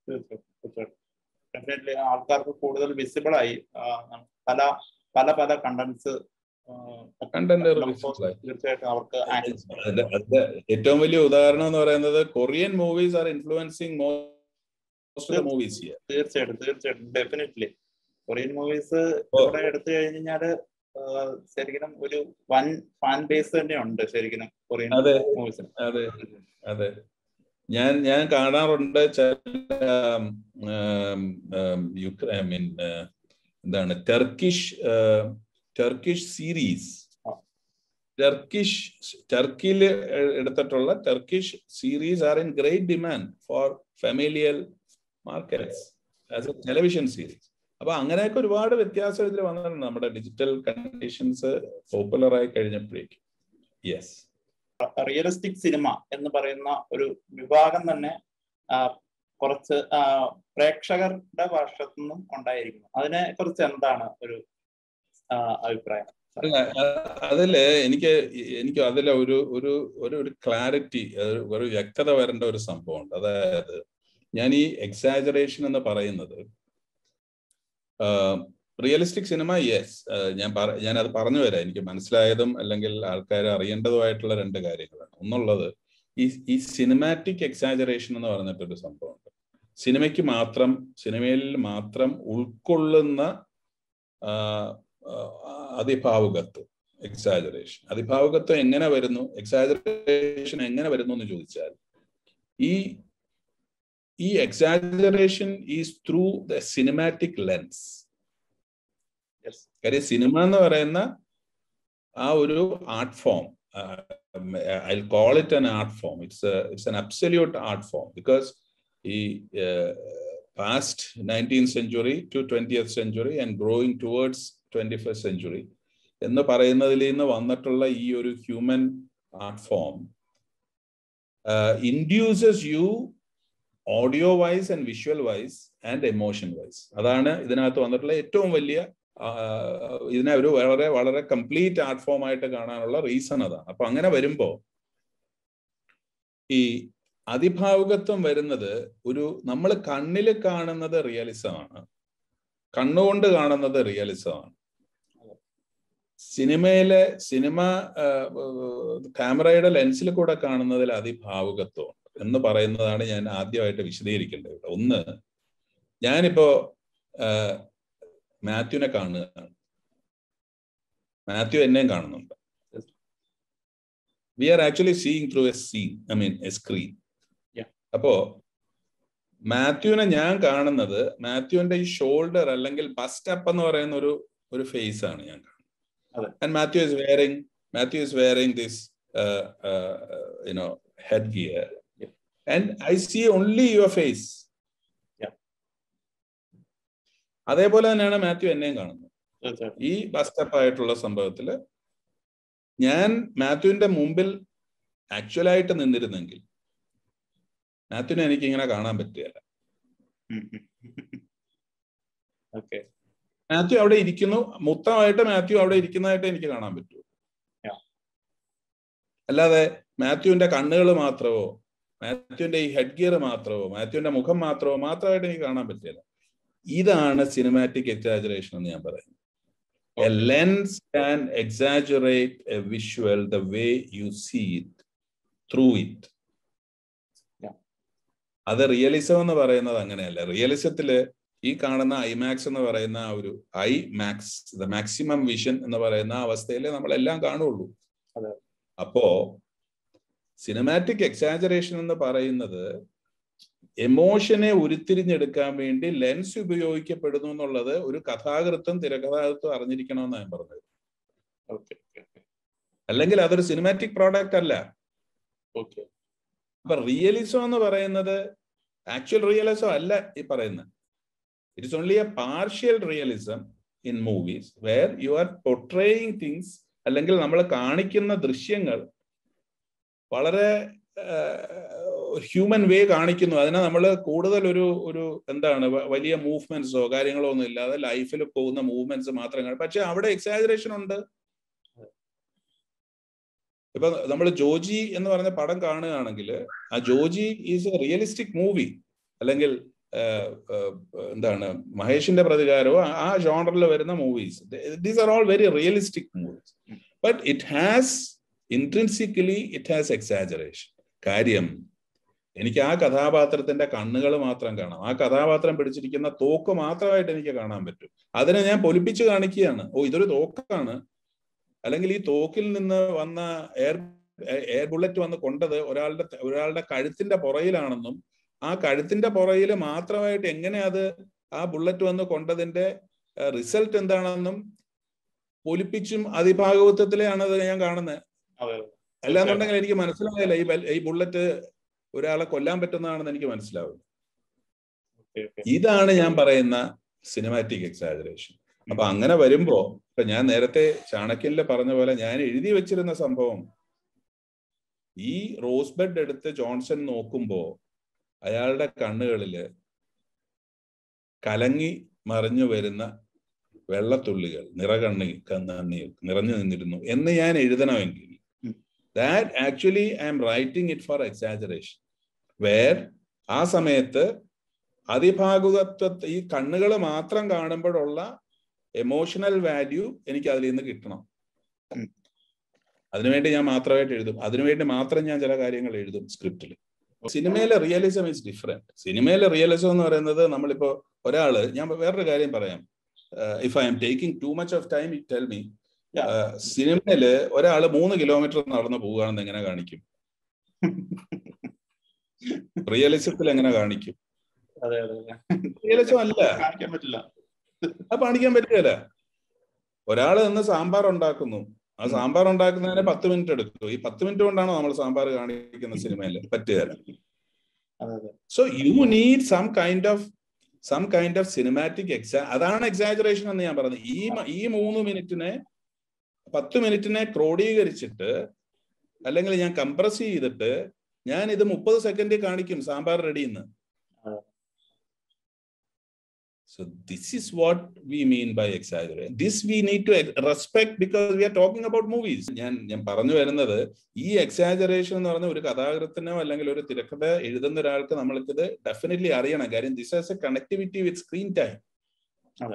ഡെഫിനറ്റ്ലി ആൾക്കാർക്ക് കൂടുതൽ വിസിബിൾ ആയി ആ, പല പല പല കണ്ടന്റ്സ് Content visible ആയി. തീർച്ചയായിട്ടും അവർക്ക് access അതിന്റെ അതിന്റെ ഏറ്റവും വലിയ ഉദാഹരണം എന്ന് പറയുന്നത് Korean movies are influencing most movies here തീർച്ചയായിട്ടും തീർച്ചയായിട്ടും ഡെഫിനറ്റ്ലി കൊറിയൻ മൂവീസ് ഓ. ഇവിടെ എടുത്തു കഴിഞ്ഞാല് ആ, ശരിക്കും ഒരു വൻ ഫാൻ ബേസ് തന്നെ ഉണ്ട് ശരിക്കും കൊറിയൻ അതെ. മൂവീസിന് അതെ അതെ ഞാൻ ഞാൻ കാണാറുണ്ട് ചില യുക്രൈൻ ഐ മീൻ എന്താണ് ടർക്കിഷ് ടർക്കിഷ് സീരീസ് ആ. ടർക്കിഷ് ടർക്കിയിൽ എടുത്തിട്ടുള്ള Turkish series are in great demand for familial markets as a television series അപ്പൊ അങ്ങനെയൊക്കെ ഒരുപാട് വ്യത്യാസം ഇതിൽ വന്നിട്ടുണ്ട് നമ്മുടെ ഡിജിറ്റൽ കണ്ടീഷൻസ് പോപ്പുലർ ആയി കഴിഞ്ഞപ്പോഴേക്കും യെസ് റിയലിസ്റ്റിക് സിനിമ എന്ന് പറയുന്ന ഒരു വിഭാഗം തന്നെ ആ, കുറച്ച് ആ, പ്രേക്ഷകരുടെ ഭാഷത്തു നിന്നും ഉണ്ടായിരിക്കുന്നു അതിനെ കുറിച്ച് എന്താണ് ഒരു ആ, അഭിപ്രായം അല്ല അ- അതില് എനിക്ക് എനിക്ക് അതിലെ ഒരു ഒരു ഒരു ഒരു ക്ലാരിറ്റി ഒരു വ്യക്തത വരേണ്ട ഒരു സംഭവമുണ്ട് അതായത് ഞാൻ ഈ എക്സാജറേഷൻ എന്ന് പറയുന്നത് റിയലിസ്റ്റിക് സിനിമ യെസ് ഞാൻ പറ- ഞാൻ അത് പറഞ്ഞു വരാം എനിക്ക് മനസ്സിലായതും അല്ലെങ്കിൽ ആൾക്കാർ അറിയേണ്ടതുമായിട്ടുള്ള രണ്ട് കാര്യങ്ങളാണ് ഒന്നുള്ളത് ഈ ഈ സിനിമാറ്റിക് എക്സാജറേഷൻ എന്ന് പറഞ്ഞിട്ടൊരു സംഭവമുണ്ട് സിനിമയ്ക്ക് മാത്രം സിനിമയിൽ മാത്രം ഉൾക്കൊള്ളുന്ന അതിഭാവുകത്വം എക്സാജറേഷൻ അതിഭാവുകത്വം എങ്ങനെ വരുന്നു എക്സാജറേഷൻ എങ്ങനെ വരുന്നു എന്ന് ചോദിച്ചാൽ ഈ ഈ exaggeration is through the cinematic lens കാര്യം സിനിമ എന്ന് പറയുന്ന ആ ഒരു art form I call it an art form it's a it's an absolute art form because ഈ past nineteenth century to twentieth century and growing towards twenty first century എന്ന് പറയുന്നതിൽ നിന്ന് വന്നിട്ടുള്ള ഈ ഒരു human art form induces you audio wise and visual wise and emotion wise അതാണ് ഇതിനകത്ത് വന്നിട്ടുള്ള ഏറ്റവും വലിയ ഇതിനെ ഒരു വളരെ വളരെ കംപ്ലീറ്റ് ആർട്ട് ഫോം ആയിട്ട് കാണാനുള്ള റീസൺ അതാണ് അപ്പൊ അങ്ങനെ വരുമ്പോ ഈ അതിഭാവുകത്വം വരുന്നത് ഒരു നമ്മൾ കണ്ണിൽ കാണുന്നത് റിയലിസമാണ് കണ്ണുകൊണ്ട് കാണുന്നത് റിയലിസമാണ് സിനിമയിലെ സിനിമ ക്യാമറയുടെ ലെൻസിൽ കൂടെ കാണുന്നതിൽ അതിഭാവുകത്വം എന്ന് പറയുന്നതാണ് ഞാൻ ആദ്യമായിട്ട് വിശദീകരിക്കേണ്ടത് ഒന്ന് ഞാനിപ്പോ മാത്യുവിനെ കാണുകയാണ് മാത്യു എന്നെയും കാണുന്നുണ്ട് we are actually seeing through a scene I mean a screen അപ്പോ മാത്യുവിനെ ഞാൻ കാണുന്നത് മാത്യുവിന്റെ ഈ ഷോൾഡർ അല്ലെങ്കിൽ ബസ്റ്റ് അപ്പ് എന്ന് പറയുന്ന ഒരു ഒരു ഫേസ് ആണ് ഞാൻ കാണുന്നത് and Mathew is wearing Mathew is wearing this you know head gear and I see only your face അതേപോലെ തന്നെയാണ് മാത്യു എന്നെയും കാണുന്നത് ഈ ബസ്റ്റപ്പ് ആയിട്ടുള്ള സംഭവത്തില് ഞാൻ മാത്യുവിന്റെ മുമ്പിൽ ആക്ച്വലായിട്ട് നിന്നിരുന്നെങ്കിൽ മാത്യുവിനെ എനിക്ക് ഇങ്ങനെ കാണാൻ പറ്റുകയല്ല മാത്യു അവിടെ ഇരിക്കുന്നു മൊത്തമായിട്ട് മാത്യു അവിടെ ഇരിക്കുന്നതായിട്ട് എനിക്ക് കാണാൻ പറ്റൂ അല്ലാതെ മാത്യുവിന്റെ കണ്ണുകൾ മാത്രമോ മാത്യുവിന്റെ ഈ ഹെഡ് ഗിയർ മാത്രമോ മാത്യുവിന്റെ മുഖം മാത്രമോ മാത്രമായിട്ട് എനിക്ക് കാണാൻ പറ്റില്ല ഇതാണ് സിനിമാറ്റിക് എക്സാജറേഷൻ എന്ന് ഞാൻ പറയുന്നത് a lens can exaggerate a visual the way you see it through it അത് റിയലിസം എന്ന് പറയുന്നത് അങ്ങനെയല്ല റിയലിസത്തില് ഈ കാണുന്ന ഐമാക്സ് എന്ന് പറയുന്ന ആ ഒരു IMAX the maximum vision എന്ന് പറയുന്ന അവസ്ഥയിലെ നമ്മളെല്ലാം കാണുള്ളൂ അപ്പോ സിനിമാറ്റിക് എക്സാജറേഷൻ എന്ന് പറയുന്നത് എമോഷനെ ഉരുത്തിരിഞ്ഞെടുക്കാൻ വേണ്ടി ലെൻസ് ഉപയോഗിക്കപ്പെടുന്നു എന്നുള്ളത് ഒരു കഥാകൃത്തും തിരക്കഥാകൃത്തും അറിഞ്ഞിരിക്കണമെന്ന് ഞാൻ പറഞ്ഞത് അല്ലെങ്കിൽ അതൊരു സിനിമാറ്റിക് പ്രോഡക്റ്റ് അല്ല അപ്പൊ റിയലിസം എന്ന് പറയുന്നത് ആക്ച്വൽ റിയലിസം അല്ല ഈ പറയുന്നത് it is only a partial realism in movies where you are portraying things അല്ലെങ്കിൽ നമ്മൾ കാണിക്കുന്ന ദൃശ്യങ്ങൾ വളരെ ഹ്യൂമൻ വേ കാണിക്കുന്നു അതിനെ നമ്മൾ കൂടുതൽ ഒരു ഒരു എന്താണ് വലിയ മൂവ്മെന്റ്സോ കാര്യങ്ങളോ ഒന്നും ഇല്ലാതെ ലൈഫിൽ പോകുന്ന മൂവ്മെന്റ്സ് മാത്രം കാണും പക്ഷെ അവിടെ എക്സാജറേഷൻ ഉണ്ട് ഇപ്പൊ നമ്മൾ ജോജി എന്ന് പറഞ്ഞ പടം കാണുകയാണെങ്കിൽ ആ Joji is a realistic movie അല്ലെങ്കിൽ എന്താണ് മഹേഷിന്റെ പ്രതികാരവും ആ ജോണറിൽ വരുന്ന movies these are all very realistic movies but it has intrinsically it has exaggeration കാര്യം എനിക്ക് ആ കഥാപാത്രത്തിന്റെ കണ്ണുകൾ മാത്രം കാണാം ആ കഥാപാത്രം പിടിച്ചിരിക്കുന്ന തോക്ക് മാത്രമായിട്ട് എനിക്ക് കാണാൻ പറ്റും അതിനെ ഞാൻ പൊലിപ്പിച്ച് കാണിക്കുകയാണ് ഓ ഇതൊരു തോക്കാണ് അല്ലെങ്കിൽ ഈ തോക്കിൽ നിന്ന് വന്ന എയർ എയർ ബുള്ളറ്റ് വന്ന് കൊണ്ടത് ഒരാളുടെ ഒരാളുടെ കഴുത്തിന്റെ പുറയിലാണെന്നും ആ കഴുത്തിന്റെ പുറയിൽ മാത്രമായിട്ട് എങ്ങനെ അത് ആ ബുള്ളറ്റ് വന്ന് കൊണ്ടതിന്റെ റിസൾട്ട് എന്താണെന്നും പൊലിപ്പിച്ചും അതിഭാഗവത്വത്തിലെയാണ് അത് ഞാൻ കാണുന്നത് അല്ലാന്നുണ്ടെങ്കിൽ എനിക്ക് മനസ്സിലായില്ല ഈ ഈ ബുള്ളറ്റ് ഒരാളെ കൊല്ലാൻ പറ്റുന്നതാണെന്ന് എനിക്ക് മനസ്സിലാവും ഇതാണ് ഞാൻ പറയുന്ന സിനിമാറ്റിക് എക്സാജറേഷൻ അപ്പൊ അങ്ങനെ വരുമ്പോ ഇപ്പൊ ഞാൻ നേരത്തെ ചാണക്യനിൽ പറഞ്ഞ പോലെ ഞാൻ എഴുതി വെച്ചിരുന്ന സംഭവം ഈ റോസ് ബെഡ് എടുത്ത് ജോൺസൺ നോക്കുമ്പോ അയാളുടെ കണ്ണുകളില് കലങ്ങി മറിഞ്ഞു വരുന്ന വെള്ളത്തുള്ളികൾ നിറകണ്ണി കണ്ണീർ നിറഞ്ഞു നിന്നിരുന്നു എന്ന് ഞാൻ എഴുതണമെങ്കിൽ that actually I am writing it for exaggeration where ആ സമയത്ത് അതിഭാഗുകത്വ ഈ കണ്ണുകൾ മാത്രം കാണുമ്പോഴുള്ള എമോഷണൽ വാല്യൂ എനിക്ക് അതിൽ നിന്ന് കിട്ടണം അതിനുവേണ്ടി ഞാൻ മാത്രമായിട്ട് എഴുതും അതിനുവേണ്ടി മാത്രം ഞാൻ ചില കാര്യങ്ങൾ എഴുതും സ്ക്രിപ്റ്റിൽ സിനിമയിലെ റിയലിസം ഇസ് ഡിഫറെന്റ് സിനിമയിലെ റിയലിസം എന്ന് പറയുന്നത് നമ്മളിപ്പോ ഒരാള് ഞാൻ വേറൊരു കാര്യം പറയാം if I am taking too much of time it tell me Yeah. സിനിമയില് ഒരാള് മൂന്ന് കിലോമീറ്റർ നടന്ന് പോവുകയാണെന്ന് എങ്ങനെ കാണിക്കും റിയലിസത്തിൽ എങ്ങനെ കാണിക്കും അതെ അതെ അതെ റിയലിസം അല്ല കാണിക്കാൻ പറ്റില്ല അത് കാണിക്കാൻ പറ്റില്ല ഒരാള് നിന്ന് സാമ്പാർ ഉണ്ടാക്കുന്നു ആ സാമ്പാർ ഉണ്ടാക്കുന്നതിന് പത്ത് മിനിറ്റ് എടുത്തു ഈ പത്ത് മിനിറ്റ് കൊണ്ടാണോ നമ്മൾ സാമ്പാർ കാണിക്കുന്ന സിനിമയിൽ പറ്റുകയില്ല അതെ അതെ so you need some kind of some kind of cinematic exa അതാണ് എക്സാജറേഷൻ എന്ന് ഞാൻ പറഞ്ഞത് ഈ മ- ഈ മൂന്ന് മിനിറ്റിനെ പത്ത് മിനിറ്റിനെ ക്രോഡീകരിച്ചിട്ട് അല്ലെങ്കിൽ ഞാൻ കംപ്രസ് ചെയ്തിട്ട് ഞാൻ ഇത് മുപ്പത് സെക്കൻഡിൽ കാണിക്കും സാമ്പാർ റെഡി എന്ന് അതെ. So this is what we mean by exaggerate. This we need to respect because we are talking about movies. ഞാൻ ഞാൻ പറഞ്ഞു വരുന്നത് ഈ എക്സാജറേഷൻ എന്ന് പറഞ്ഞ ഒരു കഥാകൃത്തിനോ അല്ലെങ്കിൽ ഒരു തിരക്കഥ എഴുതുന്ന ഒരാൾക്ക് നമ്മൾക്കിത് ഡെഫിനറ്റ്ലി അറിയണം കാര്യം this has a connectivity with screen time അതെ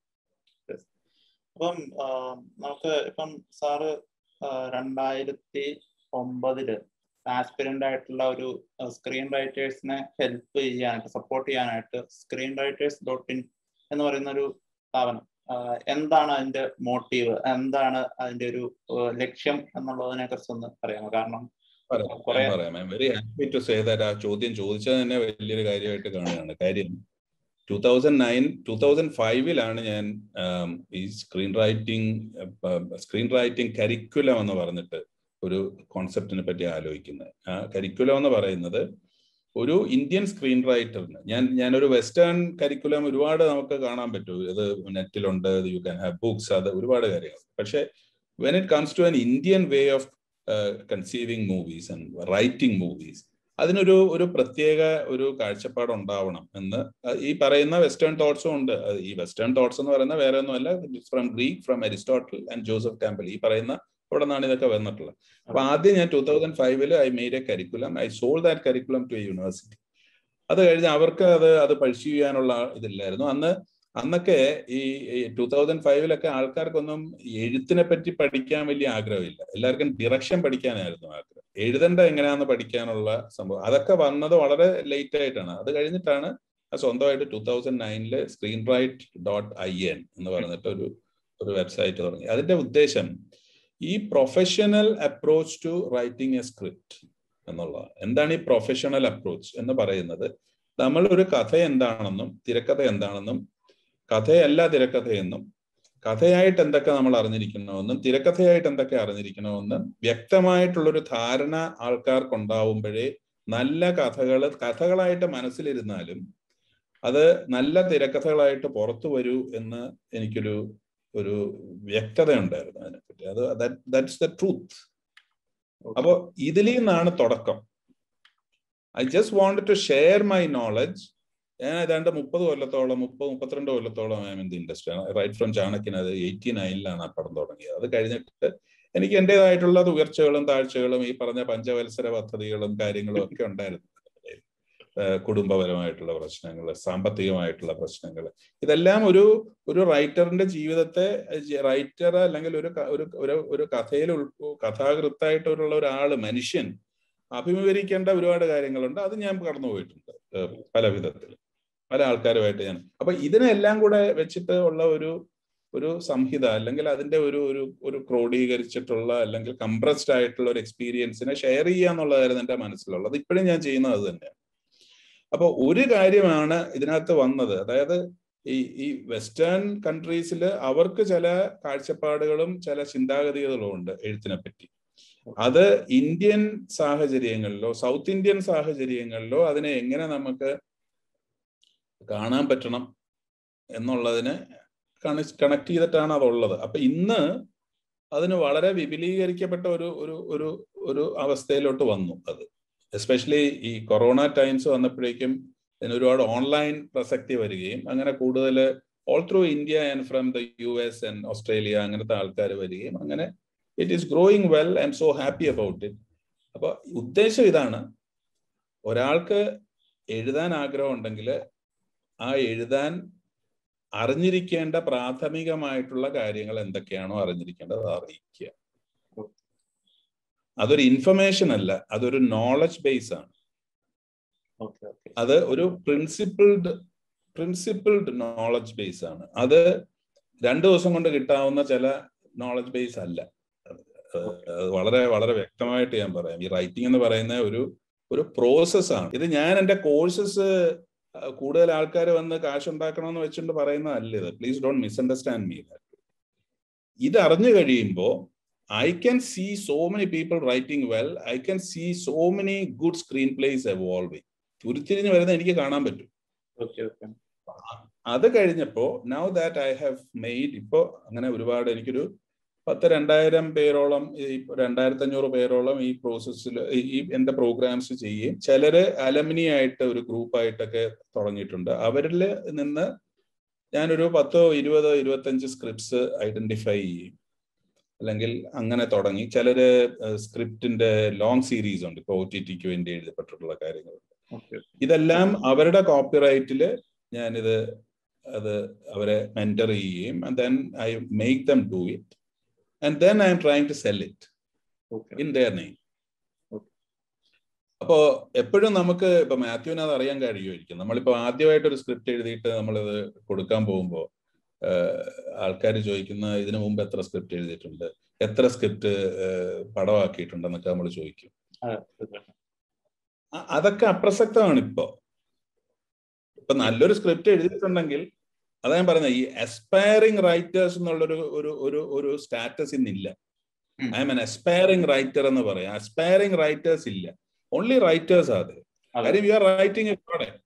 Yes. അപ്പം ആ, നമുക്ക് ഇപ്പം സാറ് ആ, രണ്ടായിരത്തി ഒമ്പതില് ആസ്പിരന്റ് ആയിട്ടുള്ള ഒരു സ്ക്രീൻ റൈറ്റേഴ്സിനെ ഹെൽപ്പ് ചെയ്യാനായിട്ട് സപ്പോർട്ട് ചെയ്യാനായിട്ട് സ്ക്രീൻ റൈറ്റേഴ്സ് ഡോട്ട് ഇൻ എന്ന് പറയുന്ന ഒരു സ്ഥാപനം ആ, എന്താണ് അതിന്റെ മോട്ടീവ് എന്താണ് അതിന്റെ ഒരു ആ, ലക്ഷ്യം എന്നുള്ളതിനെ കുറിച്ച് ഒന്ന് പറയാമോ കാരണം കുറെ പറയാം I am very happy to say that ആ ചോദ്യം ചോദിച്ചത് തന്നെ വലിയൊരു കാര്യമായിട്ട് കാണുകയാണ് കാര്യം two thousand nine two thousand ഫൈവിലാണ് ഞാൻ ആം, ഈ screen writing screen writing curriculum എന്ന് പറഞ്ഞിട്ട് ഒരു കോൺസെപ്റ്റിനെ പറ്റി ആലോചിക്കുന്നത് ആ കരിക്കുലം എന്ന് പറയുന്നത് ഒരു ഇന്ത്യൻ സ്ക്രീൻ റൈറ്ററിന് ഞാൻ ഞാനൊരു വെസ്റ്റേൺ കരിക്കുലം ഒരുപാട് നമുക്ക് കാണാൻ പറ്റും ഇത് നെറ്റിലുണ്ട് യു ക്യാൻ ഹാവ് ബുക്സ് അത് ഒരുപാട് കാര്യങ്ങൾ പക്ഷെ when it comes to an Indian way of conceiving movies and writing movies അതിനൊരു ഒരു പ്രത്യേക ഒരു കാഴ്ചപ്പാട് ഉണ്ടാവണം എന്ന് അഹ് ഈ പറയുന്ന വെസ്റ്റേൺ തോട്ട്സും ഉണ്ട് അത് ഈ വെസ്റ്റേൺ തോട്ട്സ് എന്ന് പറയുന്ന വേറെ ഒന്നുമല്ല from Greek from Aristotle and Joseph ടാമ്പിൾ ഈ പറയുന്ന അവിടെ നിന്നാണ് ഇതൊക്കെ വന്നിട്ടുള്ളത് അപ്പൊ ആദ്യം ഞാൻ ടൂ തൗസൻഡ് ഫൈവില് I made a curriculum I sold that curriculum to a university അത് കഴിഞ്ഞ് അവർക്ക് അത് അത് പഴ്സ്യൂ ചെയ്യാനുള്ള ഇതില്ലായിരുന്നു അന്ന് അന്നൊക്കെ ഈ ടൂ തൗസൻഡ് ഫൈവിലൊക്കെ ആൾക്കാർക്കൊന്നും എഴുത്തിനെ പറ്റി പഠിക്കാൻ വലിയ ആഗ്രഹമില്ല എല്ലാവർക്കും ഡിറക്ഷൻ പഠിക്കാനായിരുന്നു ആഗ്രഹം എഴുതേണ്ട എങ്ങനെയാണെന്ന് പഠിക്കാനുള്ള സംഭവം അതൊക്കെ വന്നത് വളരെ ലേറ്റ് ആയിട്ടാണ് അത് കഴിഞ്ഞിട്ടാണ് ആ സ്വന്തമായിട്ട് ടൂ തൗസൻഡ് നയനില് screen write dot I N എന്ന് പറഞ്ഞിട്ട് ഒരു ഒരു വെബ്സൈറ്റ് തുടങ്ങി അതിന്റെ ഉദ്ദേശം ഈ professional approach to writing a script എന്നുള്ളതാണ് എന്താണ് ഈ പ്രൊഫഷണൽ അപ്രോച്ച് എന്ന് പറയുന്നത് നമ്മൾ ഒരു കഥ എന്താണെന്നും തിരക്കഥ എന്താണെന്നും കഥയല്ല തിരക്കഥയെന്നും കഥയായിട്ട് എന്തൊക്കെ നമ്മൾ അറിഞ്ഞിരിക്കണമെന്നും തിരക്കഥയായിട്ട് എന്തൊക്കെ അറിഞ്ഞിരിക്കണമെന്നും വ്യക്തമായിട്ടുള്ളൊരു ധാരണ ആൾക്കാർക്കുണ്ടാവുമ്പോഴേ നല്ല കഥകൾ കഥകളായിട്ട് മനസ്സിലിരുന്നാലും അത് നല്ല തിരക്കഥകളായിട്ട് പുറത്തു വരൂ എന്ന് എനിക്കൊരു ഒരു വ്യക്തത ഉണ്ടായിരുന്നു അതിനെപ്പറ്റി അത് ദാറ്റ്സ് ദ ട്രൂത്ത് അപ്പോ ഇതിൽ നിന്നാണ് തുടക്കം I just want to share my knowledge ഞാൻ ഏതാണ്ട് മുപ്പത് കൊല്ലത്തോളം മുപ്പത് മുപ്പത്തിരണ്ട് കൊല്ലത്തോളം I in the industry right from Chanakyan അത് എയ്റ്റി നയനിലാണ് ആ പടം തുടങ്ങിയത് അത് കഴിഞ്ഞിട്ട് എനിക്ക് എൻ്റെതായിട്ടുള്ള ഉയർച്ചകളും താഴ്ചകളും ഈ പറഞ്ഞ പഞ്ചവത്സര പദ്ധതികളും കാര്യങ്ങളും ഒക്കെ ഉണ്ടായിരുന്നു കുടുംബപരമായിട്ടുള്ള പ്രശ്നങ്ങൾ സാമ്പത്തികമായിട്ടുള്ള പ്രശ്നങ്ങൾ ഇതെല്ലാം ഒരു ഒരു റൈറ്ററിന്റെ ജീവിതത്തെ റൈറ്റർ അല്ലെങ്കിൽ ഒരു ഒരു ഒരു കഥയിൽ ഉൾ കഥാകൃത്തായിട്ടുള്ള ഒരാള് മനുഷ്യൻ അഭിമുഖീകരിക്കേണ്ട ഒരുപാട് കാര്യങ്ങളുണ്ട് അത് ഞാൻ കടന്നു പോയിട്ടുണ്ട് പല വിധത്തിൽ പല ആൾക്കാരുമായിട്ട് ഞാൻ അപ്പൊ ഇതിനെല്ലാം കൂടെ വെച്ചിട്ട് ഉള്ള ഒരു ഒരു സംഹിത അല്ലെങ്കിൽ അതിന്റെ ഒരു ഒരു ഒരു ക്രോഡീകരിച്ചിട്ടുള്ള അല്ലെങ്കിൽ കംപ്രസ്ഡ് ആയിട്ടുള്ള ഒരു എക്സ്പീരിയൻസിനെ ഷെയർ ചെയ്യുക എന്നുള്ളതായിരുന്നു എന്റെ മനസ്സിലുള്ളത് ഇപ്പോഴും ഞാൻ ചെയ്യുന്നത് അത് തന്നെയാണ് അപ്പോൾ ഒരു കാര്യമാണ് ഇതിനകത്ത് വന്നത് അതായത് ഈ ഈ വെസ്റ്റേൺ കൺട്രീസിൽ അവർക്ക് ചില കാഴ്ചപ്പാടുകളും ചില ചിന്താഗതികളും ഉണ്ട് എഴുത്തിനെ പറ്റി അത് ഇന്ത്യൻ സാഹചര്യങ്ങളിലോ സൗത്ത് ഇന്ത്യൻ സാഹചര്യങ്ങളിലോ അതിനെ എങ്ങനെ നമുക്ക് കാണാൻ പറ്റണം എന്നുള്ളതിന് കണക്ട് ചെയ്തിട്ടാണ് അതുള്ളത് അപ്പൊ ഇന്ന് അതിന് വളരെ വിപുലീകരിക്കപ്പെട്ട ഒരു ഒരു ഒരു ഒരു അവസ്ഥയിലോട്ട് വന്നു അത് എസ്പെഷ്യലി ഈ കൊറോണ ടൈംസ് വന്നപ്പോഴേക്കും ഇതിന് ഒരുപാട് ഓൺലൈൻ പ്രസക്തി വരികയും അങ്ങനെ കൂടുതൽ all through India and from the U S and Australia അങ്ങനത്തെ ആൾക്കാർ വരികയും അങ്ങനെ it is growing well I am so happy about it അപ്പൊ ഉദ്ദേശം ഇതാണ് ഒരാൾക്ക് എഴുതാൻ ആഗ്രഹം ഉണ്ടെങ്കിൽ ആ എഴുതാൻ അറിഞ്ഞിരിക്കേണ്ട പ്രാഥമികമായിട്ടുള്ള കാര്യങ്ങൾ എന്തൊക്കെയാണോ അറിഞ്ഞിരിക്കേണ്ടത് അത് അറിയിക്കുക അതൊരു ഇൻഫർമേഷൻ അല്ല അതൊരു നോളജ് ബേസ് ആണ് അത് ഒരു പ്രിൻസിപ്പിൾഡ് പ്രിൻസിപ്പിൾഡ് നോളജ് ബേസ് ആണ് അത് രണ്ടു ദിവസം കൊണ്ട് കിട്ടാവുന്ന ചില നോളജ് ബേസ് അല്ല വളരെ വളരെ വ്യക്തമായിട്ട് ഞാൻ പറയാം ഈ റൈറ്റിംഗ് എന്ന് പറയുന്ന ഒരു ഒരു പ്രോസസ്സാണ് ഇത് ഞാൻ എൻ്റെ കോഴ്സസ് കൂടുതൽ ആൾക്കാർ വന്ന് കാശ് ഉണ്ടാക്കണമെന്ന് വെച്ചുകൊണ്ട് പറയുന്നതല്ല ഇത് പ്ലീസ് ഡോണ്ട് മിസ്അണ്ടർസ്റ്റാൻഡ് മീ ഇത് അറിഞ്ഞു കഴിയുമ്പോൾ I can see so many people writing well I can see so many good screen plays evolving ഉരുത്തിരിഞ്ഞ് വരുന്ന എനിക്ക് കാണാൻ പറ്റും അത് കഴിഞ്ഞപ്പോ now that I have made ഇപ്പോ അങ്ങനെ ഒരുപാട് എനിക്കൊരു പത്ത് രണ്ടായിരം പേരോളം ഈ രണ്ടായിരത്തി അഞ്ഞൂറ് പേരോളം ഈ പ്രോസസ്സിൽ ഈ എന്റെ പ്രോഗ്രാംസ് ചെയ്യുകയും ചിലര് അലമിനി ആയിട്ട് ഒരു ഗ്രൂപ്പായിട്ടൊക്കെ തുടങ്ങിയിട്ടുണ്ട് അവരിൽ നിന്ന് ഞാനൊരു പത്തോ ഇരുപതോ ഇരുപത്തഞ്ച് സ്ക്രിപ്റ്റ്സ് ഐഡന്റിഫൈ ചെയ്യും അല്ലെങ്കിൽ അങ്ങനെ തുടങ്ങി ചിലര് സ്ക്രിപ്റ്റിന്റെ ലോങ് സീരീസ് ഉണ്ട് ഇപ്പൊ ഒ ടി ടിക്ക് വേണ്ടി എഴുതപ്പെട്ടിട്ടുള്ള കാര്യങ്ങളുണ്ട് ഇതെല്ലാം അവരുടെ കോപ്പിറൈറ്റില് ഞാനിത് അത് അവരെ മെന്റർ ചെയ്യുകയും and then I make them do it and then I am trying to sell it in their name അപ്പോ എപ്പോഴും നമുക്ക് ഇപ്പൊ മാത്യുവിന് അത് അറിയാൻ കഴിയുമായിരിക്കും നമ്മളിപ്പോ ആദ്യമായിട്ട് ഒരു സ്ക്രിപ്റ്റ് എഴുതിയിട്ട് നമ്മളിത് കൊടുക്കാൻ പോകുമ്പോൾ ആൾക്കാർ ചോദിക്കുന്ന ഇതിനു മുമ്പ് എത്ര സ്ക്രിപ്റ്റ് എഴുതിയിട്ടുണ്ട് എത്ര സ്ക്രിപ്റ്റ് പടമാക്കിയിട്ടുണ്ടെന്നൊക്കെ നമ്മൾ ചോദിക്കും അതൊക്കെ അപ്രസക്തമാണ് ഇപ്പോ ഇപ്പൊ നല്ലൊരു സ്ക്രിപ്റ്റ് എഴുതിയിട്ടുണ്ടെങ്കിൽ അതാ ഞാൻ പറഞ്ഞത് ഈ അസ്പയറിംഗ് റൈറ്റേഴ്സ് എന്നുള്ളൊരു ഒരു ഒരു ഒരു സ്റ്റാറ്റസ് ഇന്നില്ല I am an aspiring writer എന്ന് പറയാം അസ്പയറിംഗ് റൈറ്റേഴ്സ് ഇല്ല ഓൺലി റൈറ്റേഴ്സ് അത് കാര്യം you are writing a product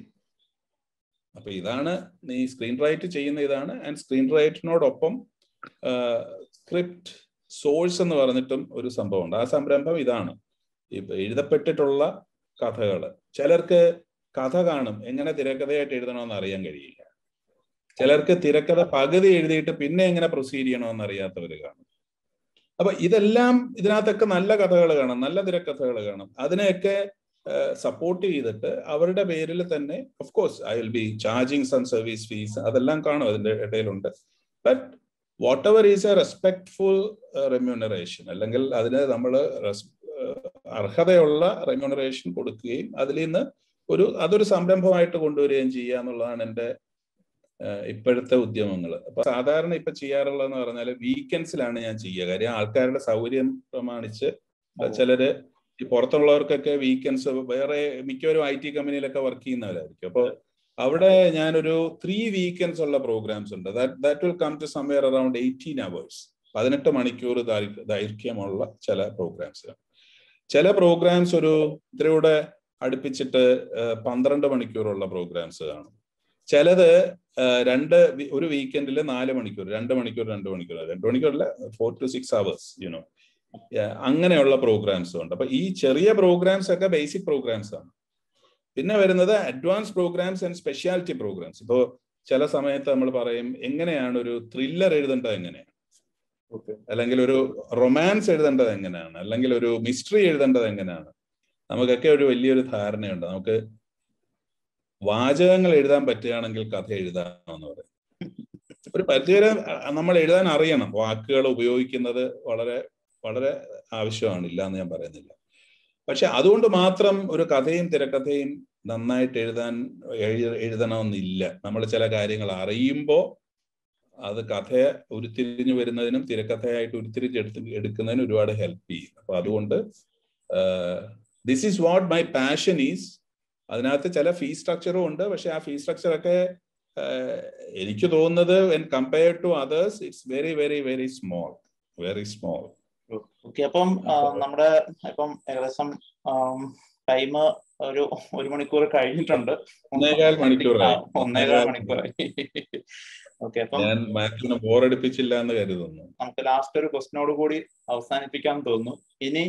അപ്പൊ ഇതാണ് നീ സ്ക്രീൻ റൈറ്റ് ചെയ്യുന്ന ഇതാണ് ആൻഡ് സ്ക്രീൻ റൈറ്റിനോടൊപ്പം സ്ക്രിപ്റ്റ് സോഴ്സ് എന്ന് പറഞ്ഞിട്ടും ഒരു സംഭവമുണ്ട് ആ സംരംഭം ഇതാണ് ഇപ്പൊ എഴുതപ്പെട്ടിട്ടുള്ള കഥകൾ ചിലർക്ക് കഥ കാണും എങ്ങനെ തിരക്കഥയായിട്ട് എഴുതണമെന്ന് അറിയാൻ കഴിയില്ല ചിലർക്ക് തിരക്കഥ പകുതി എഴുതിയിട്ട് പിന്നെ എങ്ങനെ പ്രൊസീഡ് ചെയ്യണമെന്ന് അറിയാത്തവർ കാണും അപ്പൊ ഇതെല്ലാം ഇതിനകത്തൊക്കെ നല്ല കഥകൾ കാണും നല്ല തിരക്കഥകൾ കാണും അതിനെയൊക്കെ സപ്പോർട്ട് ചെയ്തിട്ട് അവരുടെ പേരിൽ തന്നെ of course I will be charging some service fees അതെല്ലാം കാണും അതിന്റെ ഇടയിലുണ്ട് but whatever is a respectful remuneration അല്ലെങ്കിൽ അതിന് നമ്മൾ അർഹതയുള്ള റെമ്യൂണറേഷൻ കൊടുക്കുകയും അതിൽ നിന്ന് ഒരു അതൊരു സംരംഭമായിട്ട് കൊണ്ടുവരികയും ചെയ്യുക എന്നുള്ളതാണ് എൻ്റെ ഇപ്പോഴത്തെ ഉദ്യമങ്ങൾ അപ്പൊ സാധാരണ ഇപ്പൊ ചെയ്യാറുള്ളതെന്ന് പറഞ്ഞാൽ വീക്കെൻഡ്സിലാണ് ഞാൻ ചെയ്യുക കാര്യം ആൾക്കാരുടെ സൗകര്യം പ്രമാണിച്ച് ചിലര് ഈ പുറത്തുള്ളവർക്കൊക്കെ വീക്കെൻഡ്സ് വേറെ മിക്കവരും ഐ ടി കമ്പനിയിലൊക്കെ വർക്ക് ചെയ്യുന്നവരായിരിക്കും അപ്പോൾ അവിടെ ഞാനൊരു ത്രീ വീക്കെൻഡ്സ് ഉള്ള പ്രോഗ്രാംസ് ഉണ്ട് that will come to somewhere around eighteen hours പതിനെട്ട് മണിക്കൂർ ദൈർഘ്യമുള്ള ചില പ്രോഗ്രാംസ് ചില പ്രോഗ്രാംസ് ഒരു ഇത്രയൂടെ അടുപ്പിച്ചിട്ട് പന്ത്രണ്ട് മണിക്കൂറുള്ള പ്രോഗ്രാംസ് കാണും ചിലത് രണ്ട് ഒരു വീക്കെൻഡിൽ നാല് മണിക്കൂർ രണ്ട് മണിക്കൂർ രണ്ട് മണിക്കൂർ രണ്ട് മണിക്കൂറല്ല four to six hours you know അങ്ങനെയുള്ള പ്രോഗ്രാംസും ഉണ്ട് അപ്പൊ ഈ ചെറിയ പ്രോഗ്രാംസ് ഒക്കെ ബേസിക് പ്രോഗ്രാംസ് ആണ് പിന്നെ വരുന്നത് advance programs and speciality programs ഇപ്പോൾ ചില സമയത്ത് നമ്മൾ പറയും എങ്ങനെയാണ് ഒരു ത്രില്ലർ എഴുതേണ്ടത് എങ്ങനെയാണ് അല്ലെങ്കിൽ ഒരു റൊമാൻസ് എഴുതേണ്ടത് എങ്ങനെയാണ് അല്ലെങ്കിൽ ഒരു മിസ്റ്ററി എഴുതേണ്ടത് എങ്ങനെയാണ് നമുക്കൊക്കെ ഒരു വലിയൊരു ധാരണയുണ്ട് നമുക്ക് വാചകങ്ങൾ എഴുതാൻ പറ്റുകയാണെങ്കിൽ കഥ എഴുതാമെന്ന് പറയും ഒരു പരിധിവരെ നമ്മൾ എഴുതാൻ അറിയണം വാക്കുകൾ ഉപയോഗിക്കുന്നത് വളരെ വളരെ ആവശ്യമാണ് ഇല്ല എന്ന് ഞാൻ പറയുന്നില്ല പക്ഷെ അതുകൊണ്ട് മാത്രം ഒരു കഥയും തിരക്കഥയും നന്നായിട്ട് എഴുതാൻ എഴുതണമെന്നില്ല നമ്മൾ ചില കാര്യങ്ങൾ അറിയുമ്പോൾ അത് കഥ ഉരുത്തിരിഞ്ഞു വരുന്നതിനും തിരക്കഥയായിട്ട് ഉരുത്തിരിഞ്ഞെടുത്ത് എടുക്കുന്നതിനും ഒരുപാട് ഹെൽപ്പ് ചെയ്യും അപ്പൊ അതുകൊണ്ട് this is what my passion is അതിനകത്ത് ചില ഫീ സ്ട്രക്ചറും ഉണ്ട് പക്ഷെ ആ ഫീ സ്ട്രക്ചർ ഒക്കെ എനിക്ക് തോന്നുന്നത് when compare to others it's very very very small very small okay അപ്പം നമ്മുടെ ഇപ്പം ഏകദേശം ടൈം ഒരു ഒരു മണിക്കൂർ കഴിഞ്ഞിട്ടുണ്ട് ഒന്നേകാൽ മണിക്കൂറായി ഒന്നേകാൽ മണിക്കൂറായി ഓക്കെ അപ്പം ഞാൻ മാത്യുവിനെ ബോറടിപ്പിച്ചില്ല എന്ന് കരുതുന്നു നമുക്ക് ലാസ്റ്റ് ഒരു ക്വസ്റ്റിനോട് കൂടി അവസാനിപ്പിക്കാൻ തോന്നുന്നു ഇനി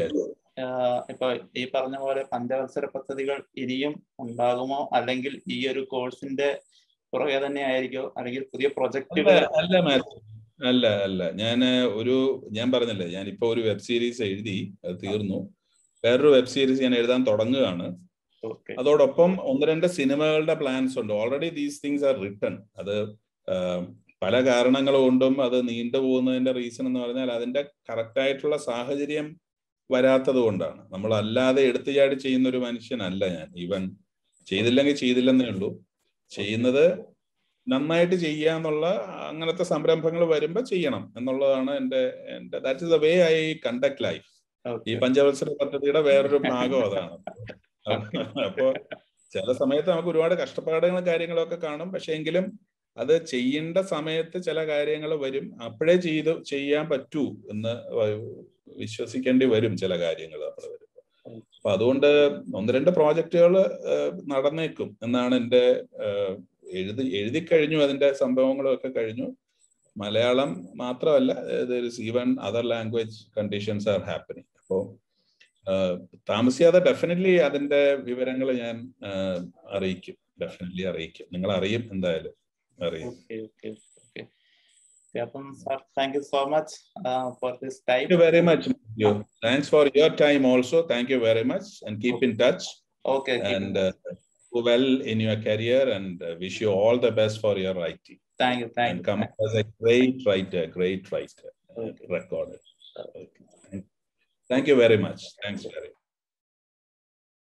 ഇപ്പൊ ഈ പറഞ്ഞ പോലെ പഞ്ചവത്സര പദ്ധതികൾ ഇനിയും ഉണ്ടാകുമോ അല്ലെങ്കിൽ ഈ ഒരു കോഴ്സിന്റെ പുറകെ തന്നെ ആയിരിക്കോ അല്ലെങ്കിൽ പുതിയ പ്രൊജക്ടുകൾ അല്ല മാത്യു അല്ല അല്ല ഞാൻ ഒരു ഞാൻ പറഞ്ഞില്ലേ ഞാൻ ഇപ്പൊ ഒരു വെബ് സീരീസ് എഴുതി അത് തീർന്നു വേറൊരു വെബ് സീരീസ് ഞാൻ എഴുതാൻ തുടങ്ങുകയാണ് അതോടൊപ്പം ഒന്ന് രണ്ട് സിനിമകളുടെ പ്ലാൻസ് ഉണ്ട് already these things are written അത് പല കാരണങ്ങൾ കൊണ്ടും അത് നീണ്ടു പോകുന്നതിന്റെ റീസൺ എന്ന് പറഞ്ഞാൽ അതിന്റെ കറക്റ്റ് ആയിട്ടുള്ള സാഹചര്യം വരാത്തത് കൊണ്ടാണ് നമ്മൾ അല്ലാതെ എടുത്തുചാടി ചെയ്യുന്ന ഒരു മനുഷ്യനല്ല ഞാൻ ഈവൻ ചെയ്തില്ലെങ്കിൽ ചെയ്തില്ലെന്നേ ഉള്ളൂ ചെയ്യുന്നത് നന്നായിട്ട് ചെയ്യാന്നുള്ള അങ്ങനത്തെ സംരംഭങ്ങൾ വരുമ്പോൾ ചെയ്യണം എന്നുള്ളതാണ് എൻ്റെ എൻ്റെ that is the way I conduct life ഈ ഓക്കെ പഞ്ചവത്സര പദ്ധതിയുടെ വേറൊരു ഭാഗം അതാണ് അപ്പോ ചില സമയത്ത് നമുക്ക് ഒരുപാട് കഷ്ടപ്പാടുകളും കാര്യങ്ങളൊക്കെ കാണും പക്ഷെ എങ്കിലും അത് ചെയ്യേണ്ട സമയത്ത് ചില കാര്യങ്ങൾ വരും അപ്പോഴേ ചെയ്ത് ചെയ്യാൻ പറ്റൂ എന്ന് വ- വിശ്വസിക്കേണ്ടി വരും ചില കാര്യങ്ങൾ നമ്മൾ വരുമ്പോൾ അപ്പൊ അതുകൊണ്ട് ഒന്ന് രണ്ട് പ്രോജക്റ്റുകൾ നടന്നേക്കും എന്നാണ് എൻ്റെ ഏഹ്, എഴുതി എഴുതി കഴിഞ്ഞു അതിന്റെ സംഭവങ്ങളും ഒക്കെ കഴിഞ്ഞു മലയാളം മാത്രമല്ല even other language conditions are happening അപ്പോൾ താമസിയാതെ ഡെഫിനറ്റ്ലി അതിന്റെ വിവരങ്ങൾ ഞാൻ ആഹ്, അറിയിക്കും ഡെഫിനറ്റ്ലി അറിയിക്കും നിങ്ങൾ അറിയും എന്തായാലും അറിയും ഓക്കെ ഓക്കെ ഓക്കെ അപ്പം sir thank you so much for this time Thank you very much. Matthew. Thanks for your time also. Thank you very much and keep in touch okay and uh, do well in your career and uh, wish you all the best for your writing thank you thank and you come up as a great writer, great writer, uh, Okay. recorder. Okay. Thank- Thank you very much. Thanks very much.